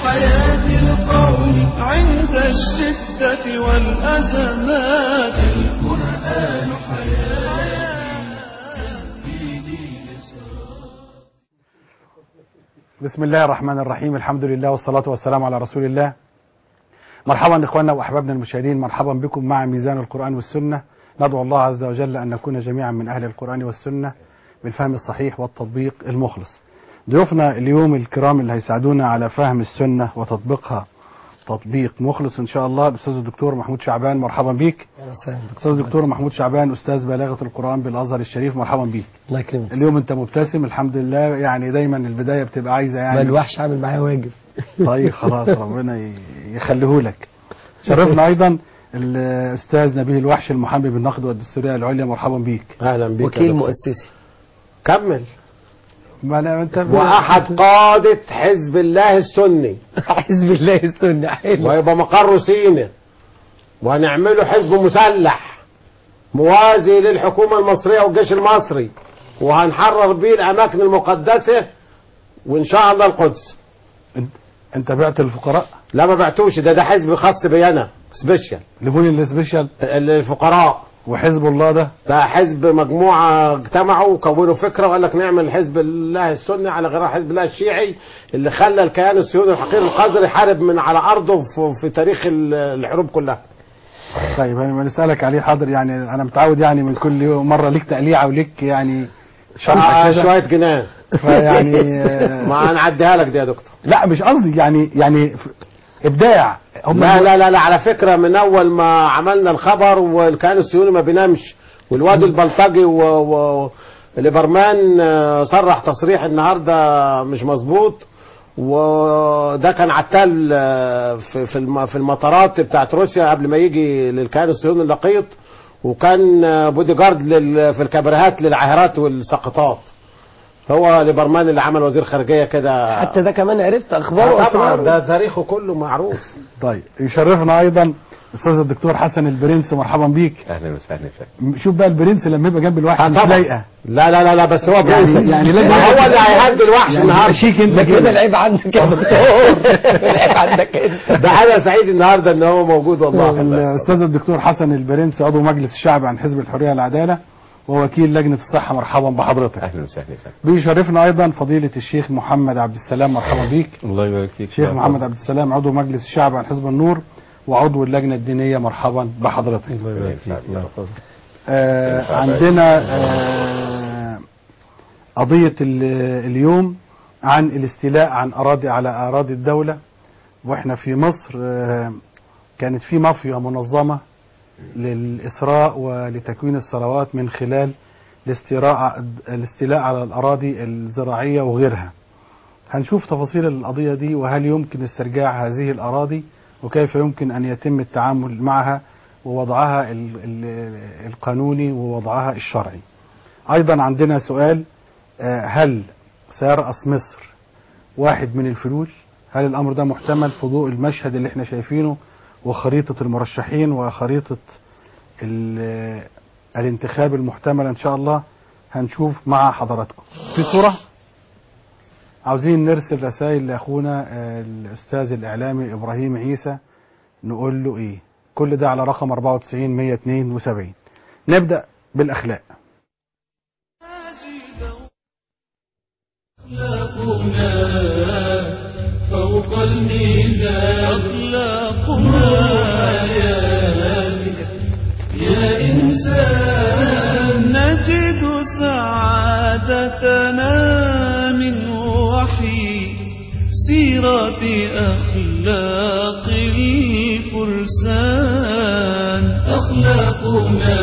حياة القوم عند الشدة والأزمات القرآن بسم الله الرحمن الرحيم الحمد لله والصلاة والسلام على رسول الله مرحبا إخواننا وأحبابنا المشاهدين مرحبا بكم مع ميزان القرآن والسنة ندعو الله عز وجل أن نكون جميعا من أهل القرآن والسنة بالفهم الصحيح والتطبيق المخلص ضيوفنا اليوم الكرام اللي هيساعدونا على فهم السنة وتطبيقها تطبيق مخلص إن شاء الله الأستاذ الدكتور محمود شعبان مرحبا بيك الأستاذ الدكتور محمود شعبان أستاذ بلاغة القرآن بالأزهر الشريف مرحبا بيك الله يكرمك اليوم أنت مبتسم الحمد لله يعني دايما البداية بتبقى عايزة ما يعني الوحش عامل معايا واجب طيب خلاص ربنا ي- يخليه لك شرفنا ايضا الاستاذ نبيه الوحش المحامي بالنقد والدستوريه العليا مرحبا بيك اهلا بك يا وكيل دكتور. مؤسسي كمل ما انا انت واحد قادة حزب الله السني حزب الله السنة حلو ويبقى مقره سينا وهنعمله حزب مسلح موازي للحكومة المصرية والجيش المصري وهنحرر بيه الأماكن المقدسة وإن شاء الله القدس أنت- انت بعت الفقراء لا ما بعتوش ده ده حزب خاص بي أنا سبيشال لبوني السبيشال الفقراء وحزب الله ده ده حزب مجموعة اجتمعوا وكونوا فكرة وقال لك نعمل حزب الله السني على غير حزب الله الشيعي اللي خلى الكيان السيوني الحقير القذر يحارب من على أرضه في, في تاريخ ال- الحروب كلها طيب انا بنسالك عليه حاضر يعني انا متعود يعني من كل يوم مره ليك تقليعه وليك يعني شرح آه كده شوية جنان فيعني آه، ما هنعديها لك دي يا دكتور لا مش قصدي يعني يعني ف- ابداع هم لا لا لا لا على فكرة من أول ما عملنا الخبر والكيان السيوني ما بينامش والواد البلطجي و, و... ليبرمان آه، صرح تصريح النهارده مش مظبوط وده كان عتال آه، في في الم- في المطارات بتاعت روسيا قبل ما يجي للكيان الصهيوني اللقيط وكان آه، بودي جارد لل- في الكابريهات للعاهرات والساقطات هو ليبرمان اللي عمل وزير خارجيه كده حتى ده كمان عرفت اخباره آه، طبعا واسراره ده تاريخه كله معروف طيب يشرفنا ايضا الاستاذ الدكتور حسن البرنس مرحبا بيك اهلا وسهلا فيك شوف بقى البرنس لما يبقى جنب الواحد آه، مش طبعا. لايقه لا لا لا لا بس هو يعني- برنس يعني لازم- هو اللي هيهدي الوحش يعني النهارده شيك انت ده كده كده العيب عندك يا دكتور العيب عندك انت ده انا سعيد النهارده ان هو موجود والله الاستاذ الدكتور حسن البرنس عضو مجلس الشعب عن حزب الحريه والعداله ووكيل لجنه الصحه مرحبا بحضرتك اهلا وسهلا فيك بيشرفنا ايضا فضيله الشيخ محمد عبد السلام مرحبا بيك الله يبارك فيك الشيخ محمد عبد السلام عضو مجلس الشعب عن حزب النور وعضو اللجنه الدينيه مرحبا بحضرتك الله يبارك فيك الله يحفظك آه عندنا آه قضية ال- اليوم عن الاستيلاء عن أراضي على أراضي الدولة وإحنا في مصر آه كانت في مافيا منظمة للإسراء ولتكوين الثروات من خلال الاستيراء الاستيلاء على الأراضي الزراعية وغيرها هنشوف تفاصيل القضية دي وهل يمكن استرجاع هذه الأراضي وكيف يمكن أن يتم التعامل معها ووضعها ال ال القانوني ووضعها الشرعي أيضا عندنا سؤال آه، هل سيرأس مصر واحد من الفلول هل الأمر ده محتمل في ضوء المشهد اللي احنا شايفينه وخريطة المرشحين وخريطة ال- الانتخاب المحتمل إن شاء الله هنشوف مع حضراتكم في صورة عاوزين نرسل رسائل لأخونا آه، الأستاذ الإعلامي إبراهيم عيسى نقول له إيه كل ده على رقم 94 172 نبدأ بالأخلاق أخلاقنا فوق الميزان أخلاقنا حياتك يا إنسان نجد سعادتنا من وحي سيرة أخلاق الفرسان أخلاقنا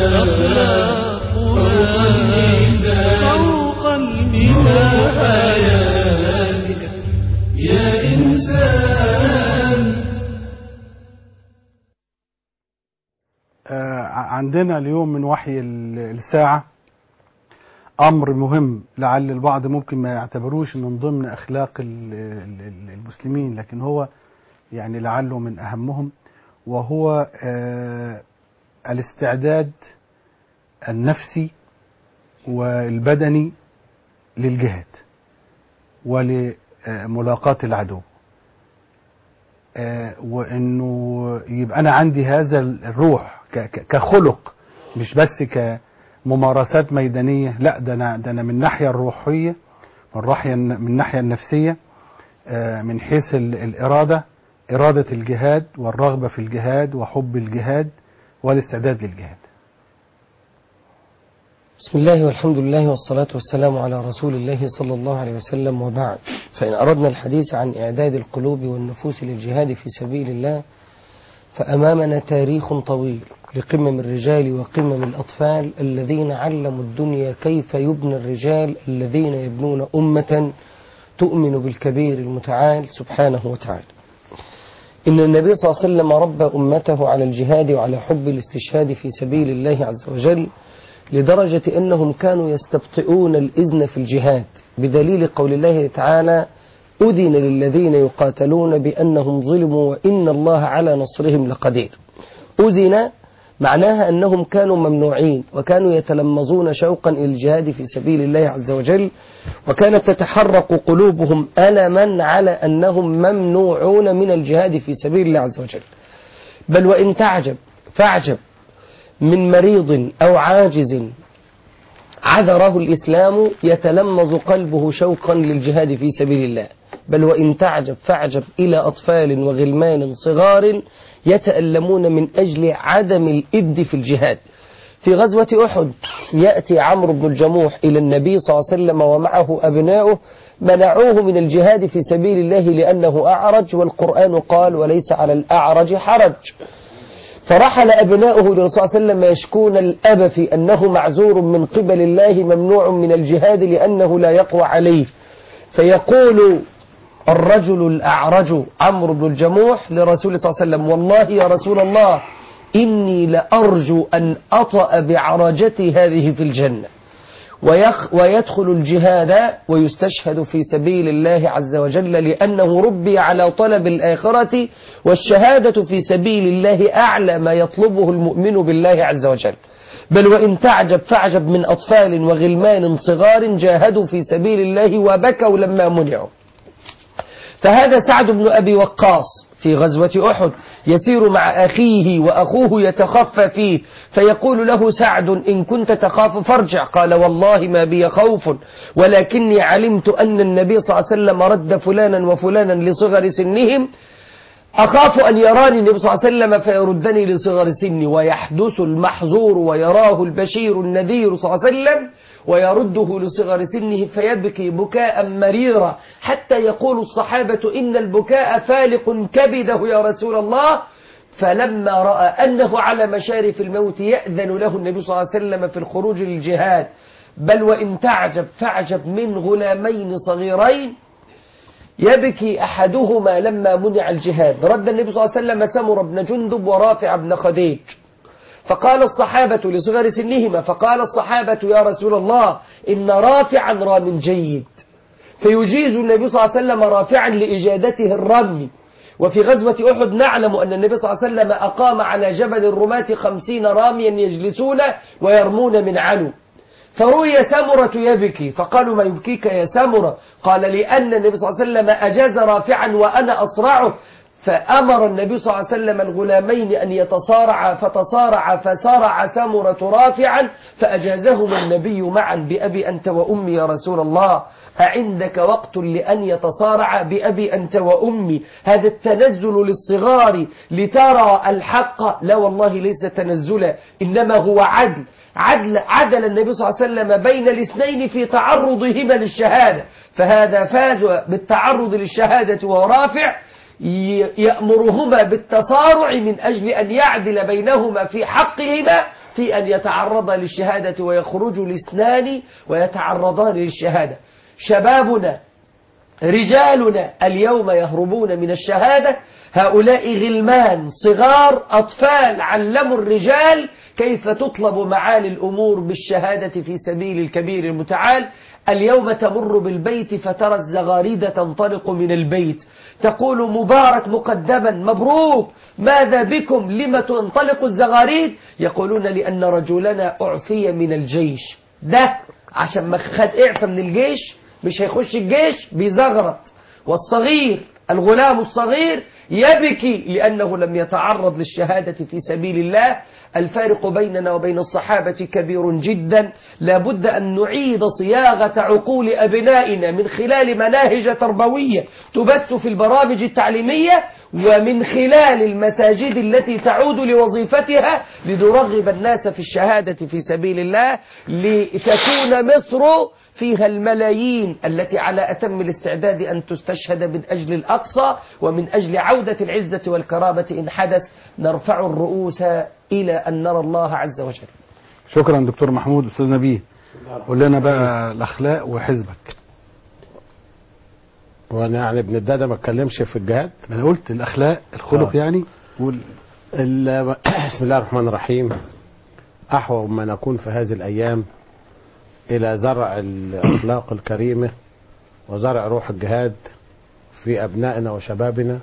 أخلاقنا فوق الميزان حياتك يا إنسان آه، عندنا اليوم من وحي ال- الساعة أمر مهم لعل البعض ممكن ما يعتبروش من ضمن أخلاق ال- ال- ال- المسلمين لكن هو يعني لعله من أهمهم وهو آه، الاستعداد النفسي والبدني للجهاد ولملاقاة العدو آه، وانه يبقى انا عندي هذا الروح ك- ك- كخلق مش بس كممارسات ميدانيه لا ده انا ده انا من الناحيه الروحيه من الناحيه من الناحيه النفسيه آه، من حيث ال- الاراده اراده الجهاد والرغبه في الجهاد وحب الجهاد والاستعداد للجهاد بسم الله والحمد لله والصلاة والسلام على رسول الله صلى الله عليه وسلم وبعد فإن أردنا الحديث عن إعداد القلوب والنفوس للجهاد في سبيل الله فأمامنا تاريخ طويل لقمم الرجال وقمم الأطفال الذين علموا الدنيا كيف يبنى الرجال الذين يبنون أمة تؤمن بالكبير المتعال سبحانه وتعالى إن النبي صلى الله عليه وسلم ربى أمته على الجهاد وعلى حب الاستشهاد في سبيل الله عز وجل لدرجة أنهم كانوا يستبطئون الإذن في الجهاد بدليل قول الله تعالى أذن للذين يقاتلون بأنهم ظلموا وإن الله على نصرهم لقدير أذن معناها أنهم كانوا ممنوعين وكانوا يتلمظون شوقا إلى الجهاد في سبيل الله عز وجل وكانت تتحرق قلوبهم ألما على أنهم ممنوعون من الجهاد في سبيل الله عز وجل بل وإن تعجب فاعجب من مريض أو عاجز عذره الإسلام يتلمظ قلبه شوقا للجهاد في سبيل الله بل وإن تعجب فاعجب إلى أطفال وغلمان صغار يتألمون من أجل عدم الإبد في الجهاد في غزوة أحد يأتي عمرو بن الجموح إلى النبي صلى الله عليه وسلم ومعه أبناؤه منعوه من الجهاد في سبيل الله لأنه أعرج والقرآن قال وليس على الأعرج حرج فرحل أبناؤه للرسول صلى الله عليه وسلم يشكون الأب في أنه معذور من قبل الله ممنوع من الجهاد لأنه لا يقوى عليه فيقول الرجل الأعرج عمرو بن الجموح لرسول صلى الله عليه وسلم والله يا رسول الله إني لأرجو أن أطأ بعرجتي هذه في الجنة ويخ ويدخل الجهاد ويستشهد في سبيل الله عز وجل لأنه ربي على طلب الآخرة والشهادة في سبيل الله أعلى ما يطلبه المؤمن بالله عز وجل بل وإن تعجب فاعجب من أطفال وغلمان صغار جاهدوا في سبيل الله وبكوا لما منعوا فهذا سعد بن أبي وقاص في غزوة أحد يسير مع أخيه وأخوه يتخفى فيه فيقول له سعد إن كنت تخاف فارجع قال والله ما بي خوف ولكني علمت أن النبي صلى الله عليه وسلم رد فلانا وفلانا لصغر سنهم أخاف أن يراني النبي صلى الله عليه وسلم فيردني لصغر سني ويحدث المحظور ويراه البشير النذير صلى الله عليه وسلم ويرده لصغر سنه فيبكي بكاء مريرا حتى يقول الصحابة إن البكاء فالق كبده يا رسول الله فلما رأى أنه على مشارف الموت يأذن له النبي صلى الله عليه وسلم في الخروج للجهاد بل وإن تعجب فاعجب من غلامين صغيرين يبكي أحدهما لما منع الجهاد رد النبي صلى الله عليه وسلم سمر بن جندب ورافع بن خديج فقال الصحابة لصغر سنهما فقال الصحابة يا رسول الله إن رافعا رام جيد فيجيز النبي صلى الله عليه وسلم رافعا لإجادته الرمي وفي غزوة أحد نعلم أن النبي صلى الله عليه وسلم أقام على جبل الرماة خمسين راميا يجلسون ويرمون من علو فروي سمرة يبكي فقالوا ما يبكيك يا سمرة قال لأن النبي صلى الله عليه وسلم أجاز رافعا وأنا أصرعه فأمر النبي صلى الله عليه وسلم الغلامين أن يتصارعا فتصارعا فصارع سمرة رافعا فأجازهما النبي معا بأبي أنت وأمي يا رسول الله أعندك وقت لأن يتصارع بأبي أنت وأمي هذا التنزل للصغار لترى الحق لا والله ليس تنزلا إنما هو عدل عدل عدل النبي صلى الله عليه وسلم بين الاثنين في تعرضهما للشهادة فهذا فاز بالتعرض للشهادة ورافع يأمرهما بالتصارع من أجل أن يعدل بينهما في حقهما في أن يتعرضا للشهادة ويخرج الاثنان ويتعرضان للشهادة شبابنا رجالنا اليوم يهربون من الشهادة هؤلاء غلمان صغار أطفال علموا الرجال كيف تطلب معالي الأمور بالشهادة في سبيل الكبير المتعال اليوم تمر بالبيت فترى الزغاريد تنطلق من البيت تقول مبارك مقدما مبروك ماذا بكم لم تنطلق الزغاريد يقولون لأن رجلنا أعفي من الجيش ده عشان ما خد إعفى من الجيش مش هيخش الجيش بيزغرط والصغير الغلام الصغير يبكي لأنه لم يتعرض للشهادة في سبيل الله الفارق بيننا وبين الصحابة كبير جدا لابد أن نعيد صياغة عقول أبنائنا من خلال مناهج تربوية تبث في البرامج التعليمية ومن خلال المساجد التي تعود لوظيفتها لنرغب الناس في الشهادة في سبيل الله لتكون مصر فيها الملايين التي على أتم الاستعداد أن تستشهد من أجل الأقصى ومن أجل عودة العزة والكرامة إن حدث نرفع الرؤوس إلى أن نرى الله عز وجل شكرا دكتور محمود استاذ نبيه قول لنا بقى الاخلاق وحزبك وانا يعني ابن الداده ما اتكلمش في الجهاد انا قلت الاخلاق الخلق آه. يعني قول ال- بسم الله الرحمن الرحيم أحوج ما نكون في هذه الأيام إلى زرع الأخلاق الكريمة وزرع روح الجهاد في أبنائنا وشبابنا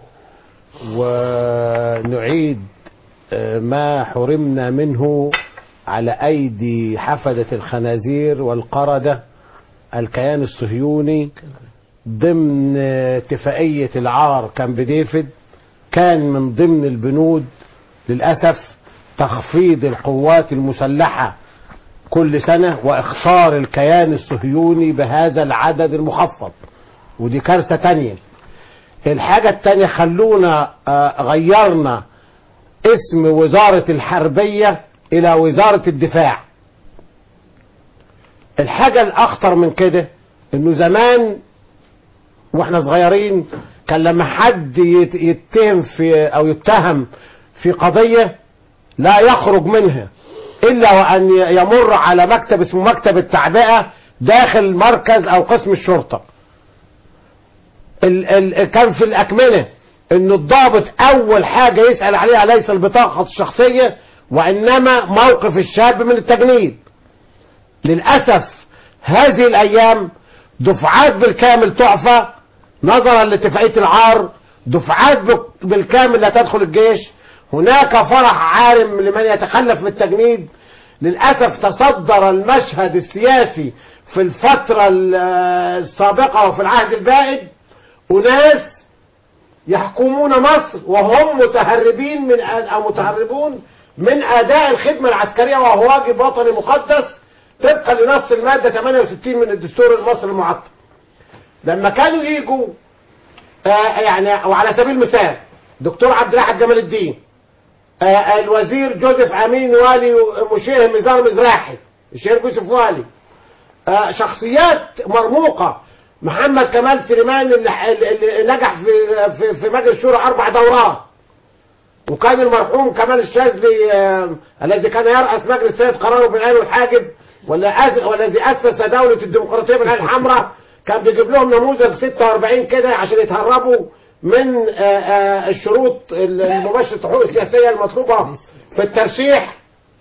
ونعيد آه، ما حرمنا منه على أيدي حفدة الخنازير والقردة الكيان الصهيوني ضمن اتفاقية العار كان بديفيد كان من ضمن البنود للأسف تخفيض القوات المسلحة كل سنة واختار الكيان الصهيوني بهذا العدد المخفض ودي كارثة تانية الحاجة التانية خلونا آه، غيرنا اسم وزارة الحربية إلى وزارة الدفاع الحاجة الأخطر من كده إنه زمان واحنا صغيرين كان لما حد يت- يتهم في او يتهم في قضية لا يخرج منها الا وان ي- يمر على مكتب اسمه مكتب التعبئة داخل مركز او قسم الشرطة ال ال كان في الاكمنة ان الضابط اول حاجة يسأل عليها ليس البطاقة الشخصية وانما موقف الشاب من التجنيد للأسف هذه الأيام دفعات بالكامل تعفى نظرا لاتفاقية العار دفعات بك- بالكامل لا تدخل الجيش هناك فرح عارم لمن يتخلف من التجنيد للأسف تصدر المشهد السياسي في الفترة ال- السابقة وفي العهد البائد أناس يحكمون مصر وهم متهربين من أو متهربون من أداء الخدمة العسكرية وهو واجب وطني مقدس طبقا لنص المادة 68 من الدستور المصري المعطل لما كانوا يجوا آه يعني وعلى سبيل المثال دكتور عبد الواحد جمال الدين آه الوزير جوزيف امين والي مشيه ميزان مزراحي الشيخ يوسف والي آه شخصيات مرموقة محمد كمال سليمان اللي, اللي نجح في في, في مجلس الشورى اربع دورات وكان المرحوم كمال الشاذلي آه، الذي كان يرأس مجلس سيد قراره بالعين والحاجب ولا أز- والذي أسس دولة الديمقراطية بالعين الحمراء كان بيجيب لهم نموذج 46 كده عشان يتهربوا من آه، آه، الشروط المباشرة الحقوق السياسية المطلوبة في الترشيح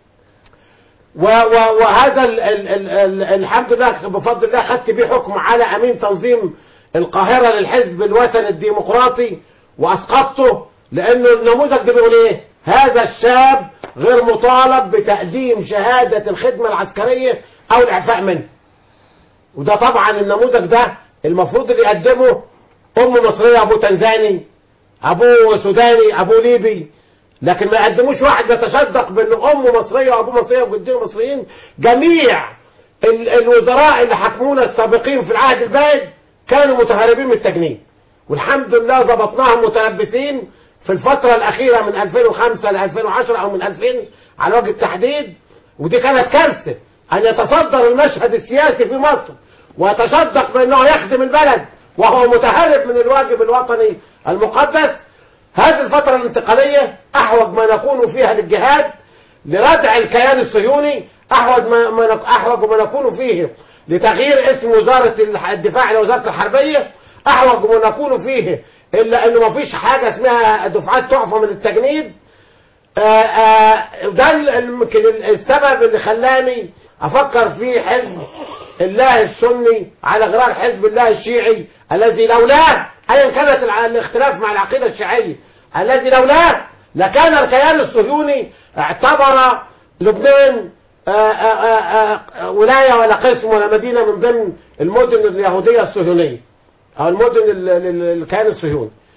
و و وهذا ال ال ال ال الحمد لله بفضل الله خدت بيه حكم على امين تنظيم القاهره للحزب الوثني الديمقراطي واسقطته لانه النموذج ده بيقول ايه؟ هذا الشاب غير مطالب بتقديم شهاده الخدمه العسكريه او الاعفاء منه. وده طبعا النموذج ده المفروض اللي يقدمه ام مصريه ابو تنزاني ابوه سوداني ابوه ليبي لكن ما يقدموش واحد بيتصدق بان امه مصريه وابوه مصريه وجدته مصريين جميع ال- الوزراء اللي حكمونا السابقين في العهد البائد كانوا متهربين من التجنيد والحمد لله ضبطناهم متلبسين في الفترة الأخيرة من 2005 ل 2010 أو من 2000 على وجه التحديد ودي كانت كارثة أن يتصدر المشهد السياسي في مصر ويتصدق بأنه يخدم البلد وهو متهرب من الواجب الوطني المقدس هذه الفترة الانتقالية أحوج ما نكون فيها للجهاد لردع الكيان الصهيوني أحوج ما ما نك- أحوج ما نكون فيه لتغيير اسم وزارة الح- الدفاع إلى وزارة الحربية أحوج ما نكون فيه إلا إنه ما فيش حاجة اسمها دفعات تعفى من التجنيد آه، آه، ده ال- يمكن ال- السبب اللي خلاني افكر في حزب الله السني على غرار حزب الله الشيعي الذي لولاه ايا كانت الع- الاختلاف مع العقيده الشيعيه الذي لولاه لكان الكيان الصهيوني اعتبر لبنان آه، آه، آه، آه، ولايه ولا قسم ولا مدينه من ضمن المدن اليهوديه الصهيونيه او المدن ال- ال- ال- الكيان الصهيوني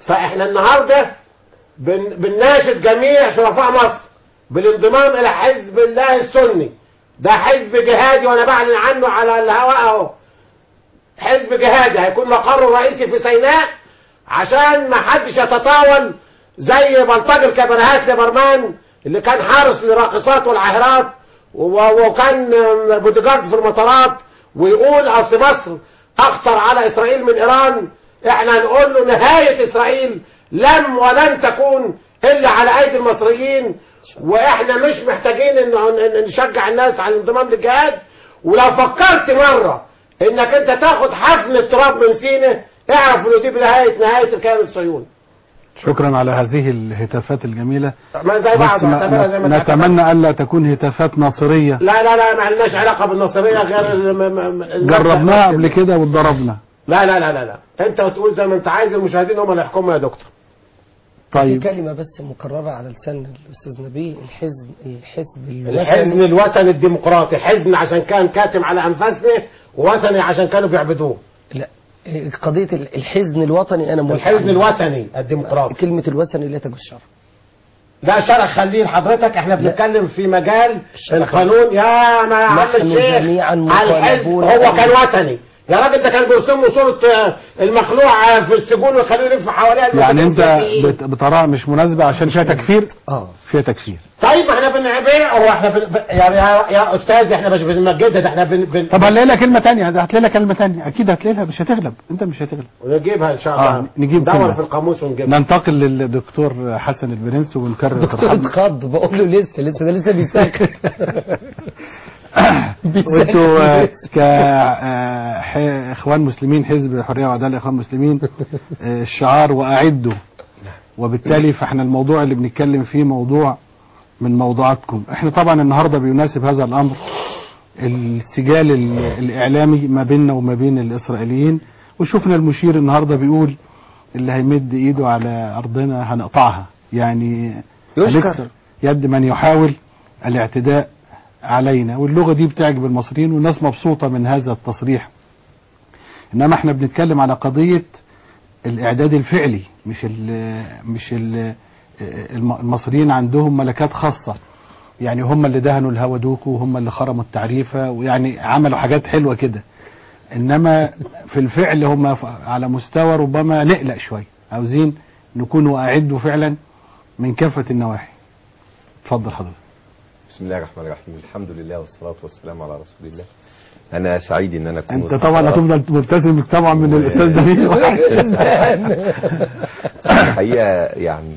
فاحنا النهارده بن بنناشد جميع شرفاء مصر بالانضمام الى حزب الله السني ده حزب جهادي وانا بعلن عنه على الهواء اهو حزب جهادي هيكون مقره الرئيسي في سيناء عشان ما حدش يتطاول زي بلطجي الكبرهات لبرمان اللي كان حارس للراقصات والعاهرات و- وكان بوديجارد في المطارات ويقول اصل مصر اخطر على اسرائيل من ايران احنا هنقول له نهايه اسرائيل لم ولن تكون الا على ايدي المصريين واحنا مش محتاجين ان إن نشجع الناس على الانضمام للجهاد ولو فكرت مره انك انت تاخد حفن تراب من سيناء اعرف ان دي بدايه نهايه الكيان الصهيوني شكرا على هذه الهتافات الجميلة ما زي بعض بس ما- اعتبرها زي ما ن- أنت اعتبرت. نتمنى ألا تكون هتافات ناصرية لا لا لا ما لناش علاقه بالنصريه غير ال- م- م- المبدأ جربناها بس قبل كده واتضربنا لا لا لا لا لا انت وتقول زي ما انت عايز المشاهدين هم اللي يحكموا يا دكتور في طيب كلمة بس مكررة على لسان الأستاذ نبيه الحزب الحزب الحزب الوطني الوثني الديمقراطي حزب عشان كان كاتم على انفاسنا ووثني عشان كانوا بيعبدوه لا إيه، قضية ال- الحزن الوطني أنا موافق الحزب عليه. الوثني الديمقراطي كلمة الوثني لا تجوز شرعا لا شرع خليه لحضرتك احنا بنتكلم في مجال الشرع. القانون يا ما عم نحن الشيخ جميعاً على الحزب مطالبون هو أن- كان وثني يا راجل ده كان بيرسموا صورة آه، المخلوع آه، في السجون ويخلوه يلف حواليها يعني أنت المسيحيين. بت- بتراها مش مناسبة عشان فيها تكفير اه فيها تكفير طيب ما احنا بنبيع هو احنا بن... ب- يا, يا, يا استاذ احنا مش بنمجدها ده احنا بن... بن... طب هنلاقي لها كلمة تانية هتلاقي لها كلمة تانية أكيد هتلاقي لها مش هتغلب أنت مش هتغلب نجيبها ان شاء الله آه، نجيب ندور كلمة. في القاموس ونجيبها ننتقل للدكتور حسن البرنس ونكرر دكتور ترحيبنا. اتخض بقول له لسه لسه ده لسه بيسكت وانتوا آه، ك آه، ح- اخوان مسلمين حزب الحريه والعداله اخوان مسلمين آه، الشعار واعدوا وبالتالي فاحنا الموضوع اللي بنتكلم فيه موضوع من موضوعاتكم احنا طبعا النهارده بيناسب هذا الامر السجال ال- الاعلامي ما بيننا وما بين الاسرائيليين وشفنا المشير النهارده بيقول اللي هيمد ايده على ارضنا هنقطعها يعني يشكر. هنكسر يد من يحاول الاعتداء علينا واللغه دي بتعجب المصريين والناس مبسوطه من هذا التصريح انما احنا بنتكلم على قضيه الاعداد الفعلي مش ال مش ال الم- المصريين عندهم ملكات خاصه يعني هم اللي دهنوا الهودوكو وهم اللي خرموا التعريفه ويعني عملوا حاجات حلوه كده انما في الفعل هم ف- على مستوى ربما نقلق شويه عاوزين نكون واعدوا فعلا من كافه النواحي اتفضل حضرتك بسم الله الرحمن الرحيم الحمد لله والصلاة والسلام على رسول الله أنا سعيد إن أنا أكون انت وسط طبعا حضراتكم. هتفضل مبتسم طبعا من و- الاستاذ نبيل الحقيقة يعني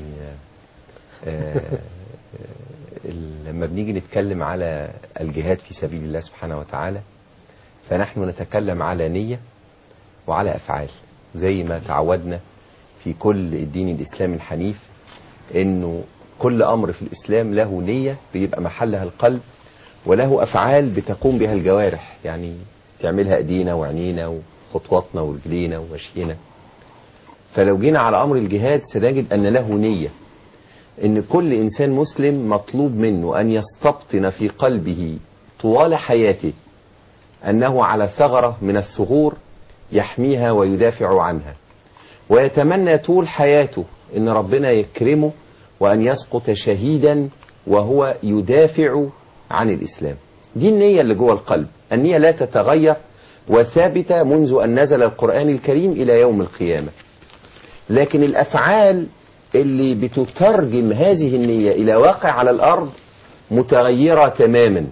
آه، آه، لما بنيجي نتكلم على الجهاد في سبيل الله سبحانه وتعالى فنحن نتكلم على نية وعلى أفعال زي ما تعودنا في كل الدين الإسلامي الحنيف إنه كل أمر في الإسلام له نية بيبقى محلها القلب وله أفعال بتقوم بها الجوارح يعني تعملها أيدينا وعينينا وخطواتنا ورجلينا ومشينا فلو جينا على أمر الجهاد سنجد أن له نية ان كل انسان مسلم مطلوب منه ان يستبطن في قلبه طوال حياته انه على ثغره من الثغور يحميها ويدافع عنها ويتمنى طول حياته ان ربنا يكرمه وان يسقط شهيدا وهو يدافع عن الاسلام دي النيه اللي جوه القلب النيه لا تتغير وثابته منذ ان نزل القران الكريم الى يوم القيامه لكن الافعال اللي بتترجم هذه النية إلى واقع على الأرض متغيرة تماما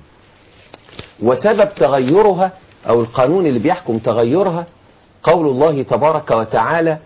وسبب تغيرها أو القانون اللي بيحكم تغيرها قول الله تبارك وتعالى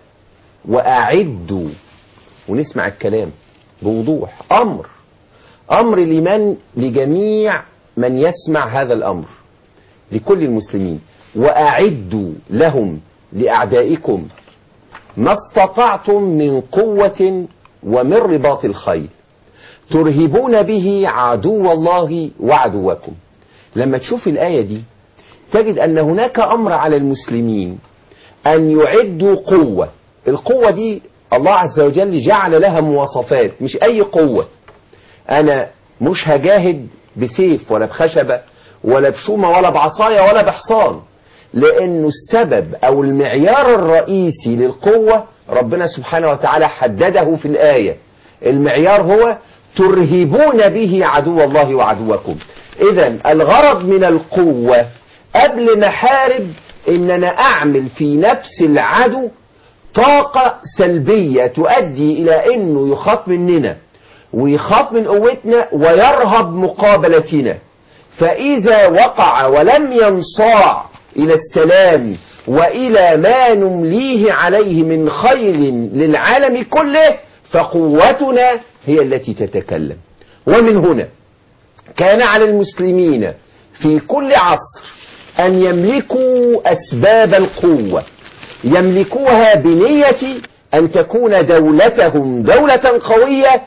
وأعدوا ونسمع الكلام بوضوح أمر أمر لمن لجميع من يسمع هذا الأمر لكل المسلمين وأعدوا لهم لأعدائكم ما استطعتم من قوة ومن رباط الخيل ترهبون به عدو الله وعدوكم لما تشوف الآية دي تجد أن هناك أمر على المسلمين أن يعدوا قوة القوة دي الله عز وجل جعل لها مواصفات مش أي قوة أنا مش هجاهد بسيف ولا بخشبة ولا بشومة ولا بعصاية ولا بحصان لأنه السبب أو المعيار الرئيسي للقوة ربنا سبحانه وتعالى حدده في الآية المعيار هو ترهبون به عدو الله وعدوكم إذا الغرض من القوة قبل ما احارب إن أنا أعمل في نفس العدو طاقة سلبية تؤدي إلى أنه يخاف مننا ويخاف من قوتنا ويرهب مقابلتنا فإذا وقع ولم ينصاع إلى السلام وإلى ما نمليه عليه من خير للعالم كله فقوتنا هي التي تتكلم ومن هنا كان على المسلمين في كل عصر أن يملكوا أسباب القوة يملكوها بنية أن تكون دولتهم دولة قوية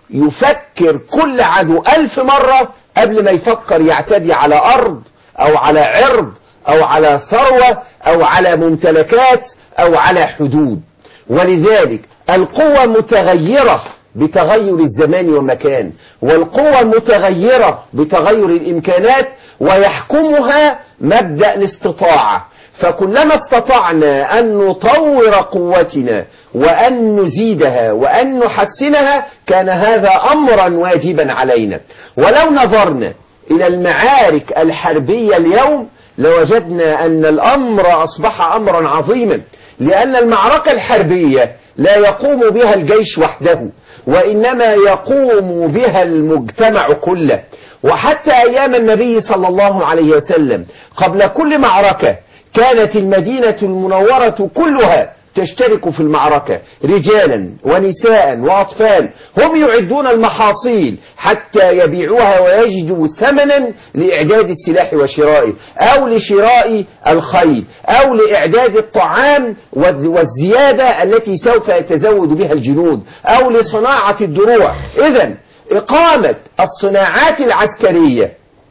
يفكر كل عدو ألف مرة قبل ما يفكر يعتدي على أرض أو على عرض أو على ثروة أو على ممتلكات أو على حدود ولذلك القوة متغيرة بتغير الزمان والمكان والقوة متغيرة بتغير الإمكانات ويحكمها مبدأ الاستطاعة فكلما استطعنا أن نطور قوتنا وأن نزيدها وأن نحسنها كان هذا أمرا واجبا علينا ولو نظرنا إلى المعارك الحربية اليوم لوجدنا أن الأمر أصبح أمرا عظيما لأن المعركة الحربية لا يقوم بها الجيش وحده وإنما يقوم بها المجتمع كله وحتى أيام النبي صلى الله عليه وسلم قبل كل معركة كانت المدينة المنورة كلها تشترك في المعركة رجالا ونساء وأطفال هم يعدون المحاصيل حتى يبيعوها ويجدوا ثمنا لإعداد السلاح وشرائه أو لشراء الخيل أو لإعداد الطعام والزيادة التي سوف يتزود بها الجنود أو لصناعة الدروع إذا إقامة الصناعات العسكرية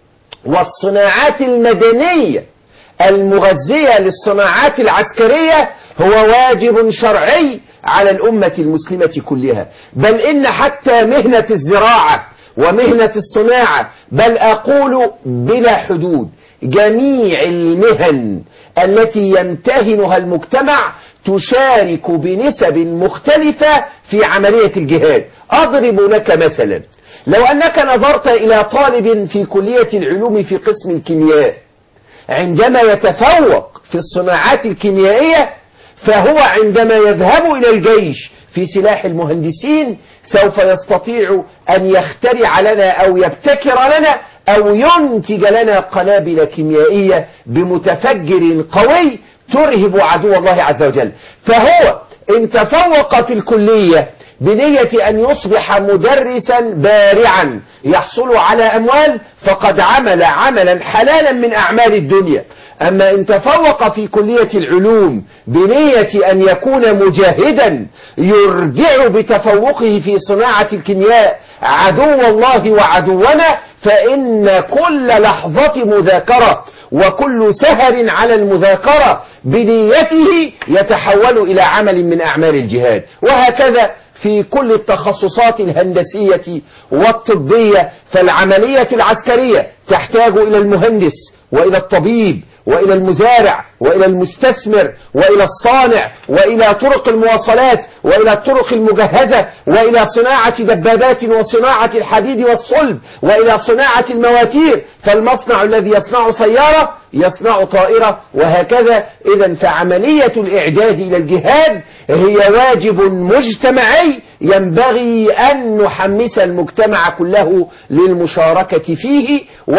والصناعات المدنية المغذية للصناعات العسكرية هو واجب شرعي على الأمة المسلمة كلها بل إن حتى مهنة الزراعة ومهنة الصناعة بل أقول بلا حدود جميع المهن التي يمتهنها المجتمع تشارك بنسب مختلفة في عملية الجهاد أضرب لك مثلا لو أنك نظرت إلى طالب في كلية العلوم في قسم الكيمياء عندما يتفوق في الصناعات الكيميائية فهو عندما يذهب إلى الجيش في سلاح المهندسين سوف يستطيع أن يخترع لنا أو يبتكر لنا أو ينتج لنا قنابل كيميائية بمتفجر قوي ترهب عدو الله عز وجل فهو إن تفوق في الكلية بنية أن يصبح مدرسا بارعا يحصل على أموال فقد عمل عملا حلالا من أعمال الدنيا أما إن تفوق في كلية العلوم بنية أن يكون مجاهدا يرجع بتفوقه في صناعة الكيمياء عدو الله وعدونا فإن كل لحظة مذاكرة وكل سهر على المذاكرة بنيته يتحول إلى عمل من أعمال الجهاد وهكذا في كل التخصصات الهندسية والطبية فالعملية العسكرية تحتاج إلى المهندس وإلى الطبيب وإلى المزارع وإلى المستثمر وإلى الصانع وإلى طرق المواصلات وإلى الطرق المجهزة وإلى صناعة دبابات وصناعة الحديد والصلب وإلى صناعة المواتير فالمصنع الذي يصنع سيارة يصنع طائرة وهكذا إذا فعملية الإعداد إلى الجهاد هي واجب مجتمعي ينبغي أن نحمس المجتمع كله للمشاركة فيه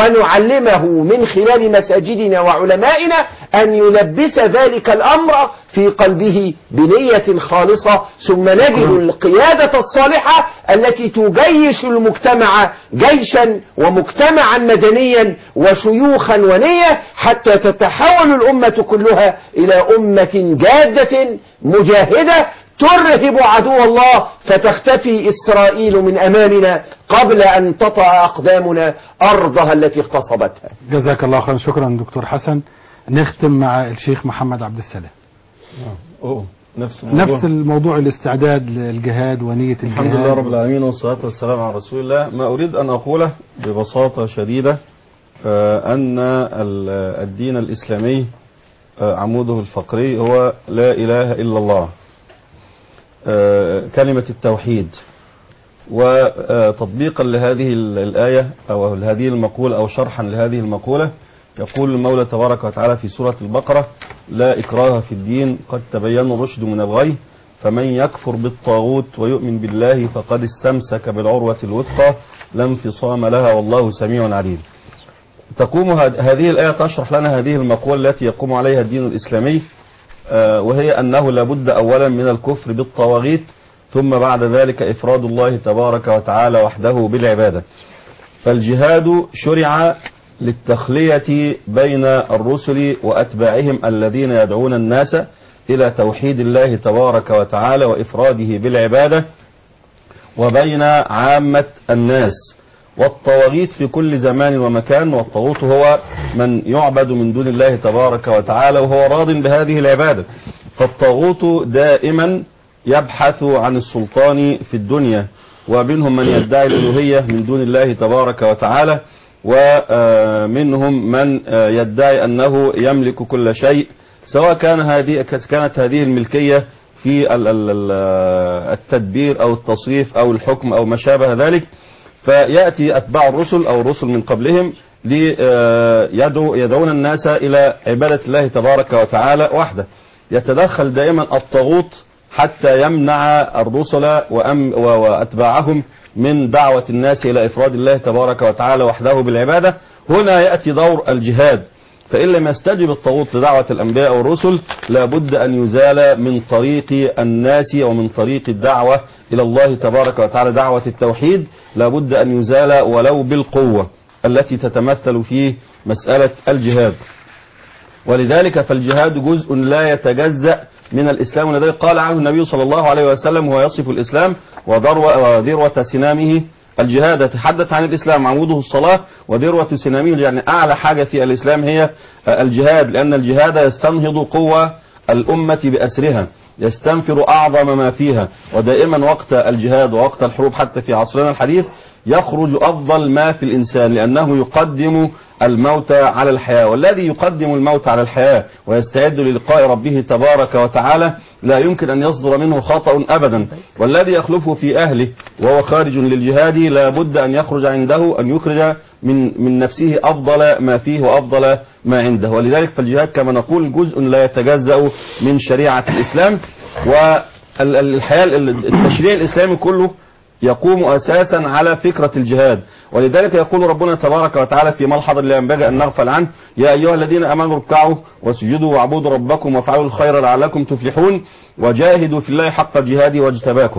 ونعلمه من خلال مساجدنا وعلمائنا أن يلبس ذلك الأمر في قلبه بنية خالصة ثم نجد القيادة الصالحة التي تجيش المجتمع جيشا ومجتمعا مدنيا وشيوخا ونية حتى تتحول الأمة كلها إلى أمة جادة مجاهدة ترهب عدو الله فتختفي إسرائيل من أمامنا قبل أن تطأ أقدامنا أرضها التي اغتصبتها جزاك الله خيرا شكرا دكتور حسن نختم مع الشيخ محمد عبد السلام أوه. نفس الموضوع. نفس الموضوع الاستعداد للجهاد ونية الجهاد الحمد لله رب العالمين والصلاة والسلام على رسول الله ما أريد أن أقوله ببساطة شديدة آه، أن ال- الدين الإسلامي آه، عموده الفقري هو لا إله إلا الله آه، كلمة التوحيد وتطبيقا لهذه ال- الآية أو لهذه المقولة أو شرحا لهذه المقولة يقول المولى تبارك وتعالى في سورة البقرة لا إكراه في الدين قد تبين الرشد من الغي فمن يكفر بالطاغوت ويؤمن بالله فقد استمسك بالعروة الوثقى لا انفصام لها والله سميع عليم تقوم هذ- هذه الآية تشرح لنا هذه المقولة التي يقوم عليها الدين الإسلامي آه، وهي أنه لابد أولا من الكفر بالطواغيت ثم بعد ذلك إفراد الله تبارك وتعالى وحده بالعبادة فالجهاد شرع للتخلية بين الرسل وأتباعهم الذين يدعون الناس إلى توحيد الله تبارك وتعالى وإفراده بالعبادة وبين عامة الناس والطواغيت في كل زمان ومكان والطاغوت هو من يعبد من دون الله تبارك وتعالى وهو راض بهذه العبادة فالطاغوت دائما يبحث عن السلطان في الدنيا ومنهم من يدعي الألوهية من دون الله تبارك وتعالى ومنهم من يدعي أنه يملك كل شيء سواء كان هذه كانت هذه الملكية في ال- ال- ال- التدبير أو التصريف أو الحكم أو ما شابه ذلك فيأتي أتباع الرسل أو الرسل من قبلهم ليدعو يدعون الناس إلى عبادة الله تبارك وتعالى وحده يتدخل دائما الطاغوت حتى يمنع الرسل وأم- و- وأتباعهم من دعوة الناس إلى إفراد الله تبارك وتعالى وحده بالعبادة هنا يأتي دور الجهاد فإن لم يستجب الطاغوت لدعوة الأنبياء والرسل لابد أن يزال من طريق الناس ومن طريق الدعوة إلى الله تبارك وتعالى دعوة التوحيد لابد أن يزال ولو بالقوة التي تتمثل في مسألة الجهاد ولذلك فالجهاد جزء لا يتجزأ من الإسلام ولذلك قال عنه النبي صلى الله عليه وسلم وهو يصف الإسلام وذروة, وذروة سنامه الجهاد يتحدث عن الإسلام عموده الصلاة وذروة سنامه يعني أعلى حاجة في الإسلام هي الجهاد لأن الجهاد يستنهض قوة الأمة بأسرها يستنفر أعظم ما فيها ودائما وقت الجهاد ووقت الحروب حتى في عصرنا الحديث يخرج أفضل ما في الإنسان لأنه يقدم الموت على الحياة والذي يقدم الموت على الحياة ويستعد للقاء ربه تبارك وتعالى لا يمكن أن يصدر منه خطأ أبدا والذي يخلفه في أهله وهو خارج للجهاد لا بد أن يخرج عنده أن يخرج من من نفسه أفضل ما فيه وأفضل ما عنده ولذلك فالجهاد كما نقول جزء لا يتجزأ من شريعة الإسلام والحياة التشريع الإسلامي كله يقوم أساسا على فكرة الجهاد ولذلك يقول ربنا تبارك وتعالى في ملحظ لا ينبغي أن نغفل عنه يا أيها الذين أمنوا اركعوا واسجدوا واعبدوا ربكم وافعلوا الخير لعلكم تفلحون وجاهدوا في الله حق الجهاد واجتباكم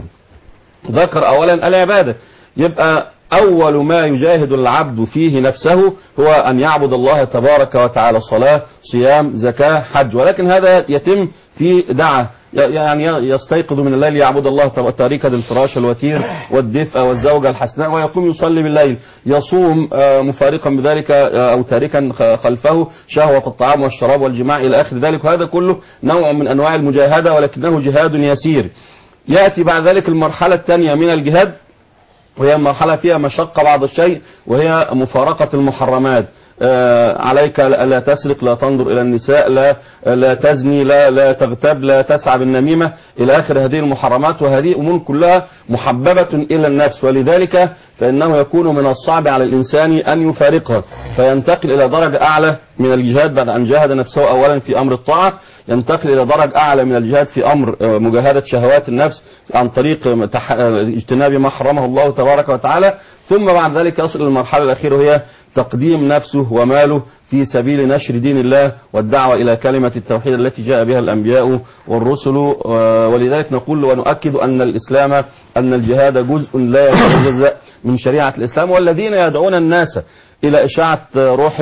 ذكر أولا العبادة يبقى أول ما يجاهد العبد فيه نفسه هو أن يعبد الله تبارك وتعالى صلاة صيام زكاة حج ولكن هذا يتم في دعة يعني يستيقظ من الليل يعبد الله تاركا الفراش الوثير والدفء والزوجة الحسناء ويقوم يصلي بالليل يصوم مفارقا بذلك أو تاركا خلفه شهوة الطعام والشراب والجماع إلى آخر ذلك وهذا كله نوع من أنواع المجاهدة ولكنه جهاد يسير يأتي بعد ذلك المرحلة الثانية من الجهاد وهي مرحلة فيها مشقة بعض الشيء وهي مفارقة المحرمات آه عليك لا تسرق لا تنظر إلى النساء لا لا تزني لا لا تغتاب لا تسعى بالنميمة إلى آخر هذه المحرمات وهذه أمور كلها محببة إلى النفس ولذلك فإنه يكون من الصعب على الإنسان أن يفارقها فينتقل إلى درجة أعلى من الجهاد بعد أن جاهد نفسه أولا في أمر الطاعة ينتقل إلى درجة أعلى من الجهاد في أمر مجاهدة شهوات النفس عن طريق اجتناب ما حرمه الله تبارك وتعالى ثم بعد ذلك يصل إلى المرحلة الأخيرة وهي تقديم نفسه وماله في سبيل نشر دين الله والدعوة إلى كلمة التوحيد التي جاء بها الأنبياء والرسل ولذلك نقول ونؤكد أن الإسلام أن الجهاد جزء لا يتجزأ من شريعة الإسلام والذين يدعون الناس إلى إشاعة روح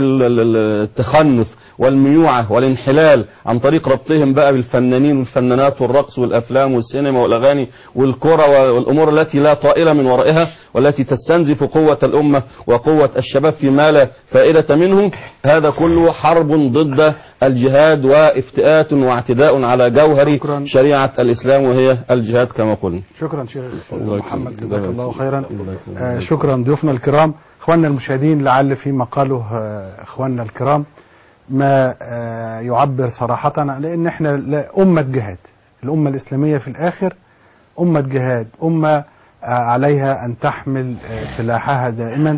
التخنث والميوعة والانحلال عن طريق ربطهم بقى بالفنانين والفنانات والرقص والأفلام والسينما والأغاني والكرة والأمور التي لا طائلة من ورائها والتي تستنزف قوة الأمة وقوة الشباب فيما لا فائدة منه هذا كله حرب ضد الجهاد وافتئات واعتداء على جوهر شكراً. شريعة الإسلام وهي الجهاد كما قلنا شكرا شيخ الله محمد يكرمك. جزاك الله خيرا الله يكرمك. آه، شكرا ضيوفنا الكرام اخواننا المشاهدين لعل فيما قاله آه، اخواننا الكرام ما آه، يعبر صراحة لان احنا لا- أمة جهاد الأمة الإسلامية في الآخر أمة جهاد أمة آه، عليها أن تحمل آه، سلاحها دائما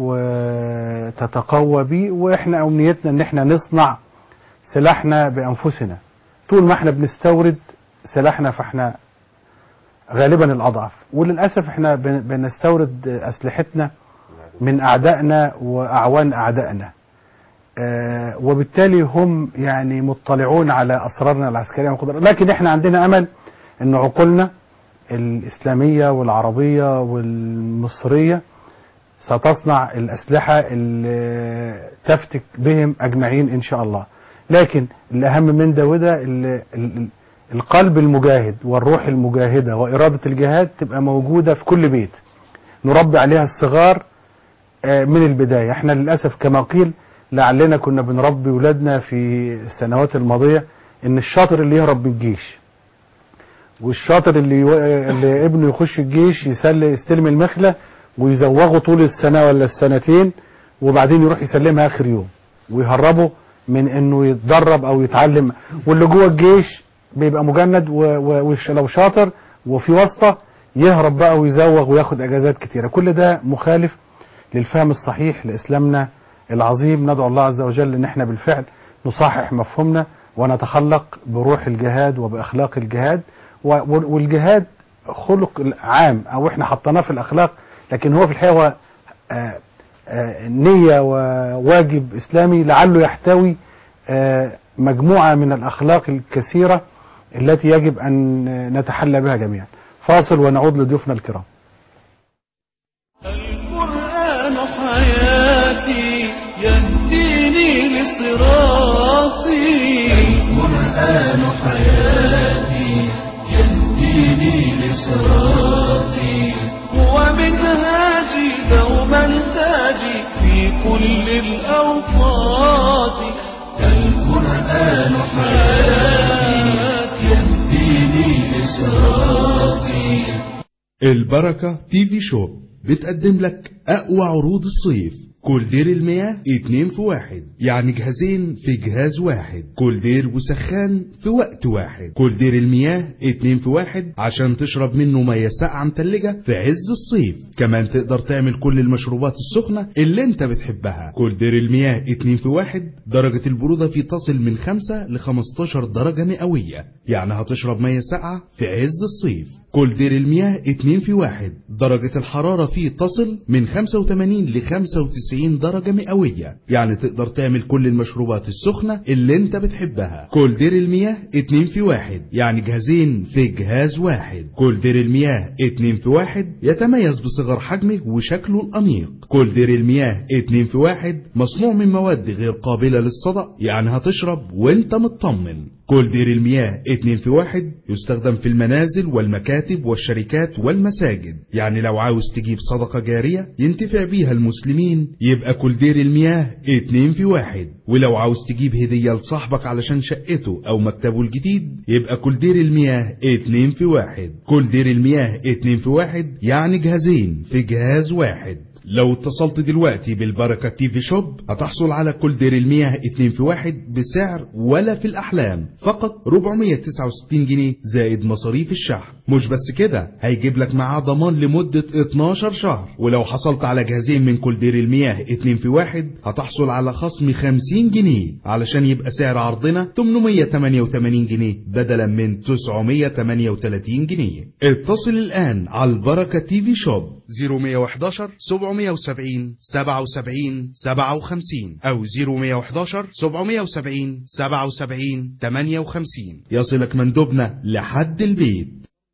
وتتقوى به وإحنا أمنيتنا أن إحنا نصنع سلاحنا بأنفسنا طول ما إحنا بنستورد سلاحنا فإحنا غالبا الأضعف وللأسف إحنا بن- بنستورد أسلحتنا من أعدائنا وأعوان أعدائنا آه، وبالتالي هم يعني مطلعون على أسرارنا العسكرية والقدرة لكن إحنا عندنا أمل أن عقولنا الإسلامية والعربية والمصرية ستصنع الأسلحة اللي تفتك بهم أجمعين إن شاء الله لكن الأهم من ده وده ال- ال- القلب المجاهد والروح المجاهدة وإرادة الجهاد تبقى موجودة في كل بيت نربي عليها الصغار آه، من البداية احنا للأسف كما قيل لعلنا كنا بنربي ولادنا في السنوات الماضية ان الشاطر اللي يهرب من الجيش والشاطر اللي, يو... اللي ابنه يخش الجيش يسل يستلم المخلة ويزوغه طول السنة ولا السنتين وبعدين يروح يسلمها آخر يوم ويهربه من انه يتدرب او يتعلم واللي جوه الجيش بيبقى مجند ولو شاطر وفي واسطة يهرب بقى ويزوغ وياخد اجازات كتيرة كل ده مخالف للفهم الصحيح لإسلامنا العظيم ندعو الله عز وجل ان احنا بالفعل نصحح مفهومنا ونتخلق بروح الجهاد وبأخلاق الجهاد و- والجهاد خلق عام او احنا حطيناه في الاخلاق لكن هو في الحقيقه هو آه، آه، نية وواجب اسلامي لعله يحتوي آه، مجموعة من الاخلاق الكثيرة التي يجب ان نتحلى بها جميعا فاصل ونعود لضيوفنا الكرام القرآن حياتي يهديني لصراطي القرآن حياتي يهديني لصراطي هو منهاجي دوما تاجي في كل الأوقات القرآن حياتي يهديني لصراطي البركة تي في شوب بتقدم لك أقوى عروض الصيف كولدير المياه اتنين في واحد يعني جهازين في جهاز واحد كولدير وسخان في وقت واحد كولدير المياه اتنين في واحد عشان تشرب منه مياه ساقعة متلجة في عز الصيف كمان تقدر تعمل كل المشروبات السخنة اللي انت بتحبها كولدير المياه اتنين في واحد درجة البرودة فيه تصل من خمسة ل 15 درجة مئوية يعني هتشرب مياه ساقعة في عز الصيف كولدير المياه اتنين في واحد درجة الحرارة فيه تصل من 85 ل 95 درجة مئوية يعني تقدر تعمل كل المشروبات السخنة اللي انت بتحبها كولدير المياه اتنين في واحد يعني جهازين في جهاز واحد كولدير المياه اتنين في واحد يتميز بصغر حجمه وشكله الأنيق كولدير المياه اتنين في واحد مصنوع من مواد غير قابلة للصدأ يعني هتشرب وانت مطمن كولدير المياه اتنين في واحد يستخدم في المنازل والمكاتب والشركات والمساجد يعني لو عاوز تجيب صدقة جارية ينتفع بيها المسلمين يبقى كولدير المياه اتنين في واحد ولو عاوز تجيب هدية لصاحبك علشان شقته او مكتبه الجديد يبقى كولدير المياه اتنين في واحد كولدير المياه اتنين في واحد يعني جهازين في جهاز واحد لو اتصلت دلوقتي بالبركة تي في شوب هتحصل على كل دير المياه اتنين في واحد بسعر ولا في الأحلام فقط 469 جنيه زائد مصاريف الشحن مش بس كده هيجيب لك معاه ضمان لمدة 12 شهر ولو حصلت على جهازين من كل دير المياه اتنين في واحد هتحصل على خصم 50 جنيه علشان يبقى سعر عرضنا 888 جنيه بدلا من 938 جنيه اتصل الآن على البركة تي في شوب 0111 770 77 57 أو 0111 770 77 58 يصلك مندوبنا لحد البيت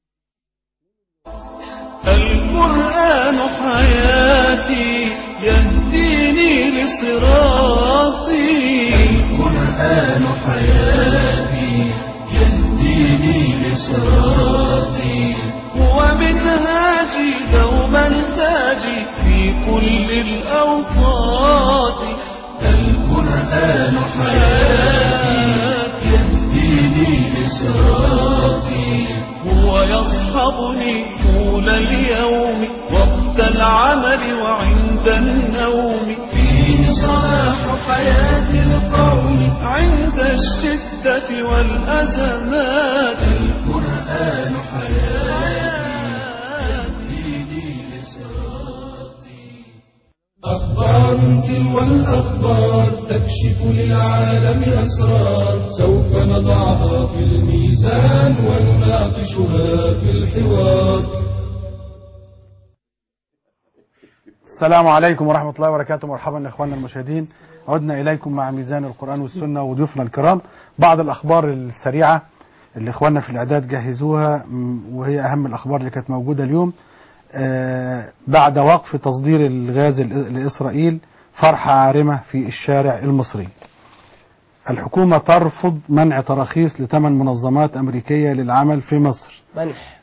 القرآن حياتي يهديني لصراطي القرآن حياتي يهديني لصراطي هو منهاجي دوما تاجي في كل الأوقات القرآن حياتي يهديني لصراطي هو يصحبني طول اليوم وقت العمل وعند النوم فيه صلاح حياة القوم عند الشدة والأزمات القرآن حياتي تلو الأخبار تكشف للعالم أسرار سوف نضعها في الميزان ونناقشها في الحوار السلام عليكم ورحمة الله وبركاته مرحبا إخواننا المشاهدين عدنا إليكم مع ميزان القرآن والسنة وضيوفنا الكرام بعض الأخبار السريعة اللي إخواننا في الإعداد جهزوها م، وهي أهم الأخبار اللي كانت موجودة اليوم آه، بعد وقف تصدير الغاز ل- لإسرائيل فرحة عارمة في الشارع المصري الحكومة ترفض منع تراخيص لثمان منظمات أمريكية للعمل في مصر منح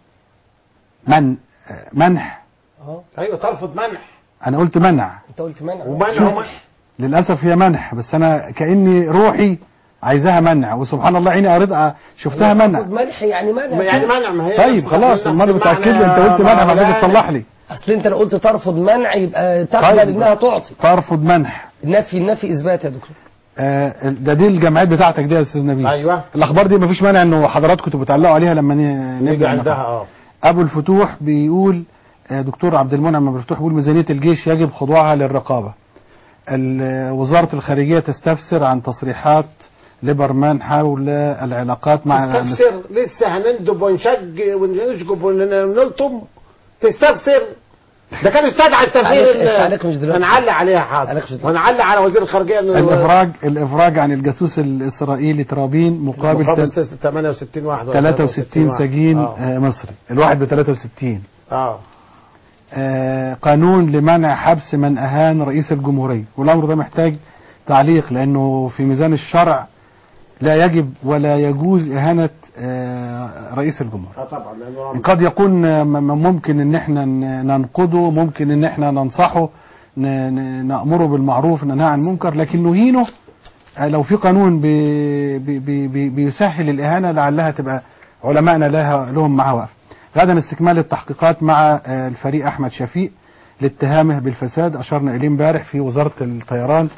من آه، منح اه ايوه ترفض منح أنا قلت منع انت قلت منع ومنع ومنح للاسف هي منح بس انا كاني روحي عايزاها منع وسبحان الله عيني قريت شفتها تاخد منع منح يعني منع يعني منع ما هي طيب نفس- خلاص نفس امال المعنى متاكد لي انت قلت منع بعد كده مولانا. تصلح لي اصل انت لو قلت ترفض منع يبقى تقبل طيب. انها تعطي ترفض منح النفي النفي اثبات يا دكتور آه ده دي الجامعات بتاعتك دي يا استاذ نبيل ايوه الاخبار دي مفيش مانع انه حضراتكم تبقوا تعلقوا عليها لما ن- نيجي نرجع عندها نقرأ. اه ابو الفتوح بيقول آه، دكتور عبد المنعم ابو الفتوح بيقول ميزانيه الجيش يجب خضوعها للرقابه ال- وزاره الخارجيه تستفسر عن تصريحات ليبرمان حول العلاقات مع تستفسر لسه هنندب ونشج ونشجب ونلطم تستفسر ده كان استدعى السفير تعليق- ال- التعليق مش دلوقتي. هنعلق عليها تعليق حاضر مش دلوقتي. ونعلق على وزير الخارجيه انه الافراج الافراج عن الجاسوس الاسرائيلي ترابين مقابل, مقابل تل- 68 واحد ولا 63 واحد. سجين اه, آه، مصري الواحد ب 63 آه. آه، قانون لمنع حبس من اهان رئيس الجمهوريه والامر ده محتاج تعليق لانه في ميزان الشرع لا يجب ولا يجوز اهانه آه، رئيس الجمهوريه اه طبعا لانه قد يكون آه، م- م- ممكن ان احنا ن- ننقده ممكن ان احنا ننصحه ن- ن- نأمره بالمعروف ننهى عن المنكر لكن نهينه آه، لو في قانون بي بي بي بي بيسهل الإهانة لعلها تبقى علمائنا لها لهم معها وقف غدا استكمال التحقيقات مع آه، الفريق أحمد شفيق لاتهامه بالفساد أشرنا إليه امبارح في وزارة الطيران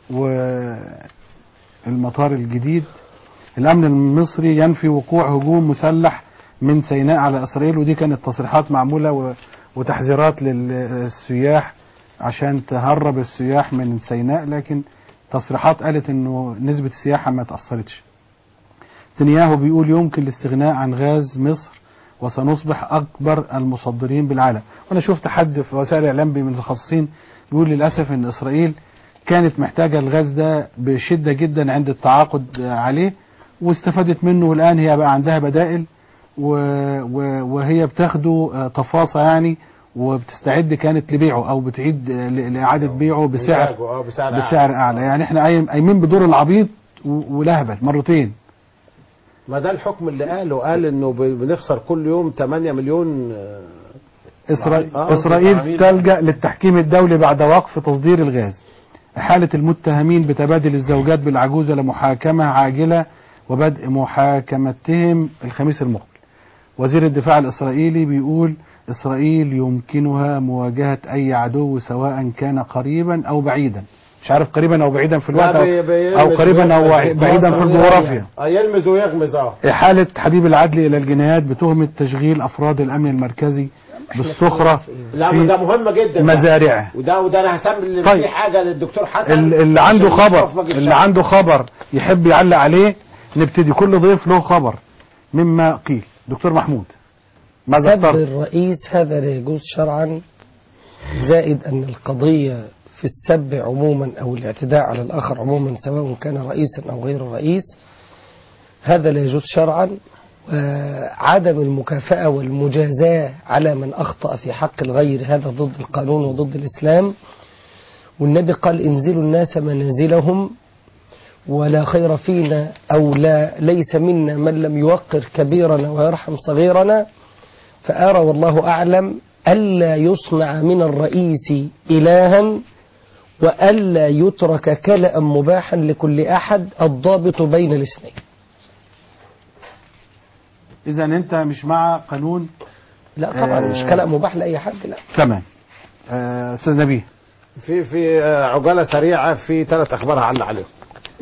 والمطار الجديد الأمن المصري ينفي وقوع هجوم مسلح من سيناء على إسرائيل ودي كانت تصريحات معمولة و- وتحذيرات للسياح عشان تهرب السياح من سيناء لكن تصريحات قالت انه نسبة السياحة ما تأثرتش نتنياهو بيقول يمكن الاستغناء عن غاز مصر وسنصبح أكبر المصدرين بالعالم وأنا شفت حد في وسائل الإعلام من المتخصصين بيقول للأسف أن إسرائيل كانت محتاجة الغاز ده بشدة جدا عند التعاقد عليه واستفادت منه والآن هي بقى عندها بدائل و و وهي بتاخده آه، تفاصة يعني وبتستعد كانت لبيعه أو بتعيد آه، ل- لإعادة بيعه بسعر إنتاجه، اه بسعر بسعر أعلى يعني احنا قايم- قايمين بدور العبيط و- ولهبل مرتين ما ده الحكم اللي قاله قال انه ب- بنخسر كل يوم 8 مليون آه، إسرائيل, آه، إسرائيل عميل. تلجأ للتحكيم الدولي بعد وقف تصدير الغاز حالة المتهمين بتبادل الزوجات بالعجوزة لمحاكمة عاجلة وبدء محاكمتهم الخميس المقبل وزير الدفاع الإسرائيلي بيقول إسرائيل يمكنها مواجهة أي عدو سواء كان قريبا أو بعيدا مش عارف قريبا أو بعيدا في الوقت لا، أو, بي- بيلمس أو قريبا أو ويغمز. بعيدا في الجغرافيا آه، يلمز ويغمز اه إحالة حبيب العدل إلى الجنايات بتهمة تشغيل أفراد الأمن المركزي بالسخرة لا في ده مهم جدا ده. مزارعه وده وده انا هسمي اللي طيب. فيه حاجه للدكتور حسن ال- اللي عنده عشان خبر يشوف وجه اللي الشعب. عنده خبر يحب يعلق عليه نبتدي كل ضيف له خبر مما قيل دكتور محمود ماذا سب اخترت الرئيس هذا لا يجوز شرعا زائد أن القضية في السب عموما أو الاعتداء على الآخر عموما سواء كان رئيسا أو غير رئيس هذا لا يجوز شرعا وعدم المكافأة والمجازاة على من أخطأ في حق الغير هذا ضد القانون وضد الإسلام والنبي قال انزلوا الناس منازلهم ولا خير فينا أو لا ليس منا من لم يوقر كبيرنا ويرحم صغيرنا فأرى والله أعلم ألا يصنع من الرئيس إلها وألا يترك كلأ مباحا لكل أحد الضابط بين الاثنين اذا انت مش مع قانون لا طبعا آه. مش كلأ مباح لأي حد لا تمام آه، استاذ نبيه في في آه، عجاله سريعه في ثلاث اخبار هعلق عليهم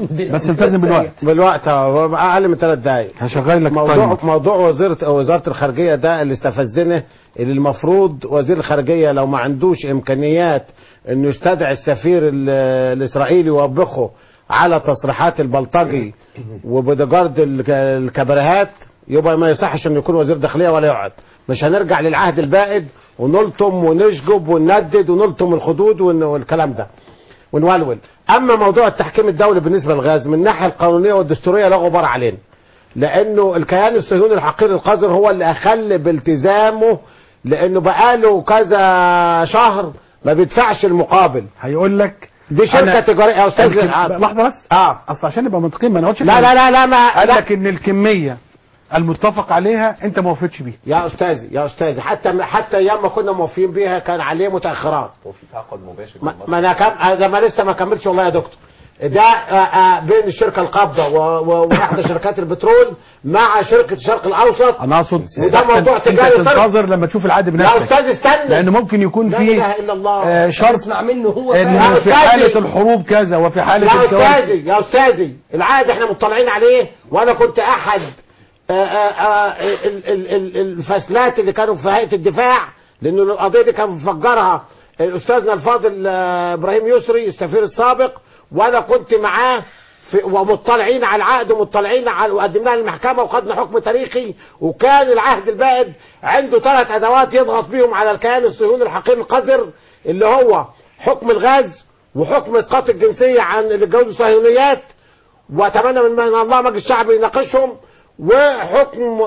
بس التزم بالوقت بالوقت اه اقل من ثلاث دقائق هشغل لك موضوع تايمر. موضوع وزيرة وزارة الخارجية ده اللي استفزنا اللي المفروض وزير الخارجية لو ما عندوش إمكانيات إنه يستدعي السفير ال- الإسرائيلي ويوبخه على تصريحات البلطجي وبودجارد الك- الكبريهات يبقى ما يصحش إنه يكون وزير داخلية ولا يقعد مش هنرجع للعهد البائد ونلطم ونشجب ونندد ونلطم الخدود ون- والكلام ده ونولول اما موضوع التحكيم الدولي بالنسبه للغاز من الناحيه القانونيه والدستوريه لا غبار علينا لانه الكيان الصهيوني الحقير القذر هو اللي اخل بالتزامه لانه بقاله كذا شهر ما بيدفعش المقابل هيقول لك دي شركه أنا- تجاريه يا استاذ الكم- العاد. لحظه بس اه اصل عشان نبقى منطقيين ما انا قلتش لا لا لا لا ما قال لا. لك ان الكميه المتفق عليها انت ما وافقتش بيها يا استاذي يا استاذي حتى حتى ايام ما كنا موافقين بيها كان عليه متاخرات هو في تعاقد مباشر ما, بالمصرف. ما انا كم ده ما لسه ما كملتش والله يا دكتور ده آه، آه، بين الشركه القابضه و- و- واحدى شركات البترول مع شركه الشرق الاوسط انا اقصد وده موضوع أنت تجاري صرف. تنتظر لما تشوف العقد يا بنفسك استاذ استنى لان ممكن يكون لا في اله الا الله آه، شرط اسمع منه هو ان فاهم. يا في أستاذي. حاله الحروب كذا وفي حاله يا الكوارث استاذي يا استاذي العقد احنا مطلعين عليه وانا كنت احد آه، آه، آه، ال- ال- ال- الفاسلات اللي كانوا في هيئه الدفاع لانه القضيه دي كان مفجرها استاذنا الفاضل آه، ابراهيم يسري السفير السابق وانا كنت معاه في ومطلعين على العقد ومطلعين على وقدمناه للمحكمه وخدنا حكم تاريخي وكان العهد البائد عنده ثلاث ادوات يضغط بيهم على الكيان الصهيوني الحقير القذر اللي هو حكم الغاز وحكم اسقاط الجنسيه عن اللي اتجوزوا الصهيونيات واتمنى من من الله مجلس الشعب يناقشهم وحكم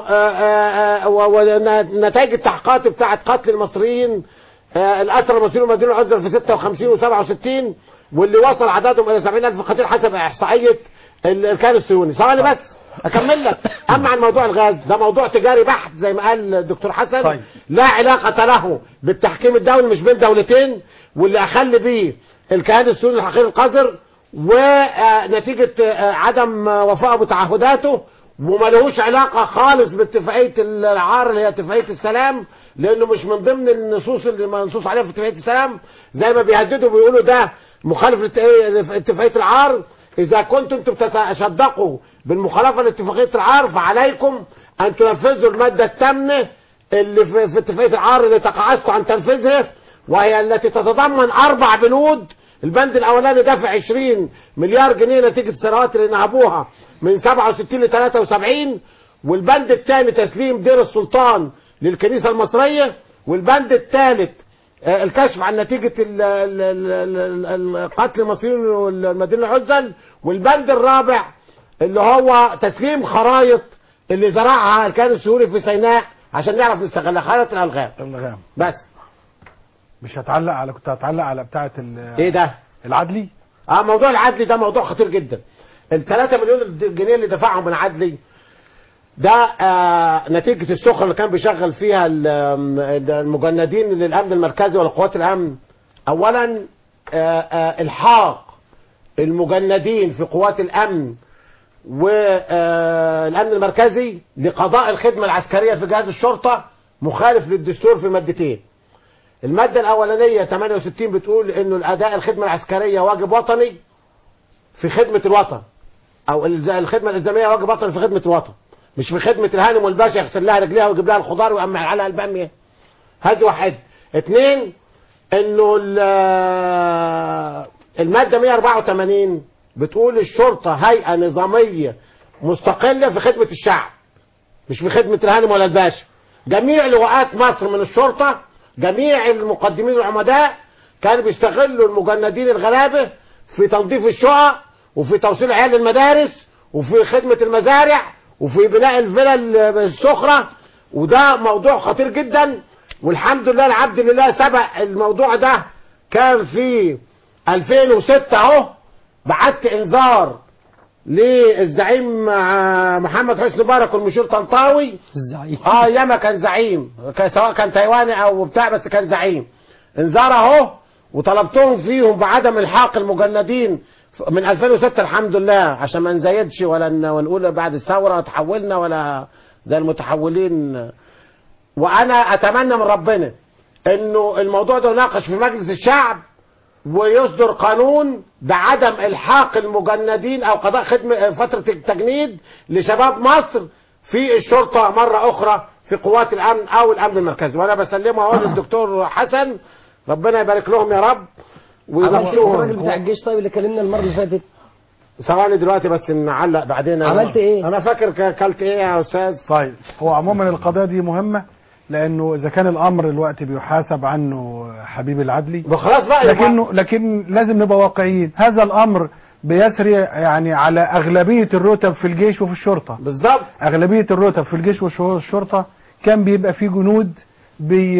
ونتائج التحقيقات بتاعه قتل المصريين آه، الاسرى المصريين المدينه العزل في 56 و67 واللي وصل عددهم الى 70000 قتيل حسب احصائيه ال- الكيان الصهيوني ثواني بس اكمل لك اما عن موضوع الغاز ده موضوع تجاري بحت زي ما قال الدكتور حسن طيب. لا علاقه له بالتحكيم الدولي مش بين دولتين واللي اخل بيه الكيان الصهيوني الحقير القذر ونتيجه عدم آه، وفائه بتعهداته وما لهوش علاقه خالص باتفاقيه العار اللي هي اتفاقيه السلام لانه مش من ضمن النصوص اللي منصوص عليها في اتفاقيه السلام زي ما بيهددوا بيقولوا ده مخالف لات- اتفاقيه العار اذا كنتم انتم بتتصدقوا بالمخالفه لاتفاقيه العار فعليكم ان تنفذوا الماده الثامنه اللي في, في اتفاقيه العار اللي تقاعدتوا عن تنفيذها وهي التي تتضمن اربع بنود البند الاولاني دفع 20 مليار جنيه نتيجه الثروات اللي نهبوها من 67 ل 73 والبند الثاني تسليم دير السلطان للكنيسه المصريه والبند الثالث آه، الكشف عن نتيجة ال- ال- ال- ال- ال- قتل المصريين والمدينة العزل والبند الرابع اللي هو تسليم خرايط اللي زرعها الكيان السوري في سيناء عشان نعرف نستغلها خرائط الألغام الغام بس مش هتعلق على كنت هتعلق على بتاعه ال- ايه ده؟ العدلي اه موضوع العدلي ده موضوع خطير جدا ال 3 مليون جنيه اللي دفعهم من عدلي ده آه نتيجة السخرة اللي كان بيشغل فيها ال- آم، المجندين للأمن المركزي ولقوات الأمن أولا آه آه الحاق المجندين في قوات الأمن والأمن المركزي لقضاء الخدمة العسكرية في جهاز الشرطة مخالف للدستور في مادتين المادة الأولانية 68 بتقول إنه الأداء الخدمة العسكرية واجب وطني في خدمة الوطن أو الز- الخدمة الإلزامية واجب وطني في خدمة الوطن مش في خدمة الهانم والباشا يغسل لها رجليها ويجيب لها الخضار ويقمع عليها البامية هذه واحد اثنين إنه ال- المادة 184 بتقول الشرطة هيئة نظامية مستقلة في خدمة الشعب مش في خدمة الهانم ولا الباشا جميع لواءات مصر من الشرطة جميع المقدمين العمداء كانوا بيستغلوا المجندين الغلابة في تنظيف الشقق وفي توصيل عيال المدارس وفي خدمة المزارع وفي بناء الفلل السخرة وده موضوع خطير جدا والحمد لله العبد لله سبق الموضوع ده كان في 2006 اهو بعت انذار للزعيم آه، محمد حسني مبارك والمشير طنطاوي الزعيم اه ياما كان زعيم كان سواء كان تايواني او بتاع بس كان زعيم انذار اهو وطلبتهم فيهم بعدم الحاق المجندين ف- من 2006 الحمد لله عشان ما نزايدش ولا ن- ونقول بعد الثوره تحولنا ولا زي المتحولين وانا اتمنى من ربنا انه الموضوع ده يناقش في مجلس الشعب ويصدر قانون بعدم الحاق المجندين او قضاء خدمه فتره التجنيد لشباب مصر في الشرطه مره اخرى في قوات الامن او الامن المركزي وانا بسلمه اهو للدكتور حسن ربنا يبارك لهم يا رب عملت ايه الراجل بتاع ويمشوهم الجيش طيب اللي كلمنا المره اللي فاتت ثواني دلوقتي بس نعلق بعدين عملت إيه؟ انا فاكر ك- اكلت ايه يا استاذ طيب هو عموما القضيه دي مهمه لانه اذا كان الامر الوقت بيحاسب عنه حبيب العدلي خلاص بقى يبقى- لكنه لكن لازم نبقى واقعيين هذا الامر بيسري يعني على اغلبيه الرتب في الجيش وفي الشرطه بالظبط اغلبيه الرتب في الجيش والشرطه كان بيبقى في جنود بي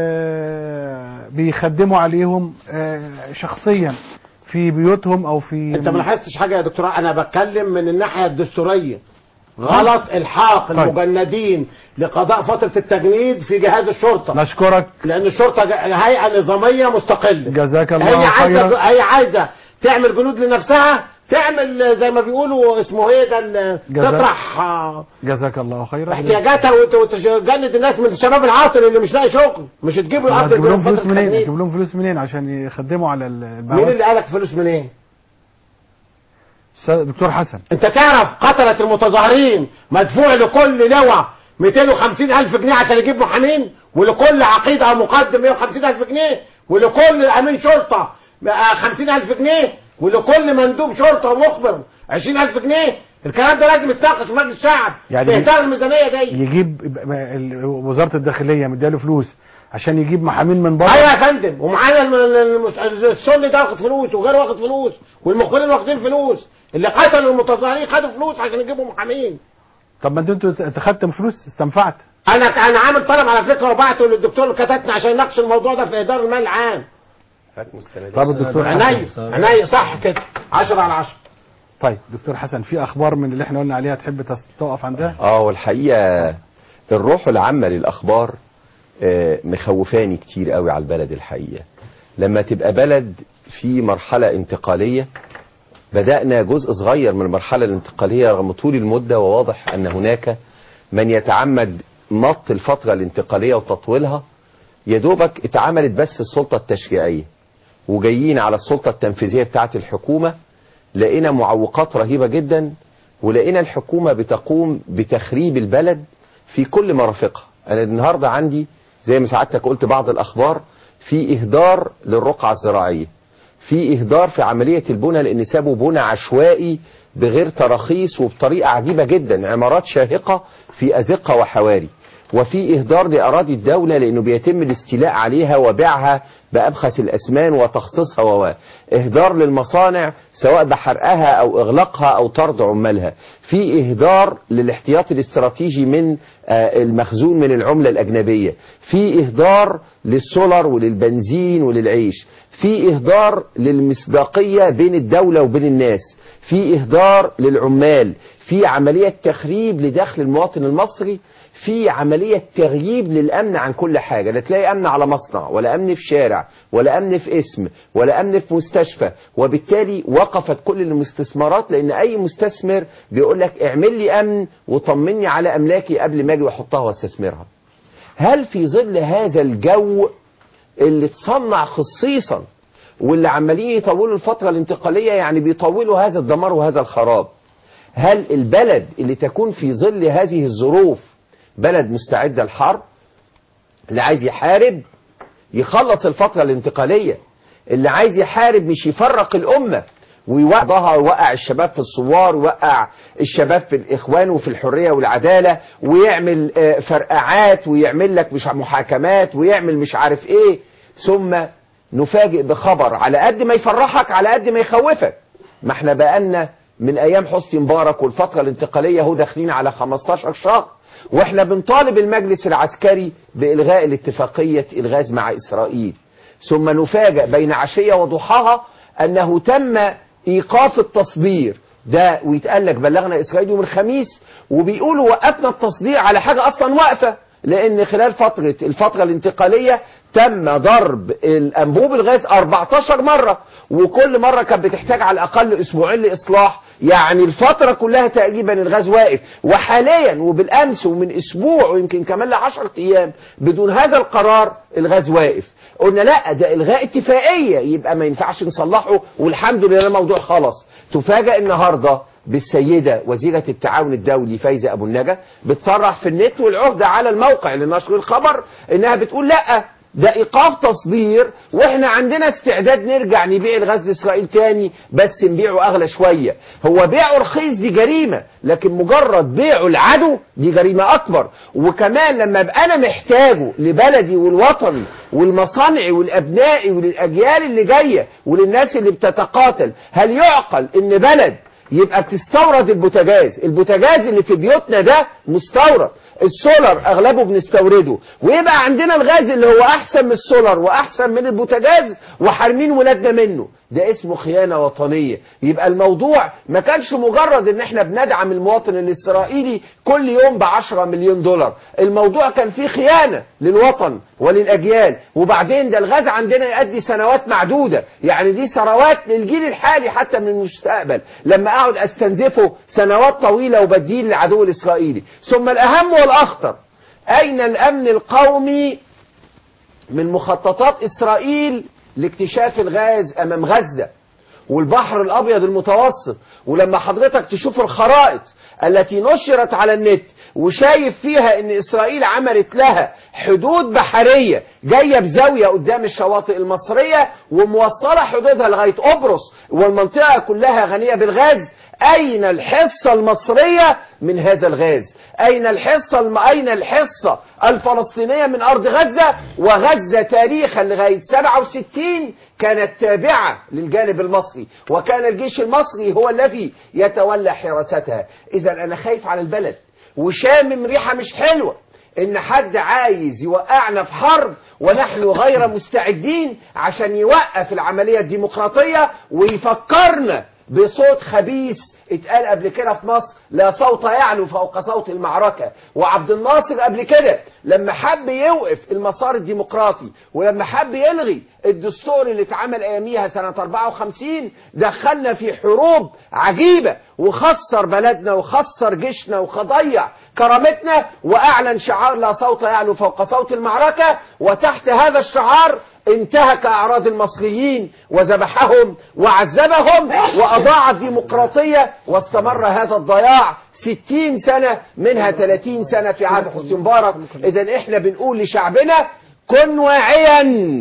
بيخدموا عليهم آه، شخصيا في بيوتهم او في انت ما لاحظتش حاجه يا دكتور انا بتكلم من الناحيه الدستوريه غلط الحاق طيب. المجندين لقضاء فتره التجنيد في جهاز الشرطه نشكرك لان الشرطه ج- هيئه نظاميه مستقله جزاك هي الله عايزه خيرا هي عايزه تعمل جنود لنفسها تعمل زي ما بيقولوا اسمه ايه ده ال- جزاك. تطرح آه، جزاك الله خيرا احتياجاتها وت- وتجند الناس من الشباب العاطل اللي مش لاقي شغل مش تجيبوا الارض هتجيب لهم فترة فلوس منين التجنيد. تجيب لهم فلوس منين عشان يخدموا على ال- مين البعوث اللي قالك فلوس منين؟ أستاذ دكتور حسن انت تعرف قتلة المتظاهرين مدفوع لكل لواء 250 ألف جنيه عشان يجيب محامين ولكل عقيد أو مقدم 150 ألف جنيه ولكل أمين شرطة 50 ألف جنيه ولكل مندوب شرطة ومخبر 20 ألف جنيه الكلام ده لازم يتناقش في مجلس الشعب يعني في إهدار الميزانية دي يجيب ب- ب- ال- وزاره الداخليه مدياله فلوس عشان يجيب محامين من بره ايوه يا فندم ومعانا الم- المس- السن ده واخد فلوس وغيره واخد فلوس والمخبرين واخدين فلوس اللي قتلوا المتظاهرين خدوا فلوس عشان يجيبوا محامين طب ما انتوا اتخدتم فلوس استنفعت انا انا عامل طلب على فكره وبعته للدكتور كتتنا عشان يناقش الموضوع ده في اداره المال العام هات مستندات طب الدكتور حسن عينيا عينيا صح كده 10 على 10 طيب دكتور حسن في اخبار من اللي احنا قلنا عليها تحب تس- تقف عندها اه والحقيقه الروح العامه للاخبار آه، مخوفاني كتير قوي على البلد الحقيقه لما تبقى بلد في مرحله انتقاليه بدانا جزء صغير من المرحله الانتقاليه رغم طول المده وواضح ان هناك من يتعمد مط الفتره الانتقاليه وتطويلها يا دوبك اتعملت بس السلطه التشريعيه وجايين على السلطه التنفيذيه بتاعه الحكومه لقينا معوقات رهيبة جدا ولقينا الحكومة بتقوم بتخريب البلد في كل مرافقها أنا النهاردة عندي زي ما سعادتك قلت بعض الأخبار في إهدار للرقعة الزراعية في إهدار في عملية البنى لأن سابوا بنى عشوائي بغير تراخيص وبطريقة عجيبة جدا عمارات شاهقة في أزقة وحواري وفي إهدار لأراضي الدولة لأنه بيتم الاستيلاء عليها وبيعها بأبخس الأثمان وتخصيصها و إهدار للمصانع سواء بحرقها أو إغلاقها أو طرد عمالها في إهدار للاحتياط الاستراتيجي من آه، المخزون من العملة الأجنبية في إهدار للسولر وللبنزين وللعيش في إهدار للمصداقية بين الدولة وبين الناس في إهدار للعمال في عملية تخريب لدخل المواطن المصري في عملية تغييب للأمن عن كل حاجة لا تلاقي أمن على مصنع ولا أمن في شارع ولا أمن في اسم ولا أمن في مستشفى وبالتالي وقفت كل المستثمرات لأن أي مستثمر بيقول لك اعمل لي أمن وطمني على أملاكي قبل ما أجي وأحطها واستثمرها هل في ظل هذا الجو اللي اتصنع خصيصا واللي عمالين يطولوا الفترة الانتقالية يعني بيطولوا هذا الدمار وهذا الخراب هل البلد اللي تكون في ظل هذه الظروف بلد مستعدة للحرب اللي عايز يحارب يخلص الفترة الانتقالية اللي عايز يحارب مش يفرق الأمة ويوقعها ويوقع الشباب في الثوار ويوقع الشباب في الإخوان وفي الحرية والعدالة ويعمل آه، فرقعات ويعمل لك مش محاكمات ويعمل مش عارف ايه ثم نفاجئ بخبر على قد ما يفرحك على قد ما يخوفك ما احنا بقالنا من ايام حسني مبارك والفترة الانتقالية هو داخلين على 15 شهر واحنا بنطالب المجلس العسكري بإلغاء الاتفاقية الغاز مع إسرائيل ثم نفاجأ بين عشية وضحاها أنه تم إيقاف التصدير ده ويتقال لك بلغنا إسرائيل يوم الخميس وبيقولوا وقفنا التصدير على حاجة أصلا واقفة لان خلال فتره الفتره الانتقاليه تم ضرب الانبوب الغاز 14 مره وكل مره كانت بتحتاج على الاقل اسبوعين لاصلاح يعني الفتره كلها تقريبا الغاز واقف وحاليا وبالامس ومن اسبوع ويمكن كمان ل 10 ايام بدون هذا القرار الغاز واقف قلنا لا ده الغاء اتفاقيه يبقى ما ينفعش نصلحه والحمد لله الموضوع خلص تفاجئ النهارده بالسيده وزيره التعاون الدولي فايزه ابو النجا بتصرح في النت والعهده على الموقع لنشر الخبر انها بتقول لا ده ايقاف تصدير واحنا عندنا استعداد نرجع نبيع الغاز لاسرائيل تاني بس نبيعه اغلى شويه هو بيعه رخيص دي جريمه لكن مجرد بيعه العدو دي جريمه اكبر وكمان لما ابقى انا محتاجه لبلدي والوطن والمصانع والابناء وللاجيال اللي جايه وللناس اللي بتتقاتل هل يعقل ان بلد يبقى بتستورد البوتاجاز البوتاجاز اللي في بيوتنا ده مستورد السولر اغلبه بنستورده ويبقى عندنا الغاز اللي هو احسن من السولر واحسن من البوتاجاز وحارمين ولادنا منه ده اسمه خيانة وطنية يبقى الموضوع ما كانش مجرد ان احنا بندعم المواطن الاسرائيلي كل يوم بعشرة مليون دولار الموضوع كان فيه خيانة للوطن وللاجيال وبعدين ده الغاز عندنا يؤدي سنوات معدودة يعني دي ثروات للجيل الحالي حتى من المستقبل لما اقعد استنزفه سنوات طويلة وبديه للعدو الاسرائيلي ثم الاهم والاخطر اين الامن القومي من مخططات اسرائيل لاكتشاف الغاز امام غزه والبحر الابيض المتوسط ولما حضرتك تشوف الخرائط التي نشرت على النت وشايف فيها ان اسرائيل عملت لها حدود بحريه جايه بزاويه قدام الشواطئ المصريه وموصله حدودها لغايه قبرص والمنطقه كلها غنيه بالغاز اين الحصه المصريه من هذا الغاز أين الحصة الم... أين الحصة الفلسطينية من أرض غزة وغزة تاريخا لغاية 67 كانت تابعة للجانب المصري وكان الجيش المصري هو الذي يتولى حراستها إذا أنا خايف على البلد وشامم ريحة مش حلوة ان حد عايز يوقعنا في حرب ونحن غير مستعدين عشان يوقف العملية الديمقراطية ويفكرنا بصوت خبيث اتقال قبل كده في مصر لا صوت يعلو فوق صوت المعركة وعبد الناصر قبل كده لما حب يوقف المسار الديمقراطي ولما حب يلغي الدستور اللي اتعمل اياميها سنة 54 دخلنا في حروب عجيبة وخسر بلدنا وخسر جيشنا وخضيع كرامتنا واعلن شعار لا صوت يعلو فوق صوت المعركة وتحت هذا الشعار انتهك اعراض المصريين وذبحهم وعذبهم واضاع الديمقراطية واستمر هذا الضياع ستين سنة منها ثلاثين سنة في عهد حسني مبارك اذا احنا بنقول لشعبنا كن واعيا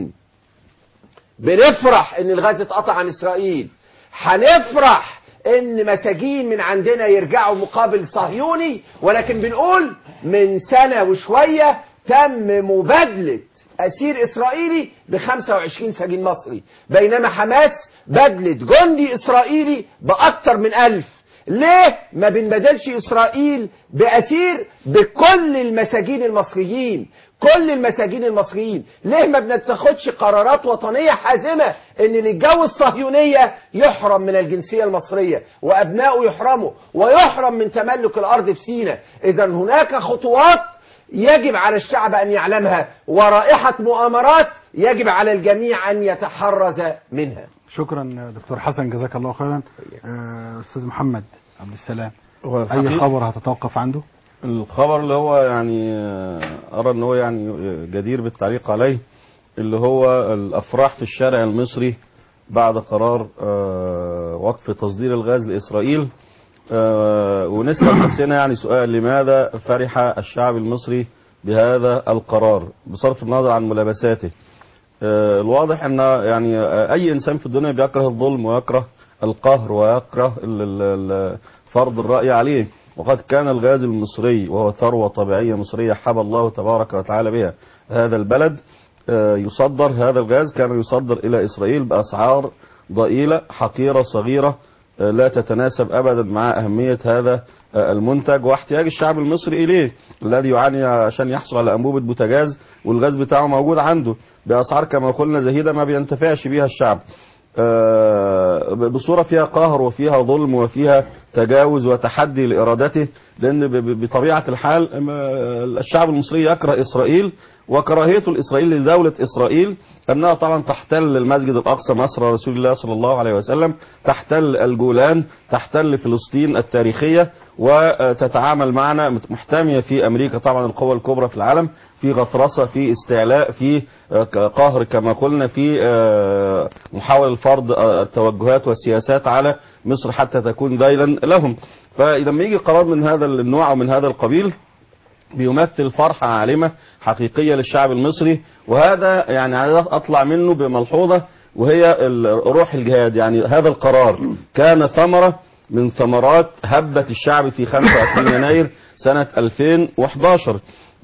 بنفرح ان الغاز اتقطع عن اسرائيل هنفرح ان مساجين من عندنا يرجعوا مقابل صهيوني ولكن بنقول من سنة وشوية تم مبادلة أسير إسرائيلي ب 25 سجين مصري بينما حماس بدلت جندي إسرائيلي بأكثر من ألف ليه ما بنبدلش إسرائيل بأسير بكل المساجين المصريين كل المساجين المصريين ليه ما بنتخدش قرارات وطنية حازمة ان اللي يتجوز صهيونية يحرم من الجنسية المصرية وابنائه يحرموا ويحرم من تملك الارض في سيناء اذا هناك خطوات يجب على الشعب أن يعلمها ورائحة مؤامرات يجب على الجميع أن يتحرز منها شكرا دكتور حسن جزاك الله خيرا آه، استاذ محمد عبد السلام هو اي الحقيقة خبر هتتوقف عنده الخبر اللي هو يعني آه، أرى أن هو يعني جدير بالتعليق عليه اللي هو الأفراح في الشارع المصري بعد قرار آه، وقف تصدير الغاز لإسرائيل آه، ونسأل نفسنا يعني سؤال لماذا فرح الشعب المصري بهذا القرار بصرف النظر عن ملابساته آه، الواضح ان يعني آه، اي انسان في الدنيا بيكره الظلم ويكره القهر ويكره ال- ال- ال- فرض الرأي عليه وقد كان الغاز المصري وهو ثروة طبيعية مصرية حب الله تبارك وتعالى بها هذا البلد آه، يصدر هذا الغاز كان يصدر إلى إسرائيل بأسعار ضئيلة حقيرة صغيرة آه، لا تتناسب أبدا مع أهمية هذا آه، المنتج واحتياج الشعب المصري إليه الذي يعاني عشان يحصل على أنبوبة بوتاجاز والغاز بتاعه موجود عنده بأسعار كما قلنا زهيدة ما بينتفعش بيها الشعب آه، بصورة فيها قهر وفيها ظلم وفيها تجاوز وتحدي لإرادته لأن ب- ب- بطبيعة الحال أما الشعب المصري يكره إسرائيل وكراهيته الإسرائيل لدولة إسرائيل أنها طبعا تحتل المسجد الأقصى مصر رسول الله صلى الله عليه وسلم تحتل الجولان تحتل فلسطين التاريخية وتتعامل معنا محتمية في أمريكا طبعا القوى الكبرى في العالم في غطرسة في استعلاء في قهر كما قلنا في آه، محاولة فرض آه، التوجهات والسياسات على مصر حتى تكون ذيلا لهم فلما يجي قرار من هذا النوع او من هذا القبيل بيمثل فرحة عالمة حقيقية للشعب المصري وهذا يعني عايز اطلع منه بملحوظة وهي ال- روح الجهاد يعني هذا القرار كان ثمرة من ثمرات هبة الشعب في 25 يناير سنة 2011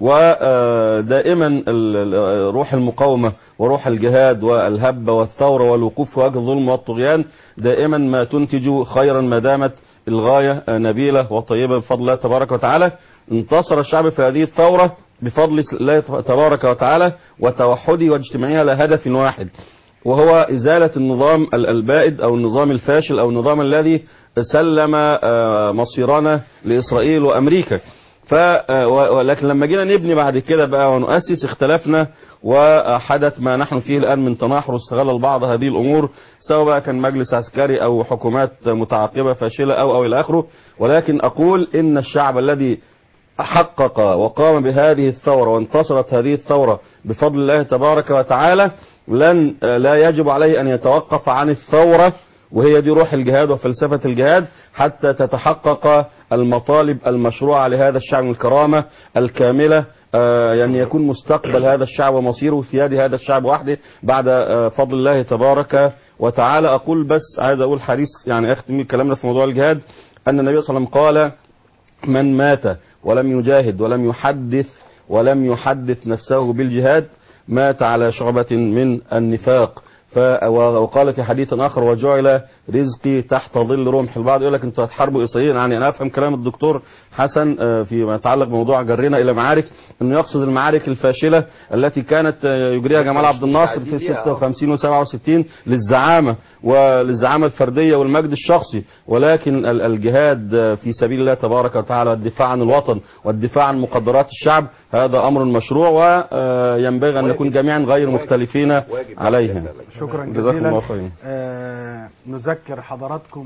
ودائما روح المقاومة وروح الجهاد والهبة والثورة والوقوف في وجه الظلم والطغيان دائما ما تنتج خيرا ما دامت الغاية نبيلة وطيبة بفضل الله تبارك وتعالى انتصر الشعب في هذه الثورة بفضل الله تبارك وتعالى وتوحده واجتماعه على هدف واحد وهو إزالة النظام ال- البائد أو النظام الفاشل أو النظام الذي سلم آه، مصيرنا لإسرائيل وأمريكا ف آه، و- ولكن لما جينا نبني بعد كده بقى ونؤسس اختلفنا وحدث ما نحن فيه الآن من تناحر واستغلال البعض هذه الأمور سواء بقى كان مجلس عسكري أو حكومات متعاقبة فاشلة أو أو إلى آخره ولكن أقول إن الشعب الذي حقق وقام بهذه الثورة وانتصرت هذه الثورة بفضل الله تبارك وتعالى لن لا يجب عليه أن يتوقف عن الثورة وهي دي روح الجهاد وفلسفة الجهاد حتى تتحقق المطالب المشروعة لهذا الشعب من الكرامة الكاملة آه، يعني يكون مستقبل هذا الشعب ومصيره في يد هذا الشعب وحده بعد آه، فضل الله تبارك وتعالى أقول بس عايز أقول حديث يعني أختم كلامنا في موضوع الجهاد أن النبي صلى الله عليه وسلم قال من مات ولم يجاهد ولم يحدث ولم يحدث نفسه بالجهاد مات على شعبة من النفاق ف وقال في حديث اخر وجعل رزقي تحت ظل رمح البعض يقول لك انتوا هتحاربوا اسرائيل يعني انا افهم كلام الدكتور حسن آه، فيما يتعلق بموضوع جرنا الى معارك انه يقصد المعارك الفاشله التي كانت آه، يجريها جمال عبد الناصر في 56 و67 للزعامه وللزعامه الفرديه والمجد الشخصي ولكن ال- الجهاد آه، في سبيل الله تبارك وتعالى والدفاع عن الوطن والدفاع عن مقدرات الشعب هذا امر مشروع وينبغي ان نكون جميعا غير مختلفين عليه شكرا جزاكم جزيلا الله خيرا آه نذكر حضراتكم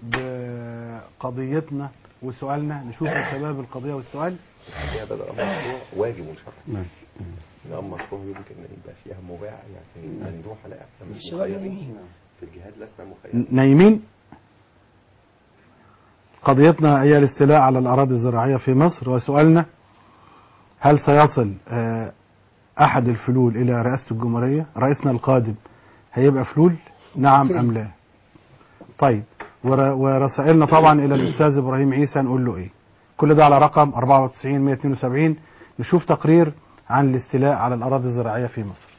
بقضيتنا وسؤالنا نشوف الشباب القضية والسؤال هذا الامر مشروع واجب وشرعي الامر مشروع يمكن ان يبقى فيها مباع يعني مندوح لا احنا مش مخيرين في الجهاد لسنا مخيرين نايمين قضيتنا هي الاستيلاء على الأراضي الزراعية في مصر وسؤالنا هل سيصل آه، أحد الفلول إلى رئاسة الجمهورية رئيسنا القادم هيبقى فلول نعم أم لا طيب ور- ورسائلنا طبعا إلى الأستاذ إبراهيم عيسى نقول له إيه كل ده على رقم 94 172 نشوف تقرير عن الاستيلاء على الأراضي الزراعية في مصر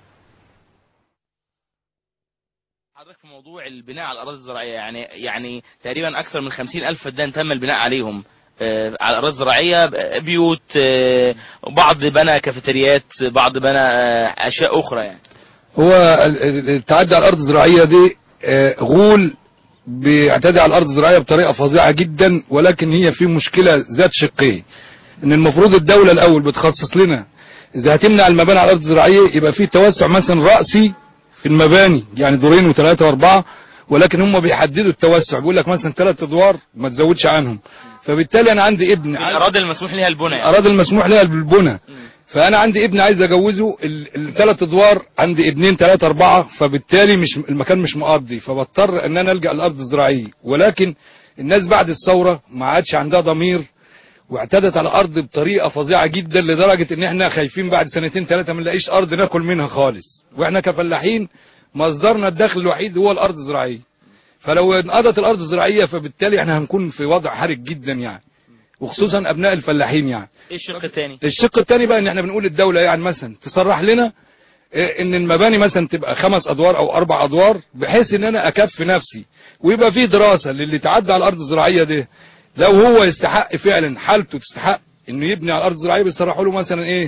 حضرتك في موضوع البناء على الاراضي الزراعيه يعني يعني تقريبا اكثر من خمسين الف فدان تم البناء عليهم آه، على الاراضي الزراعيه ب- بيوت آه، بعض بنى كافيتريات بعض بنى آه، اشياء اخرى يعني هو ال- ال- التعدي على الارض الزراعيه دي آه، غول بيعتدي على الارض الزراعيه بطريقه فظيعه جدا ولكن هي في مشكله ذات شقين ان المفروض الدوله الاول بتخصص لنا اذا هتمنع المباني على الارض الزراعيه يبقى في توسع مثلا راسي في المباني يعني دورين وثلاثه واربعه ولكن هم بيحددوا التوسع بيقول لك مثلا ثلاث ادوار ما تزودش عنهم فبالتالي انا عندي ابن الاراضي المسموح لها البنى يعني. الاراضي المسموح لها بالبنى فانا عندي ابن عايز اجوزه الثلاث ادوار عندي ابنين ثلاثة اربعة فبالتالي مش المكان مش مقضي فبضطر ان انا الجا الارض الزراعية ولكن الناس بعد الثورة ما عادش عندها ضمير واعتدت على الارض بطريقة فظيعة جدا لدرجة ان احنا خايفين بعد سنتين ثلاثة ما نلاقيش ارض ناكل منها خالص واحنا كفلاحين مصدرنا الدخل الوحيد هو الارض الزراعية فلو انقضت الارض الزراعية فبالتالي احنا هنكون في وضع حرج جدا يعني وخصوصا ابناء الفلاحين يعني ايه الشق الثاني الشق الثاني بقى ان احنا بنقول الدولة يعني مثلا تصرح لنا إيه، ان المباني مثلا تبقى خمس ادوار او اربع ادوار بحيث ان انا اكفي نفسي ويبقى في دراسة للي تعدى على الارض الزراعية دي لو هو يستحق فعلا حالته تستحق انه يبني على الارض الزراعية بيصرحوا له مثلا ايه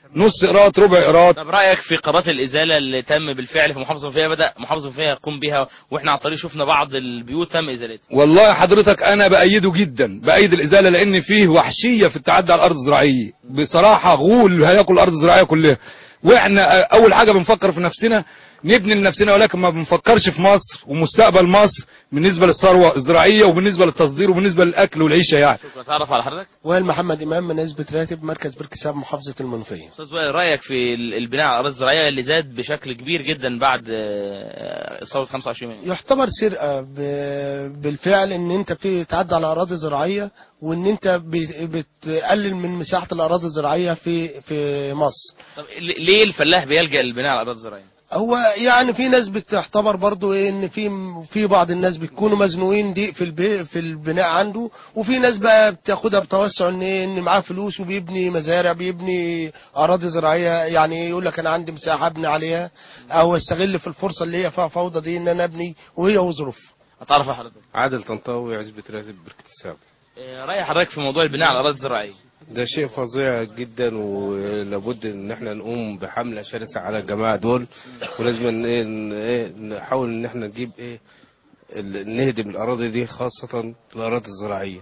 نص قراط ربع قراط طب رايك في قرارات الازاله اللي تم بالفعل في محافظه فيها بدا محافظه فيها يقوم بها واحنا على الطريق شفنا بعض البيوت تم ازالتها والله حضرتك انا بايده جدا بايد الازاله لان فيه وحشيه في التعدي على الارض الزراعيه بصراحه غول هياكل الارض الزراعيه كلها واحنا اول حاجه بنفكر في نفسنا نبني لنفسنا ولكن ما بنفكرش في مصر ومستقبل مصر بالنسبه للثروه الزراعيه وبالنسبه للتصدير وبالنسبه للاكل والعيشه يعني شكرا تعرف على حضرتك وائل محمد امام من نسبة راتب مركز بركساب محافظة المنوفية استاذ وائل رايك في ال- البناء على الاراضي الزراعيه اللي زاد بشكل كبير جدا بعد آه، ثوره 25 يناير يعتبر سرقة ب- بالفعل ان انت بتتعدى على اراضي زراعية وان انت ب- بتقلل من مساحة الاراضي الزراعية في في مصر طب ل- ليه الفلاح بيلجا للبناء على الاراضي الزراعيه هو يعني في ناس بتعتبر برضو إيه ان في في بعض الناس بيكونوا مزنوقين دي في البي في البناء عنده وفي ناس بقى بتاخدها بتوسع ان إيه ان معاه فلوس وبيبني مزارع بيبني اراضي زراعيه يعني يقول لك انا عندي مساحه ابني عليها او استغل في الفرصه اللي هي فيها فوضى دي ان انا ابني وهي وظروف هتعرف حضرتك عادل طنطاوي عزبة راتب بركة السابع آه، راي حضرتك في موضوع البناء على الاراضي الزراعيه ده شيء فظيع جدا ولابد ان احنا نقوم بحملة شرسة على الجماعة دول ولازم ان ايه ن- إيه نحاول ان احنا نجيب ايه ال- نهدم الاراضي دي خاصة الاراضي الزراعية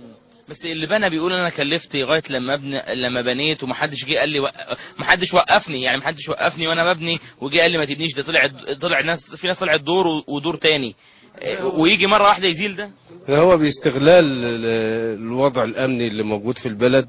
بس اللي بنى بيقول انا كلفت لغايه لما ابني لما بنيت ومحدش جه قال لي وق... محدش وقفني يعني محدش وقفني وانا ببني وجه قال لي ما تبنيش ده طلع طلع ناس في ناس طلعت دور و- ودور تاني آه، ويجي مره واحده يزيل ده هو باستغلال ال- الوضع الامني اللي موجود في البلد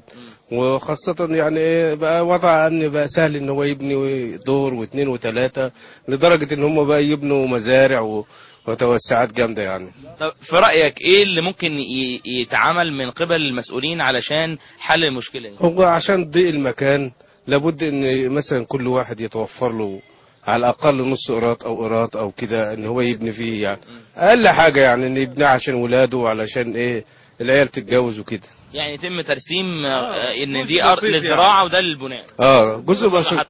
وخاصة يعني ايه بقى وضع امني بقى سهل ان هو يبني دور واثنين وثلاثة لدرجة ان هم بقى يبنوا مزارع و- وتوسعات جامدة يعني طب في رايك ايه اللي ممكن ي... يتعمل من قبل المسؤولين علشان حل المشكله دي هو عشان ضيق المكان لابد ان مثلا كل واحد يتوفر له على الاقل نص قراط او قراط او كده ان هو يبني فيه يعني اقل حاجه يعني ان يبني عشان ولاده وعلشان ايه العيال تتجوز وكده يعني يتم ترسيم آه، ان جزء دي ارض بسيط للزراعه وده للبناء اه جزء بسيط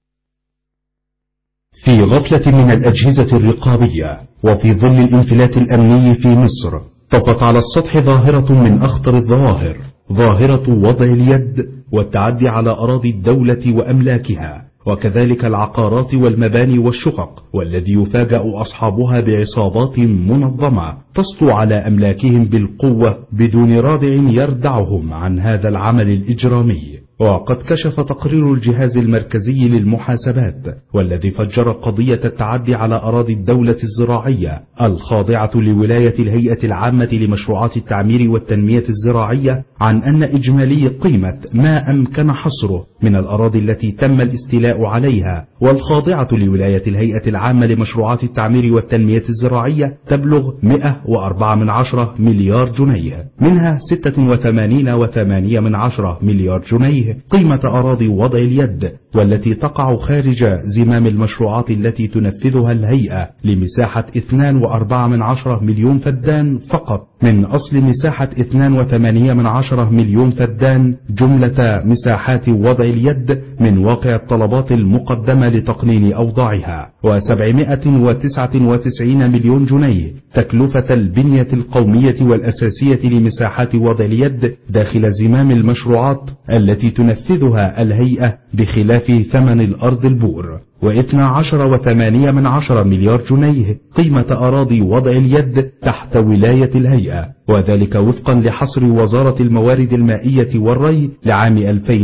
في غفلة من الأجهزة الرقابية وفي ظل الانفلات الأمني في مصر طفت على السطح ظاهرة من أخطر الظواهر ظاهرة وضع اليد والتعدي على أراضي الدولة وأملاكها وكذلك العقارات والمباني والشقق والذي يفاجأ أصحابها بعصابات منظمة تسطو على أملاكهم بالقوة بدون رادع يردعهم عن هذا العمل الإجرامي وقد كشف تقرير الجهاز المركزي للمحاسبات والذي فجر قضية التعدي على أراضي الدولة الزراعية الخاضعة لولاية الهيئة العامة لمشروعات التعمير والتنمية الزراعية عن أن إجمالي قيمة ما أمكن حصره من الأراضي التي تم الاستيلاء عليها والخاضعة لولاية الهيئة العامة لمشروعات التعمير والتنمية الزراعية تبلغ 104 من عشرة مليار جنيه منها 86 وثمانية من عشرة مليار جنيه قيمة أراضي وضع اليد والتي تقع خارج زمام المشروعات التي تنفذها الهيئة لمساحة 2 وأربعة من عشرة مليون فدان فقط من أصل مساحة 2 وثمانية من عشرة مليون فدان جملة مساحات وضع اليد من واقع الطلبات المقدمة لتقنين أوضاعها وسبعمائة وتسعة وتسعين مليون جنيه تكلفة البنية القومية والأساسية لمساحات وضع اليد داخل زمام المشروعات التي تنفذها الهيئة بخلاف ثمن الأرض البور واثنى عشر وثمانية من عشر مليار جنيه قيمة أراضي وضع اليد تحت ولاية الهيئة وذلك وفقا لحصر وزارة الموارد المائية والري لعام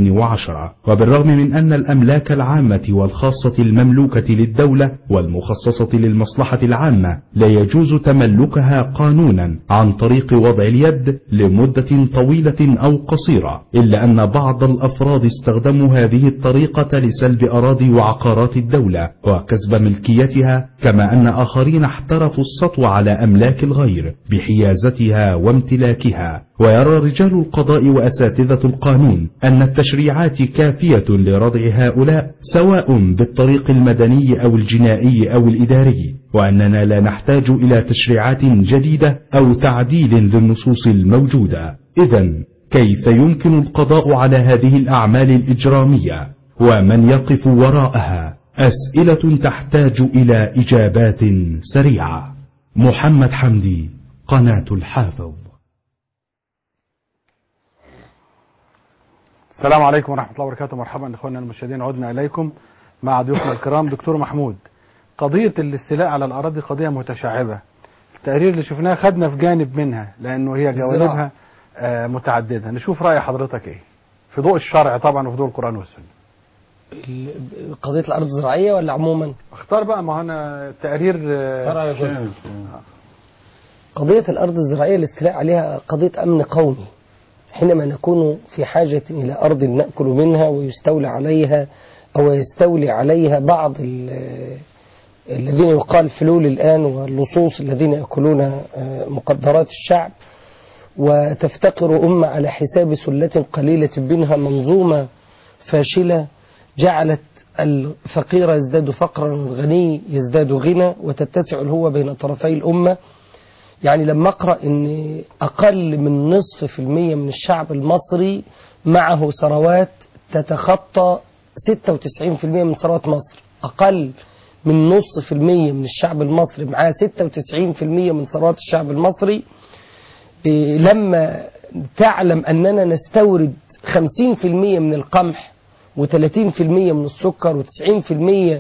2010 وبالرغم من أن الأملاك العامة والخاصة المملوكة للدولة والمخصصة للمصلحة العامة لا يجوز تملكها قانونا عن طريق وضع اليد لمدة طويلة أو قصيرة إلا أن بعض الأفراد استخدموا هذه الطريقة لسلب أراضي وعقارات الدولة وكسب ملكيتها كما أن آخرين احترفوا السطو على أملاك الغير بحيازتها وامتلاكها ويرى رجال القضاء وأساتذة القانون أن التشريعات كافية لردع هؤلاء سواء بالطريق المدني أو الجنائي أو الإداري وأننا لا نحتاج إلى تشريعات جديدة أو تعديل للنصوص الموجودة إذا كيف يمكن القضاء على هذه الأعمال الإجرامية ومن يقف وراءها أسئلة تحتاج إلى إجابات سريعة محمد حمدي قناة الحافظ السلام عليكم ورحمة الله وبركاته مرحبا إخواننا المشاهدين عدنا إليكم مع ضيوفنا الكرام دكتور محمود قضية الاستيلاء على الأراضي قضية متشعبة التقرير اللي شفناه خدنا في جانب منها لأنه هي جوانبها آه، متعددة نشوف رأي حضرتك إيه في ضوء الشرع طبعا وفي ضوء القرآن والسنة ال- قضية الأرض الزراعية ولا عموما اختار بقى ما هو أنا التقرير آه، شامل. قضية الأرض الزراعية الاستيلاء عليها قضية أمن قومي حينما نكون في حاجة إلى أرض نأكل منها ويستولى عليها أو يستولي عليها بعض ال- الذين يقال فلول الآن واللصوص الذين يأكلون آه، مقدرات الشعب وتفتقر أمة على حساب سلة قليلة منها منظومة فاشلة جعلت الفقير يزداد فقرا والغني يزداد غنى وتتسع الهوة بين طرفي الأمة يعني لما أقرأ أن أقل من نصف في المية من الشعب المصري معه ثروات تتخطى 96% من ثروات مصر أقل من نصف في المية من الشعب المصري معاه 96% من ثروات الشعب المصري إيه، لما تعلم أننا نستورد 50% من القمح و30% من السكر و90%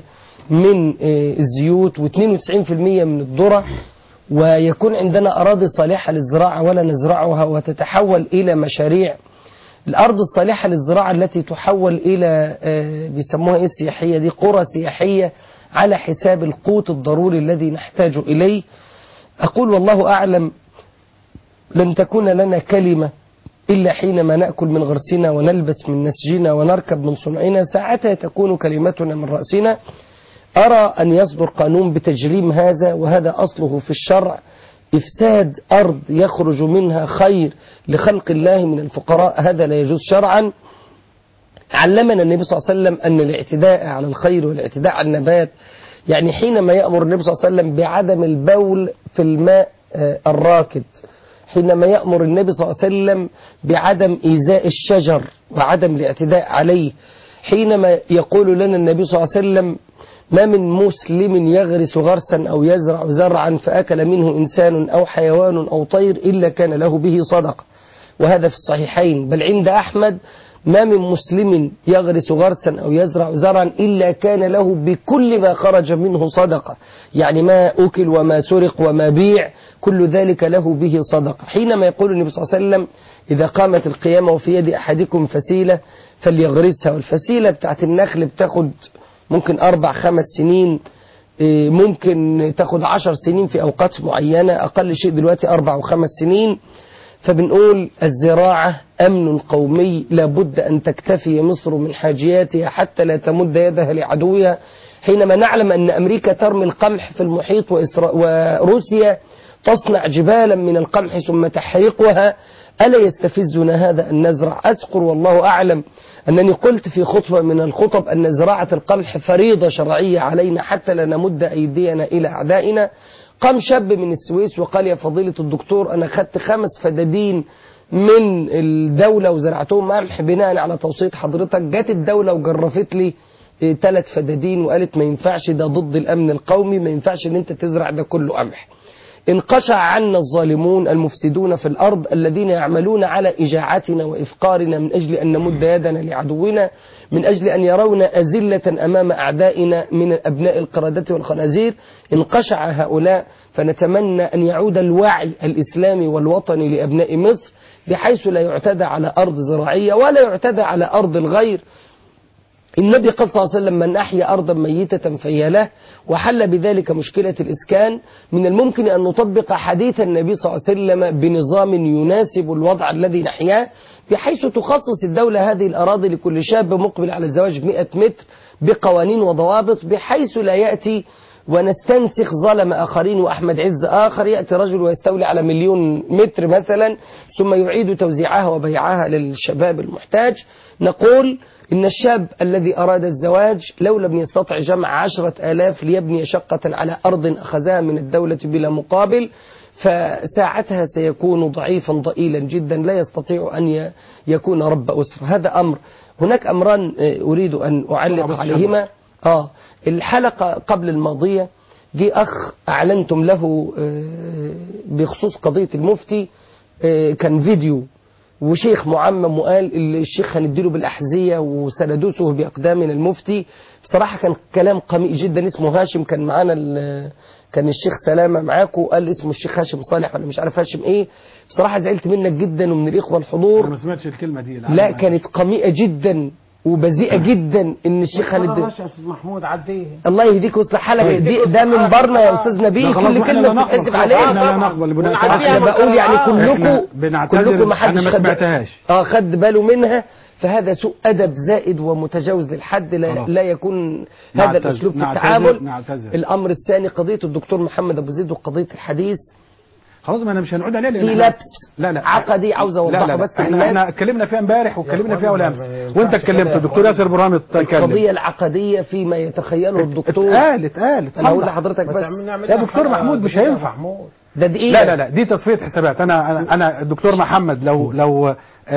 من إيه، الزيوت و92% من الذرة ويكون عندنا أراضي صالحة للزراعة ولا نزرعها وتتحول إلى مشاريع الأرض الصالحة للزراعة التي تحول إلى آه، بيسموها إيه السياحية دي قرى سياحية على حساب القوت الضروري الذي نحتاج إليه أقول والله أعلم لن تكون لنا كلمة إلا حينما نأكل من غرسنا ونلبس من نسجنا ونركب من صنعنا ساعتها تكون كلمتنا من رأسنا أرى أن يصدر قانون بتجريم هذا وهذا أصله في الشرع إفساد أرض يخرج منها خير لخلق الله من الفقراء هذا لا يجوز شرعا علمنا النبي صلى الله عليه وسلم أن الاعتداء على الخير والاعتداء على النبات يعني حينما يأمر النبي صلى الله عليه وسلم بعدم البول في الماء آه، الراكد حينما يأمر النبي صلى الله عليه وسلم بعدم إيذاء الشجر وعدم الاعتداء عليه حينما يقول لنا النبي صلى الله عليه وسلم ما من مسلم يغرس غرسا أو يزرع زرعا فأكل منه إنسان أو حيوان أو طير إلا كان له به صدقة وهذا في الصحيحين بل عند أحمد ما من مسلم يغرس غرسا أو يزرع زرعا إلا كان له بكل ما خرج منه صدقة يعني ما أكل وما سرق وما بيع كل ذلك له به صدقة حينما يقول النبي صلى الله عليه وسلم إذا قامت القيامة وفي يد أحدكم فسيلة فليغرسها والفسيلة بتاعت النخل بتاخد ممكن أربع خمس سنين إيه، ممكن تاخد عشر سنين في أوقات معينة أقل شيء دلوقتي أربع وخمس سنين فبنقول الزراعة أمن قومي لابد أن تكتفي مصر من حاجياتها حتى لا تمد يدها لعدوها حينما نعلم أن أمريكا ترمي القمح في المحيط وإسرا... وروسيا تصنع جبالا من القمح ثم تحرقها ألا يستفزنا هذا أن نزرع أذكر والله أعلم أنني قلت في خطبة من الخطب أن زراعة القمح فريضة شرعية علينا حتى لا نمد أيدينا إلى أعدائنا قام شاب من السويس وقال يا فضيلة الدكتور أنا خدت خمس فدادين من الدولة وزرعتهم قمح بناء على توصية حضرتك جت الدولة وجرفت لي ثلاث فدادين وقالت ما ينفعش ده ضد الأمن القومي ما ينفعش ان انت تزرع ده كله قمح انقشع عنا الظالمون المفسدون في الأرض الذين يعملون على إجاعتنا وإفقارنا من أجل أن نمد يدنا لعدونا من أجل أن يرونا أزلة أمام أعدائنا من أبناء القردة والخنازير انقشع هؤلاء فنتمنى أن يعود الوعي الإسلامي والوطني لأبناء مصر بحيث لا يعتدى على أرض زراعية ولا يعتدى على أرض الغير النبي قال صلى الله عليه وسلم من أحيا أرضا ميتة فهي له وحل بذلك مشكلة الإسكان من الممكن أن نطبق حديث النبي صلى الله عليه وسلم بنظام يناسب الوضع الذي نحياه بحيث تخصص الدولة هذه الأراضي لكل شاب مقبل على الزواج ب 100 متر بقوانين وضوابط بحيث لا يأتي ونستنسخ ظلم آخرين وأحمد عز آخر يأتي رجل ويستولي على مليون متر مثلا ثم يعيد توزيعها وبيعها للشباب المحتاج نقول إن الشاب الذي أراد الزواج لو لم يستطع جمع عشرة آلاف ليبني شقة على أرض أخذها من الدولة بلا مقابل فساعتها سيكون ضعيفا ضئيلا جدا لا يستطيع أن ي- يكون رب أسرة هذا أمر هناك أمران آه، أريد أن أعلق عليهما آه الحلقة قبل الماضية جه أخ أعلنتم له آه، بخصوص قضية المفتي آه، كان فيديو وشيخ معمم وقال ال- الشيخ هنديله بالاحذيه وسندوسه باقدامنا المفتي بصراحه كان كلام قميء جدا اسمه هاشم كان معانا ال- كان الشيخ سلامه معاكم قال اسمه الشيخ هاشم صالح ولا مش عارف هاشم ايه بصراحه زعلت منك جدا ومن الاخوه انا الحضور ما سمعتش الكلمه دي لا كانت قميئه جدا وبذيئه جدا ان الشيخ هندي يا استاذ محمود عديه الله يهديك ويصلح حالك دي ده منبرنا يا استاذ نبيل خلاص كل وإحنا كلمه لا نقبل، بتتحسب خلاص عليها إحنا لا نقبل انا بقول يعني إحنا كلكم بنعتذر، كلكم ما حدش أنا ما خد سمعتهاش. اه خد باله منها فهذا سوء ادب زائد ومتجاوز للحد لا, خلاص. لا يكون هذا نعتذر- الاسلوب في نعتذر- التعامل نعتذر. الامر الثاني قضيه الدكتور محمد ابو زيد وقضيه الحديث خلاص ما انا مش هنعود عليها لأن في إحنا- لبس لا لا عقدي عاوز لا اوضحه لا بس احنا للناس. احنا اتكلمنا فيها امبارح واتكلمنا فيها اول امس ما وانت ينفعش اتكلمت كده. الدكتور ياسر ابراهيم اتكلم القضيه العقديه فيما يتخيله الدكتور اتقال اتقال انا هقول اتصلح. لحضرتك بس يا دكتور محمود مش هينفع ده دقيقه لا لا لا دي تصفيه حسابات انا انا انا الدكتور محمد لو لو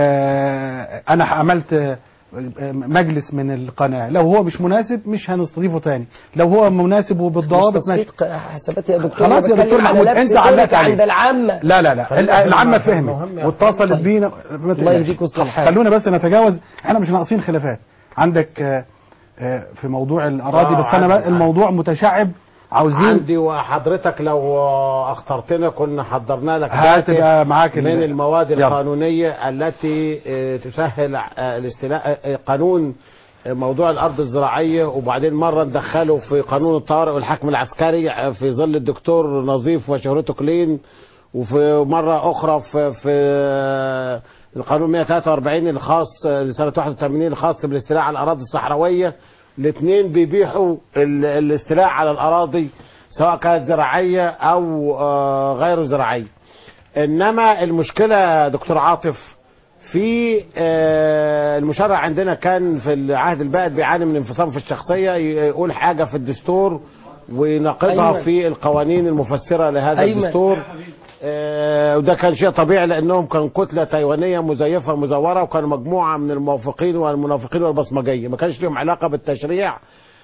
آه انا عملت آه، مجلس من القناه لو هو مش مناسب مش هنستضيفه تاني لو هو مناسب مش وبالضوابط ماشي تصفيق حسابات يا دكتور خلاص أنا يا بتكلم دكتور على محمود لبس انت علقت سمك عند عليه العامه لا لا لا ال- العامه فهمت واتصلت طيب. بينا ما الله تقلقش. يهديك ويصلح حالك. خلونا بس نتجاوز احنا مش ناقصين خلافات عندك آه، آه، في موضوع الاراضي آه، بس انا بقى عندي- الموضوع متشعب عاوزين عندي وحضرتك لو اخترتنا كنا حضرنا لك هتبقى داتا معاك ال- من المواد يلا. القانونية التي آه، تسهل آه، الاستيلاء آه، قانون آه، موضوع الارض الزراعيه وبعدين مره ندخله في قانون الطوارئ والحكم العسكري آه، في ظل الدكتور نظيف وشهرته كلين وفي مره اخرى في في آه، القانون 143 الخاص آه، لسنه 81 الخاص بالاستيلاء على الاراضي الصحراويه الاثنين بيبيحوا ال- الاستيلاء على الاراضي سواء كانت زراعيه او آه، غير زراعيه انما المشكله يا دكتور عاطف في آه، المشرع عندنا كان في العهد البائد بيعاني من انفصام في الشخصيه يقول حاجه في الدستور ويناقضها أيمن. في القوانين المفسره لهذا أيمن. الدستور آه، وده كان شيء طبيعي لانهم كان كتله تايوانيه مزيفه مزوره وكانوا مجموعه من الموافقين والمنافقين والبصمجيه ما كانش لهم علاقه بالتشريع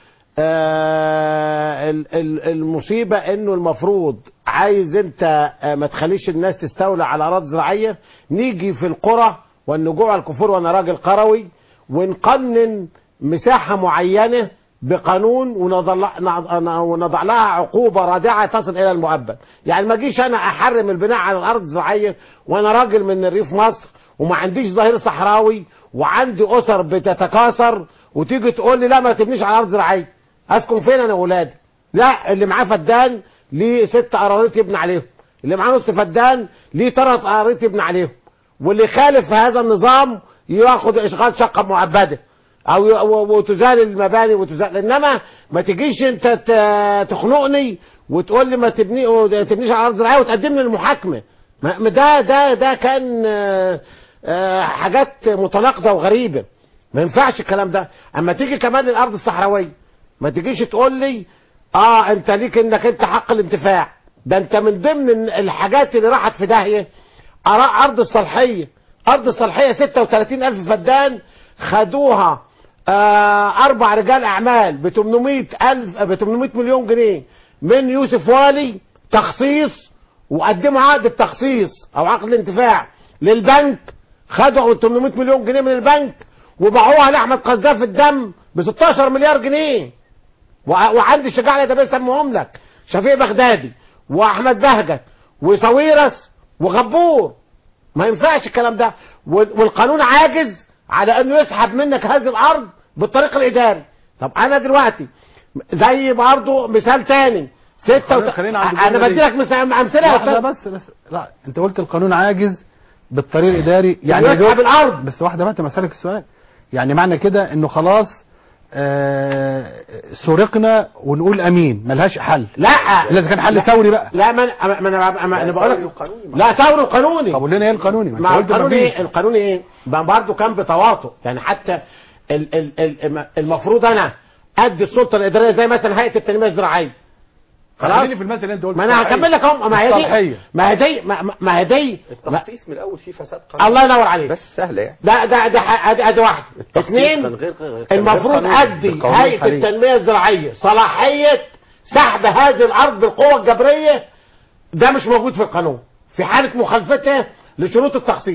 آه، ال- ال- المصيبه انه المفروض عايز انت آه، ما تخليش الناس تستولى على اراضي زراعيه نيجي في القرى والنجوع الكفور وانا راجل قروي ونقنن مساحه معينه بقانون ونضع نضع- ونضع لها عقوبه رادعه تصل الى المؤبد يعني ما اجيش انا احرم البناء على الارض الزراعيه وانا راجل من الريف مصر وما عنديش ظهير صحراوي وعندي اسر بتتكاثر وتيجي تقول لي لا ما تبنيش على ارض زراعيه اسكن فين انا واولادي لا اللي معاه فدان ليه ست قرارات يبني عليهم اللي معاه نص فدان ليه ثلاث قرارات يبني عليهم واللي خالف هذا النظام ياخد اشغال شقه مؤبده او ي- و- وتزال المباني وتزال انما ما تجيش انت ت- تخنقني وتقول لي ما تبني ما تبنيش على ارض زراعيه وتقدمني للمحاكمه ما- ما ده ده ده كان آه، آه، حاجات متناقضه وغريبه ما ينفعش الكلام ده اما تيجي كمان للارض الصحراويه ما تجيش تقول لي اه انت ليك انك انت حق الانتفاع ده انت من ضمن الحاجات اللي راحت في داهيه اراء ارض الصالحيه ارض الصالحيه 36 الف فدان خدوها آه اربع رجال اعمال ب 800 الف ب 800 مليون جنيه من يوسف والي تخصيص وقدموا عقد التخصيص او عقد الانتفاع للبنك خدوا 800 مليون جنيه من البنك وباعوها لاحمد قذاف الدم ب 16 مليار جنيه وع- وعندي الشجاعه ده بيسموهم لك شفيق بغدادي واحمد بهجت وصويرس وغبور ما ينفعش الكلام ده وال- والقانون عاجز على انه يسحب منك هذه الارض بالطريق الاداري طب انا دلوقتي زي برضه مثال تاني ستة وت... خلينا عند انا الجملة دي. بدي لك مثال امثله يا واحدة أستاذ. بس بس لا انت قلت القانون عاجز بالطريق الاداري يعني يا يسحب دوب- الأرض. بس واحده بقى مسالك السؤال يعني معنى كده انه خلاص آه سرقنا ونقول امين ملهاش حل لا لازم كان حل ثوري بقى لا ما انا ما انا ما انا بقول لك لا ثوري وقانوني طب قول لنا ايه القانوني ما انت مع قلت القانون مفيش. ايه القانون ايه ما برضه كان بتواطؤ يعني حتى ال ال ال المفروض انا ادي السلطه الاداريه زي مثلا هيئه التنميه الزراعيه خلاص خليني في المثل اللي انت قلته ما انا هكمل لك اهو ما هي دي الصلاحية. ما هي دي ما- ما- ما هي دي ما- التخصيص من الاول فيه فساد قانوني الله ينور عليك بس سهله يعني ده ده ده ح- ادي ادي واحده التخصيص كان اثنين غير- غير- كان المفروض غير قانوني. ادي بالقانون هيئه الحالي. التنميه الزراعيه صلاحيه سحب هذه الارض بالقوه الجبريه ده مش موجود في القانون في حاله مخالفته لشروط التخصيص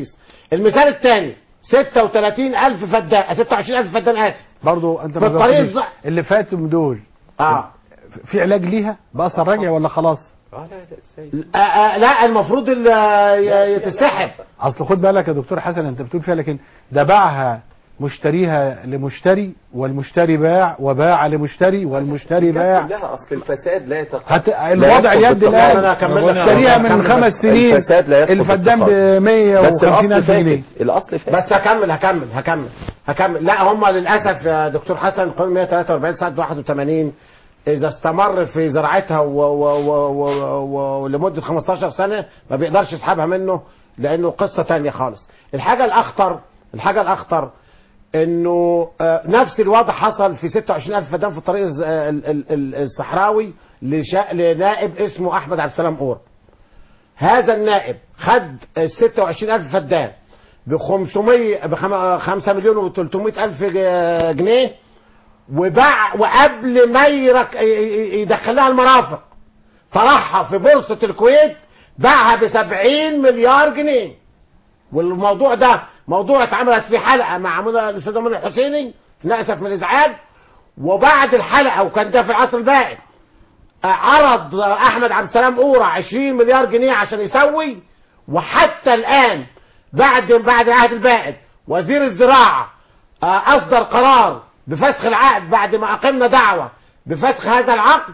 المثال الثاني 36000 فدان 26000 فدان اسف برضو انت في ما الطريق جاوبتنيش. الز- اللي فاتوا من دول اه في علاج ليها باثر رجعي ولا خلاص آه، آه، لا المفروض ال- ي- يتسحب اصل خد بالك يا دكتور حسن انت بتقول فيها لكن ده باعها مشتريها لمشتري والمشتري باع وباع لمشتري والمشتري باع كلها اصل الفساد لا يتق... هت... لا الوضع يدخل اليد بالطبيعة. الان أنا هكمل لك. اشتريها من هكمل خمس لك. سنين الفساد لا يسقط الفدان ب بالتقاضي. 150 الف فاسد. جنيه الاصل فاسد بس هكمل هكمل هكمل هكمل لا هم للاسف يا دكتور حسن قانون 143 سنه 81 اذا استمر في زراعتها و و و و و و لمده 15 سنه ما بيقدرش يسحبها منه لانه قصه تانية خالص الحاجه الاخطر الحاجه الاخطر انه آه، نفس الوضع حصل في 26000 فدان في الطريق الز- آه، ال- ال- ال- الصحراوي لشا- لنائب اسمه احمد عبد السلام اور هذا النائب خد ال 26000 فدان ب 500 ب 5 مليون و 300 الف ج- جنيه وباع وقبل ما يرك ي- ي- يدخلها المرافق طرحها في بورصه الكويت باعها ب 70 مليار جنيه والموضوع ده موضوع اتعملت في حلقه مع منى الاستاذ منى الحسيني نأسف من الازعاج وبعد الحلقه وكان ده في العصر الباقي عرض احمد عبد السلام اورا 20 مليار جنيه عشان يسوي وحتى الان بعد بعد العهد البائد وزير الزراعه آه، اصدر قرار بفسخ العقد بعد ما اقمنا دعوه بفسخ هذا العقد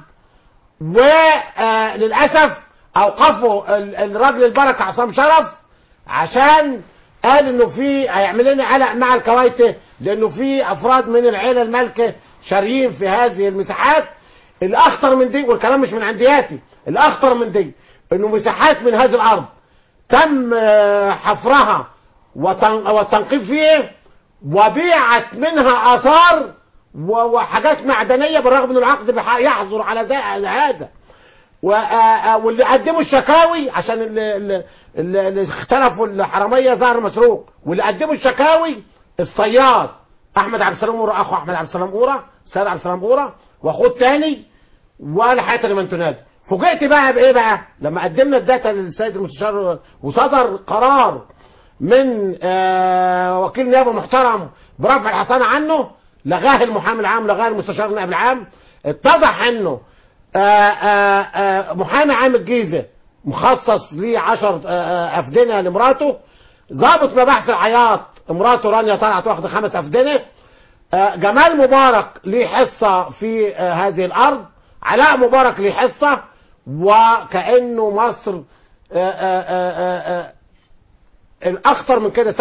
وللاسف اوقفوا ال- الراجل البركه عصام شرف عشان قال انه في هيعمل لنا قلق مع الكويتة لانه في افراد من العيله المالكه شاريين في هذه المساحات الاخطر من دي والكلام مش من عندياتي الاخطر من دي انه مساحات من هذه الارض تم آه، حفرها وتن- والتنقيب فيه وبيعت منها اثار و- وحاجات معدنيه بالرغم ان العقد بح- يحظر على ذا- هذا و- آه، آه، واللي قدموا الشكاوي عشان اللي, اللي, اللي اللي اختلفوا الحراميه ظهر مسروق واللي قدموا الشكاوي الصياد احمد عبد السلام اورا اخو احمد عبد السلام اورا سيد عبد السلام اورا واخوه الثاني ولا حياه لمن تنادي فوجئت بقى بايه بقى لما قدمنا الداتا للسيد المستشار وصدر قرار من آه وكيل نيابه محترم برفع الحصانه عنه لغاه المحامي العام لغاه المستشار النائب العام اتضح انه آه آه آه محامي عام الجيزه مخصص ليه 10 افدنه لمراته ضابط مباحث العياط مراته رانيا طلعت واخده خمس افدنه آه، جمال مبارك ليه حصه في آه، هذه الارض علاء مبارك ليه حصه وكانه مصر آه، آه، آه، آه، الاخطر من كده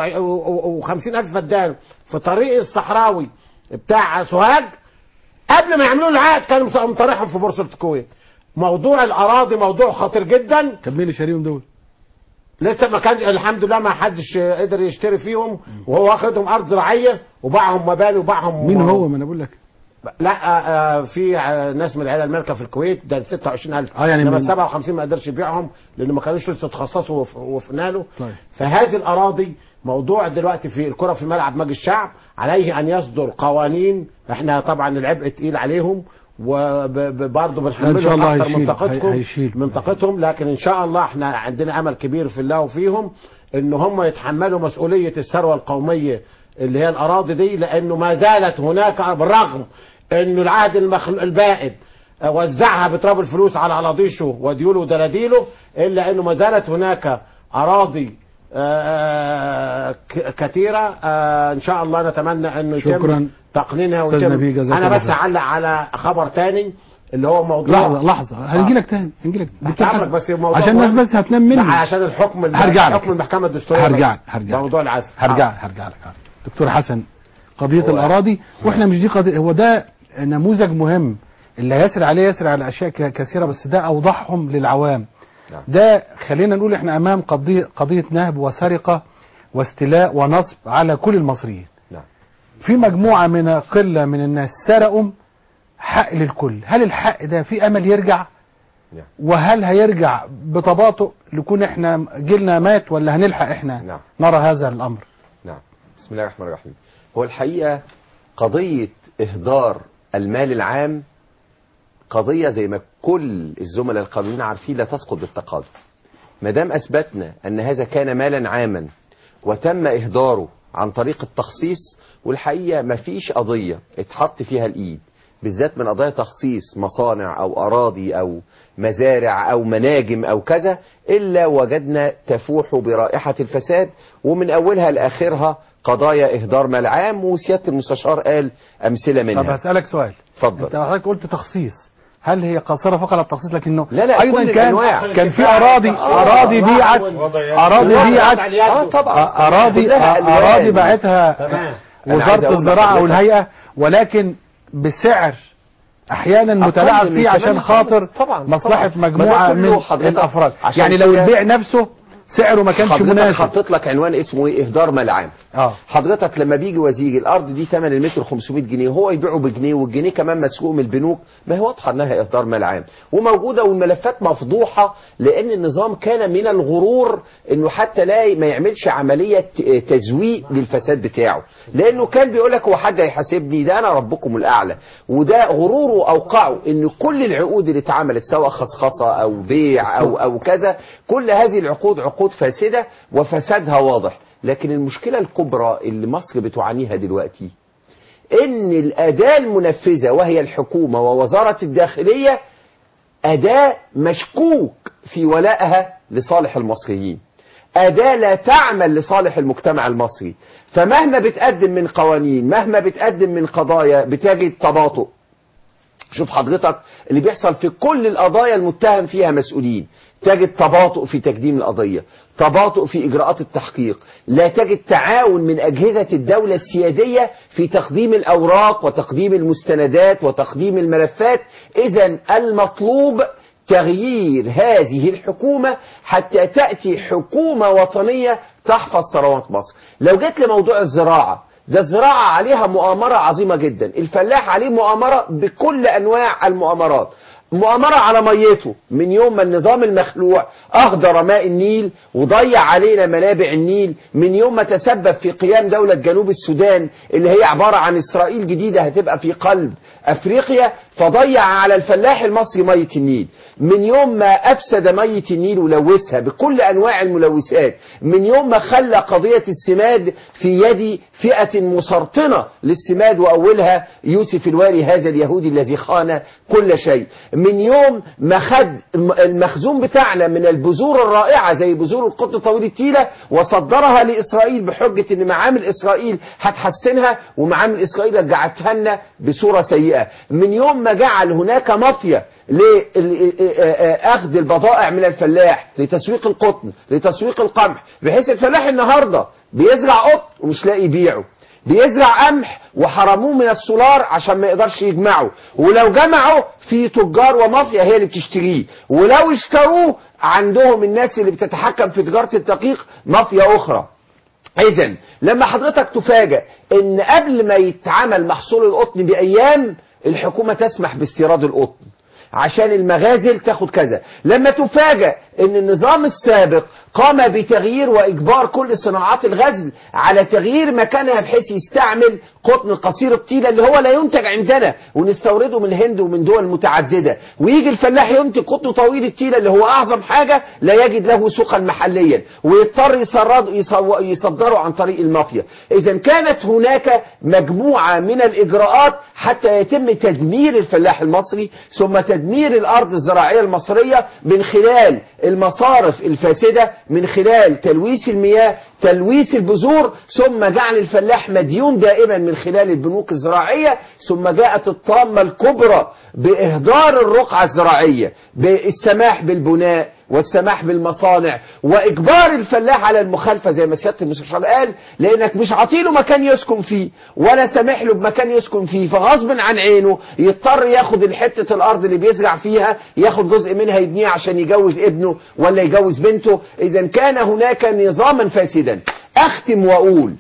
57 الف فدان في طريق الصحراوي بتاع سوهاج قبل ما يعملوا العقد كانوا مطرحهم في بورصه الكويت موضوع الاراضي موضوع خطير جدا طب مين اللي شاريهم دول؟ لسه ما كانش الحمد لله ما حدش قدر يشتري فيهم وهو واخدهم ارض زراعيه وباعهم مباني وباعهم مين هو ما انا بقول لك لا آه، في آه، ناس من العيله المالكه في الكويت ده 26000 آه، يعني انما من- ال 57 ما قدرش يبيعهم لان ما كانوش لسه اتخصصوا وف- وفقنا له طيب. فهذه الاراضي موضوع دلوقتي في الكره في ملعب مجلس الشعب عليه ان يصدر قوانين احنا طبعا العبء تقيل عليهم وبرضه لا، إن شاء بنحملهم الله اكتر هيشيل- من طاقتكم هي- هيشيل. من طاقتهم لكن ان شاء الله احنا عندنا امل كبير في الله وفيهم ان هم يتحملوا مسؤوليه الثروه القوميه اللي هي الاراضي دي لانه ما زالت هناك بالرغم انه العهد المخل... البائد وزعها بتراب الفلوس على علاضيشه وديوله ودلاديله الا انه ما زالت هناك اراضي آه، ك- كثيره آه، ان شاء الله نتمنى انه يتم شكراً. تقنينها أستاذ ويتم نبيل، جزاك انا الله بس خير. هعلق على خبر تاني اللي هو موضوع لحظه لحظه هنجي لك تاني هنجي لك دكتور هتعمل حسن. بس الموضوع عشان مهم. الناس بس هتنام لا، مني عشان الحكم ال- هرجع لك. حكم المحكمه الدستوريه هرجع بس. هرجع لك. موضوع العزل هرجع آه. هرجع لك آه. دكتور حسن قضيه هو- الاراضي واحنا مش دي قضيه هو ده نموذج مهم اللي هيسري عليه يسري على اشياء ك- كثيره بس ده اوضحهم للعوام نعم. ده خلينا نقول احنا امام قضيه قضيه نهب وسرقه واستيلاء ونصب على كل المصريين نعم. في مجموعه من قله من الناس سرقوا حق للكل هل الحق ده في امل يرجع نعم. وهل هيرجع بتباطؤ لكون احنا جيلنا مات ولا هنلحق احنا نعم. نرى هذا الامر نعم بسم الله الرحمن الرحيم هو الحقيقة قضية إهدار المال العام قضية زي ما كل الزملاء القانونيين عارفين لا تسقط بالتقاضي ما دام أثبتنا أن هذا كان مالا عاما وتم إهداره عن طريق التخصيص والحقيقة مفيش قضية اتحط فيها الإيد بالذات من قضايا تخصيص مصانع أو أراضي أو مزارع أو مناجم أو كذا إلا وجدنا تفوح برائحة الفساد ومن أولها لآخرها قضايا إهدار مال عام وسيادة المستشار قال أمثلة طب منها هسألك سؤال اتفضل انت حضرتك قلت تخصيص هل هي قاصرة فقط على التخصيص لكنه لا لا ايضا كل كان الأنواع. كان في اراضي آه، اراضي آه، بيعت اراضي بيعت اه طبعا اراضي كلها ألوان. اراضي باعتها تمام. أنا عايز وزارة أقول الزراعة لحضرتك- والهيئة ولكن بسعر احيانا أقل متلاعب من فيه عشان ثمانية خاطر خالص. طبعا مصلحة طبعا. مجموعة ما ده كله من حضرتك الافراد عشان يعني لو كده- البيع نفسه سعره ما كانش حضرتك مناسب حطيت لك عنوان اسمه ايه اهدار مال عام اه حضرتك لما بيجي وزير الارض دي ثمن المتر 500 جنيه هو يبيعه بجنيه والجنيه كمان مسروق من البنوك ما هي واضحه انها اهدار مال عام وموجوده والملفات مفضوحه لان النظام كان من الغرور انه حتى لا ما يعملش عمليه تزويق للفساد بتاعه لانه كان بيقول لك هو حد هيحاسبني ده انا ربكم الاعلى وده غروره اوقعه ان كل العقود اللي اتعملت سواء خصخصه او بيع او او كذا كل هذه العقود عقود فاسده وفسادها واضح لكن المشكله الكبرى اللي مصر بتعانيها دلوقتي ان الاداه المنفذه وهي الحكومه ووزاره الداخليه اداه مشكوك في ولائها لصالح المصريين أداة لا تعمل لصالح المجتمع المصري فمهما بتقدم من قوانين مهما بتقدم من قضايا بتجد تباطؤ شوف حضرتك اللي بيحصل في كل القضايا المتهم فيها مسؤولين تجد تباطؤ في تقديم القضية تباطؤ في إجراءات التحقيق لا تجد تعاون من أجهزة الدولة السيادية في تقديم الأوراق وتقديم المستندات وتقديم الملفات إذا المطلوب تغيير هذه الحكومة حتى تأتي حكومة وطنية تحفظ ثروات مصر لو جيت لموضوع الزراعة ده الزراعة عليها مؤامرة عظيمة جدا الفلاح عليه مؤامرة بكل أنواع المؤامرات مؤامرة على ميته من يوم ما النظام المخلوع أهدر ماء النيل وضيع علينا منابع النيل من يوم ما تسبب في قيام دولة جنوب السودان اللي هي عبارة عن إسرائيل جديدة هتبقى في قلب أفريقيا فضيع على الفلاح المصري مية النيل من يوم ما أفسد مية النيل ولوثها بكل أنواع الملوثات من يوم ما خلى قضية السماد في يد فئة مسرطنة للسماد وأولها يوسف الوالي هذا اليهودي الذي خان كل شيء من يوم ما خد المخزون بتاعنا من البذور الرائعة زي بذور القطن طويل التيلة وصدرها لإسرائيل بحجة ان معامل إسرائيل هتحسنها ومعامل إسرائيل رجعتها لنا بصورة سيئة من يوم ما جعل هناك مافيا لأخذ البضائع من الفلاح لتسويق القطن لتسويق القمح بحيث الفلاح النهاردة بيزرع قطن ومش لاقي يبيعه بيزرع قمح وحرموه من السولار عشان ما يقدرش يجمعه ولو جمعه في تجار ومافيا هي اللي بتشتريه ولو اشتروه عندهم الناس اللي بتتحكم في تجارة الدقيق مافيا أخرى إذا لما حضرتك تفاجأ إن قبل ما يتعمل محصول القطن بأيام الحكومة تسمح باستيراد القطن عشان المغازل تاخد كذا لما تفاجأ ان النظام السابق قام بتغيير واجبار كل صناعات الغزل على تغيير مكانها بحيث يستعمل قطن قصير الطيلة اللي هو لا ينتج عندنا ونستورده من الهند ومن دول متعددة ويجي الفلاح ينتج قطن طويل الطيلة اللي هو اعظم حاجة لا يجد له سوقا محليا ويضطر يسرد يصو- يصدره عن طريق المافيا اذا كانت هناك مجموعة من الاجراءات حتى يتم تدمير الفلاح المصري ثم تدمير الارض الزراعية المصرية من خلال المصارف الفاسدة من خلال تلويث المياه تلويث البذور ثم جعل الفلاح مديون دائما من خلال البنوك الزراعية ثم جاءت الطامة الكبرى بإهدار الرقعة الزراعية بالسماح بالبناء والسماح بالمصانع واجبار الفلاح على المخالفه زي ما سياده المستشار قال لانك مش عاطيله مكان يسكن فيه ولا سامح له بمكان يسكن فيه فغصب عن عينه يضطر ياخد حته الارض اللي بيزرع فيها ياخد جزء منها يبنيه عشان يجوز ابنه ولا يجوز بنته اذا كان هناك نظاما فاسدا اختم واقول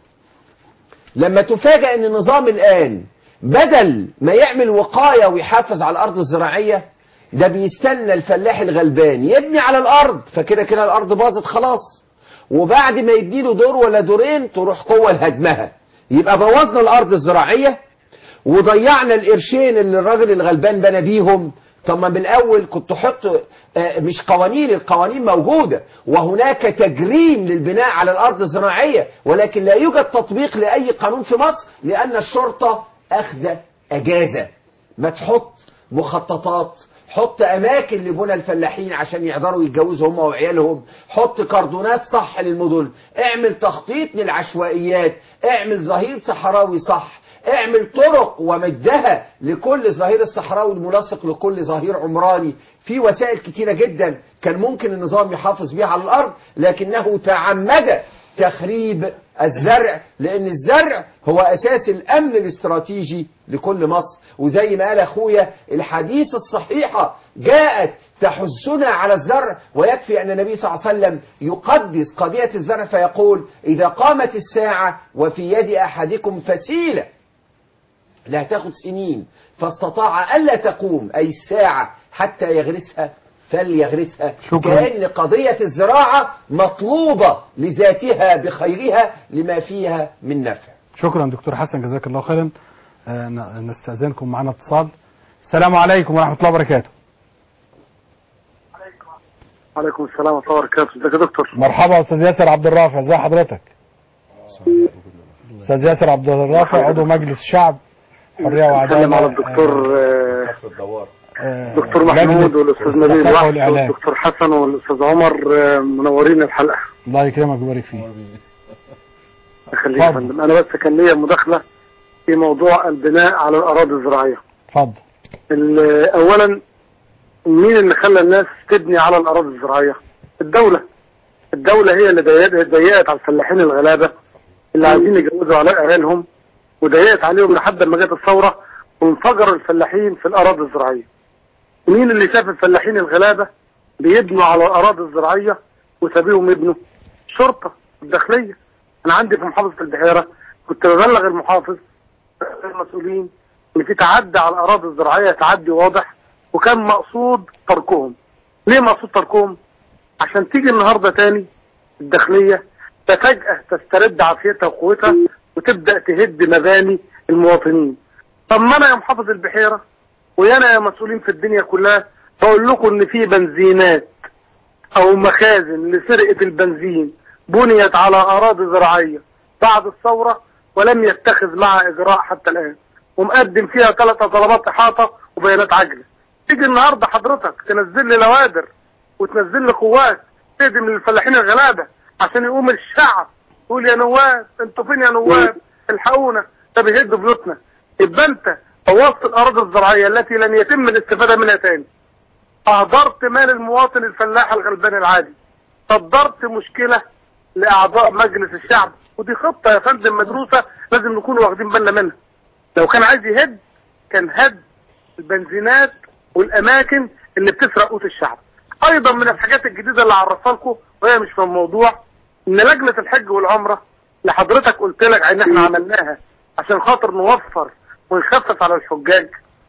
لما تفاجأ ان النظام الان بدل ما يعمل وقاية ويحافظ على الارض الزراعية ده بيستنى الفلاح الغلبان يبني على الارض فكده كده الارض باظت خلاص وبعد ما يبني له دور ولا دورين تروح قوة لهدمها يبقى بوظنا الارض الزراعية وضيعنا القرشين اللي الراجل الغلبان بنى بيهم طب ما من الاول كنت حط آه، مش قوانين القوانين موجوده وهناك تجريم للبناء على الارض الزراعيه ولكن لا يوجد تطبيق لاي قانون في مصر لان الشرطه اخذ اجازه ما تحط مخططات حط اماكن لبنى الفلاحين عشان يقدروا يتجوزوا هم وعيالهم حط كردونات صح للمدن اعمل تخطيط للعشوائيات اعمل ظهير صحراوي صح اعمل طرق ومدها لكل ظهير الصحراوي الملاصق لكل ظهير عمراني في وسائل كتيرة جدا كان ممكن النظام يحافظ بيها على الأرض لكنه تعمد تخريب الزرع لأن الزرع هو أساس الأمن الاستراتيجي لكل مصر وزي ما قال أخويا الحديث الصحيحة جاءت تحثنا على الزرع ويكفي أن النبي صلى الله عليه وسلم يقدس قضية الزرع فيقول إذا قامت الساعة وفي يد أحدكم فسيلة لا تاخد سنين فاستطاع ألا تقوم أي الساعة حتى يغرسها فليغرسها شكراً. كأن قضية الزراعة مطلوبة لذاتها بخيرها لما فيها من نفع شكرا دكتور حسن جزاك الله خيرا آه، ن- نستأذنكم معنا اتصال السلام عليكم ورحمة الله وبركاته عليكم السلام ورحمة الله وبركاته ازيك يا دكتور مرحبا استاذ ياسر عبد الرافع ازي حضرتك استاذ ياسر عبد الرافع عضو مجلس الشعب حرية وعدالة بتكلم على الدكتور آه، آه، دكتور لجنة محمود والاستاذ نبيل الثقافة الوحش والإعلام. والدكتور حسن والاستاذ عمر آه، منورين الحلقة الله يكرمك ويبارك فيك يخليك يا اتفضل. فندم انا بس كان ليا مداخلة في موضوع البناء على الاراضي الزراعية اتفضل ال- اولا مين اللي خلى الناس تبني على الاراضي الزراعية الدولة الدولة هي اللي ضيقت ضيقت على الفلاحين الغلابة اللي عايزين يجوزوا على عيالهم وضيقت عليهم لحد ما جت الثورة وانفجروا الفلاحين في الاراضي الزراعية مين اللي شاف الفلاحين الغلابة بيبنوا على الاراضي الزراعية وسابيهم يبنوا الشرطة الداخلية انا عندي في محافظة البحيرة كنت ببلغ المحافظ المسؤولين ان في تعدي على الاراضي الزراعية تعدي واضح وكان مقصود تركهم ليه مقصود تركهم عشان تيجي النهاردة تاني الداخلية ففجأة تسترد عافيتها وقوتها وتبدأ تهد مباني المواطنين طب ما انا يا محافظ البحيرة ويانا يا مسؤولين في الدنيا كلها بقول لكم ان في بنزينات او مخازن لسرقة البنزين بنيت على اراضي زراعية بعد الثورة ولم يتخذ معها اجراء حتى الان ومقدم فيها ثلاث طلبات احاطة وبيانات عجلة تيجي النهاردة حضرتك تنزل لي لوادر وتنزل لي قوات تهدم للفلاحين الغلابة عشان يقوم الشعب يقول يا نواب انتوا فين يا نواب الحقونا ده بيهدوا بيوتنا يبقى انت بوظت الاراضي الزراعية التي لن يتم الاستفادة منها تاني اهدرت مال المواطن الفلاح الغلبان العادي صدرت مشكلة لاعضاء مجلس الشعب ودي خطة يا فندم مدروسة لازم نكون واخدين بالنا منها لو كان عايز يهد كان هد البنزينات والاماكن اللي بتسرق قوت الشعب ايضا من الحاجات الجديدة اللي عرفها لكم وهي مش في الموضوع ان لجنة الحج والعمرة اللي حضرتك قلت لك ان احنا عملناها عشان خاطر نوفر ونخفف على الحجاج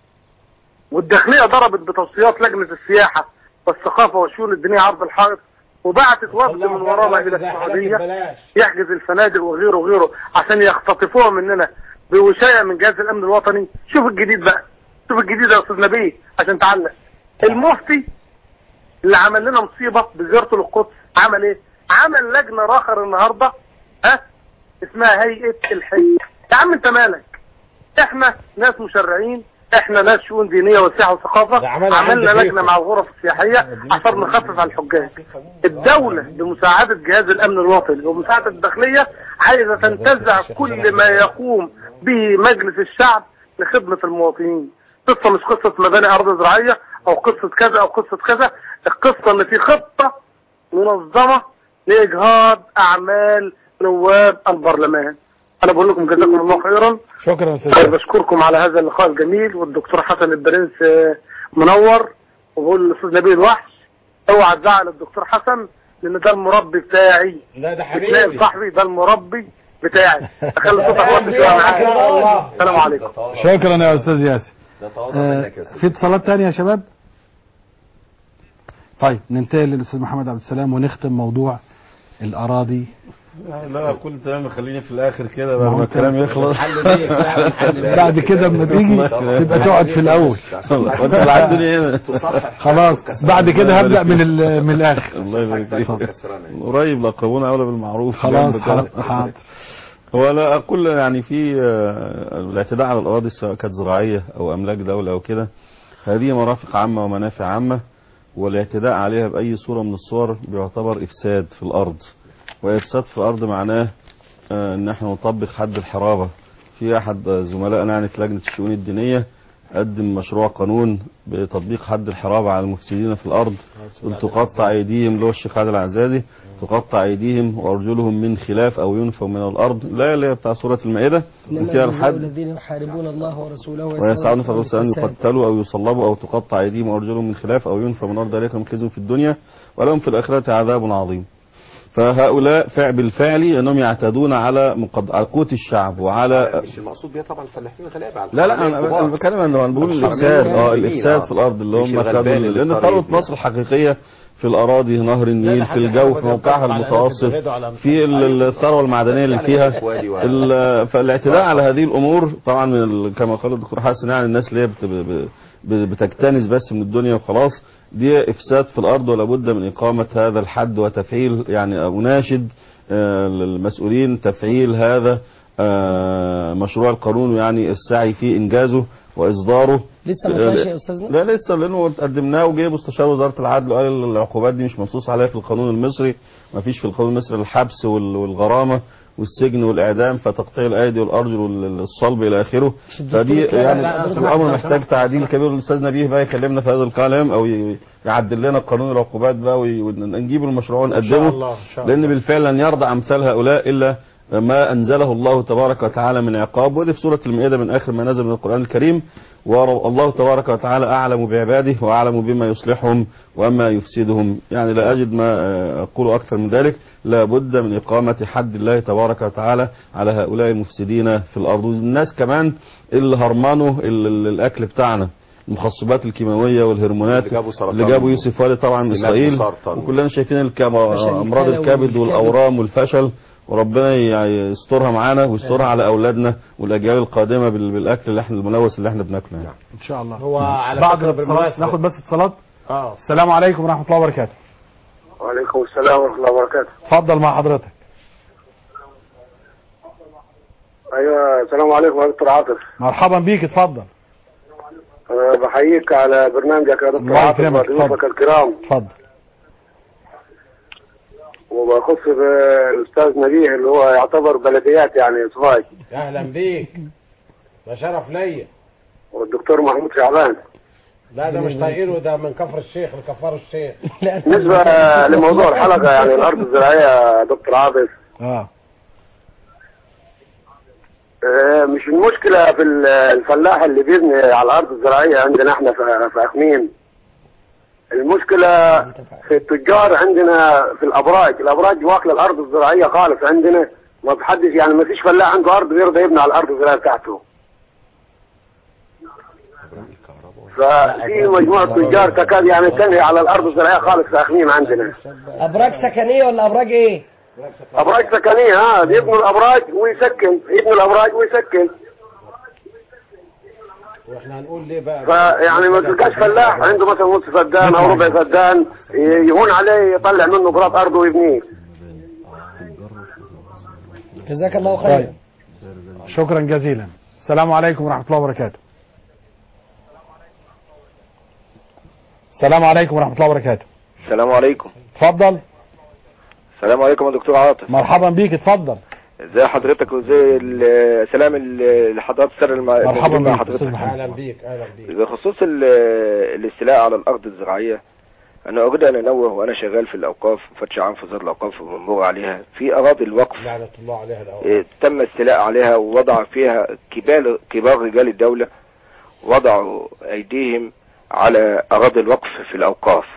والداخلية ضربت بتوصيات لجنة السياحة والثقافة والشؤون الدينية عرض الحائط وبعتت وفد من ورانا الى السعودية يحجز الفنادق وغيره وغيره عشان يختطفوها مننا بوشاية من جهاز الامن الوطني شوف الجديد بقى شوف الجديد يا استاذ نبيه عشان تعلق المفتي اللي عمل لنا مصيبة بزيارته للقدس عمل ايه عمل لجنة راخر النهاردة ها اسمها هيئة الحج يا عم انت مالك احنا ناس مشرعين احنا ناس شؤون دينية وسياحة وثقافة عملنا لجنة مع الغرف السياحية عشان نخفف على الحجاج الدولة بمساعدة جهاز الامن الوطني ومساعدة الداخلية عايزة تنتزع كل ما يقوم به مجلس الشعب لخدمة المواطنين قصة مش قصة مباني ارض زراعية او قصة كذا او قصة كذا القصة اللي في خطة منظمة لاجهاض اعمال نواب البرلمان انا بقول لكم جزاكم الله خيرا شكرا يا استاذ بشكركم على هذا اللقاء الجميل والدكتور حسن البرنس آه، منور وبقول للاستاذ نبيل وحش اوعى تزعل الدكتور حسن لان ده المربي بتاعي لا ده بتلاقي صاحبي ده المربي بتاعي اخلي صوتك واطي شويه معاك السلام عليكم شكرا يا استاذ ياسر ده تواضع آه، منك يا استاذ في اتصالات تانية يا شباب طيب ننتقل للاستاذ محمد عبد السلام ونختم موضوع الاراضي لا كل تمام خليني في الاخر كده ما بعد هو ما أنت- الكلام يخلص الحل ليك، لا، الحل ليك. بعد كده اما تيجي تبقى تقعد في الاول وانت اللي عدوني هنا خلاص بعد كده هبدا من ال- من الاخر الله يبارك فيك قريب الاقربون اولى بالمعروف خلاص جنب كده. حاضر حاضر هو لا اقول يعني في آه، الاعتداء على الاراضي سواء كانت زراعيه او املاك دوله او كده هذه مرافق عامه ومنافع عامه والاعتداء عليها باي صوره من الصور بيعتبر افساد في الارض وافساد في الارض معناه آه، ان احنا نطبق حد الحرابه في احد زملائنا يعني في لجنه الشؤون الدينيه قدم مشروع قانون بتطبيق حد الحرابه على المفسدين في الارض قل تقطع ايديهم اللي هو الشيخ عادل العزازي تقطع ايديهم وارجلهم من خلاف او ينفوا من الارض لا اللي هي بتاع سوره المائده إنما فيها جزاء الحد الذين يحاربون الله ورسوله ويسعون في الأرض أن الفساد. يقتلوا أو يصلبوا أو تقطع أيديهم وأرجلهم من خلاف أو ينفى من الأرض ذلك لهم خزي في الدنيا ولهم في الآخرة عذاب عظيم فهؤلاء فعل بالفعل أنهم يعتدون على مقد... على قوت الشعب وعلى مش المقصود بيها طبعا الفلاحين الغلابه على لا لا الحرامية انا الكبار. أنا بتكلم انه انا بقول الحرامية الافساد اه المسلمين، الافساد آه. في الارض اللي مش هم الغلبان خدوا اللي لان الطريق ثروه مصر الحقيقيه في الاراضي نهر النيل في الجو في موقعها المتوسط في ال- ال- الثروه المعدنيه اللي فيها ال- فالاعتداء على هذه الامور طبعا من ال- كما قال الدكتور حسن يعني الناس اللي هي بت- ب- ب- بتكتنز بس من الدنيا وخلاص دي افساد في الارض ولا بد من اقامه هذا الحد وتفعيل يعني اناشد آه، المسؤولين تفعيل هذا آه، مشروع القانون يعني السعي في انجازه واصداره لسه ما طلعش يا أستاذنا؟ لا لسه لانه قدمناه وجه مستشار وزاره العدل وقال العقوبات دي مش منصوص عليها في القانون المصري ما فيش في القانون المصري الحبس وال- والغرامه والسجن والاعدام فتقطيع الايدي والارجل والصلب الى اخره فدي الدكتور يعني كان- الامر محتاج تعديل كبير الاستاذ نبيه بقى يكلمنا في هذا الكلام او ي- يعدل لنا قانون العقوبات بقى وي- ونجيب المشروع ونقدمه الله، إن شاء الله. لان بالفعل لن يرضى امثال هؤلاء الا ما انزله الله تبارك وتعالى من عقاب ودي في سوره المائده من اخر ما نزل من القران الكريم والله تبارك وتعالى اعلم بعباده واعلم بما يصلحهم وما يفسدهم يعني لا اجد ما آه، اقول اكثر من ذلك لا بد من اقامه حد الله تبارك وتعالى على هؤلاء المفسدين في الارض والناس كمان اللي هرمنوا ال- ال- الاكل بتاعنا المخصبات الكيماويه والهرمونات اللي جابوا سرطان اللي جابوا يوسف والي طبعا من سمات اسرائيل وسرطان. وكلنا شايفين الكم- فشل امراض الكلى الكبد والكبد. والاورام والفشل وربنا ي- يسترها معانا ويسترها على اولادنا والاجيال القادمه بال- بالاكل اللي احنا الملوث اللي احنا بناكله يعني. ان شاء الله هو على بعد فكرة الاتصالات بالمناسبة ناخد بس اتصالات اه السلام عليكم ورحمه الله وبركاته وعليكم السلام ورحمة الله وبركاته اتفضل مع حضرتك أيوة السلام عليكم يا دكتور عاطف مرحبا بيك اتفضل أه بحييك على برنامجك يا دكتور الله عاطف يكرمك، وضيوفك اتفضل. الكرام اتفضل وبخص بالأستاذ نبيه اللي هو يعتبر بلديات يعني صفاي اهلا بيك ده شرف ليا والدكتور محمود شعبان لا ده مش طايقينه ده من كفر الشيخ لكفار الشيخ بالنسبة لموضوع الحلقة يعني الأرض الزراعية يا دكتور عاطف اه أه مش المشكلة في ال- الفلاح اللي بيبني على الأرض الزراعية عندنا احنا في في أخميم المشكلة في التجار عندنا في الأبراج الأبراج واكلة الأرض الزراعية خالص عندنا ما بحدش يعني ما فيش فلاح عنده أرض بيرضى يبني على الأرض الزراعية بتاعته ففي مجموعة تجار تكاد يعني تنهي على الأرض الزراعية خالص في أخميم عندنا ابراج سكنيه ولا ابراج ايه؟ أبراج سكنية ها يبنوا الأبراج ويسكن يبنوا الأبراج ويسكن واحنا هنقول ليه بقى فيعني ما تلقاش فلاح عنده مثلا نص فدان او ربع فدان يهون عليه يطلع منه قراط ارضه ويبنيه جزاك الله خيرا طيب شكرا جزيلا السلام عليكم ورحمه الله وبركاته السلام عليكم ورحمه الله وبركاته السلام عليكم اتفضل السلام عليكم يا دكتور عاطف مرحبا بيك اتفضل ازي حضرتك وازي ال- سلام ال- لحضرات سر الم... مرحبا مع بيك حضرتك استاذ محمد اهلا بيك اهلا بيك بخصوص ال- الاستيلاء على الارض الزراعيه انا اريد ان انوه وانا شغال في الاوقاف مفتش عام في وزاره الاوقاف ومنبوغ عليها في اراضي الوقف لعنة الله عليها الاول إيه، تم استيلاء عليها ووضع فيها كبار كبار رجال الدولة وضعوا أيديهم على أراضي الوقف في الأوقاف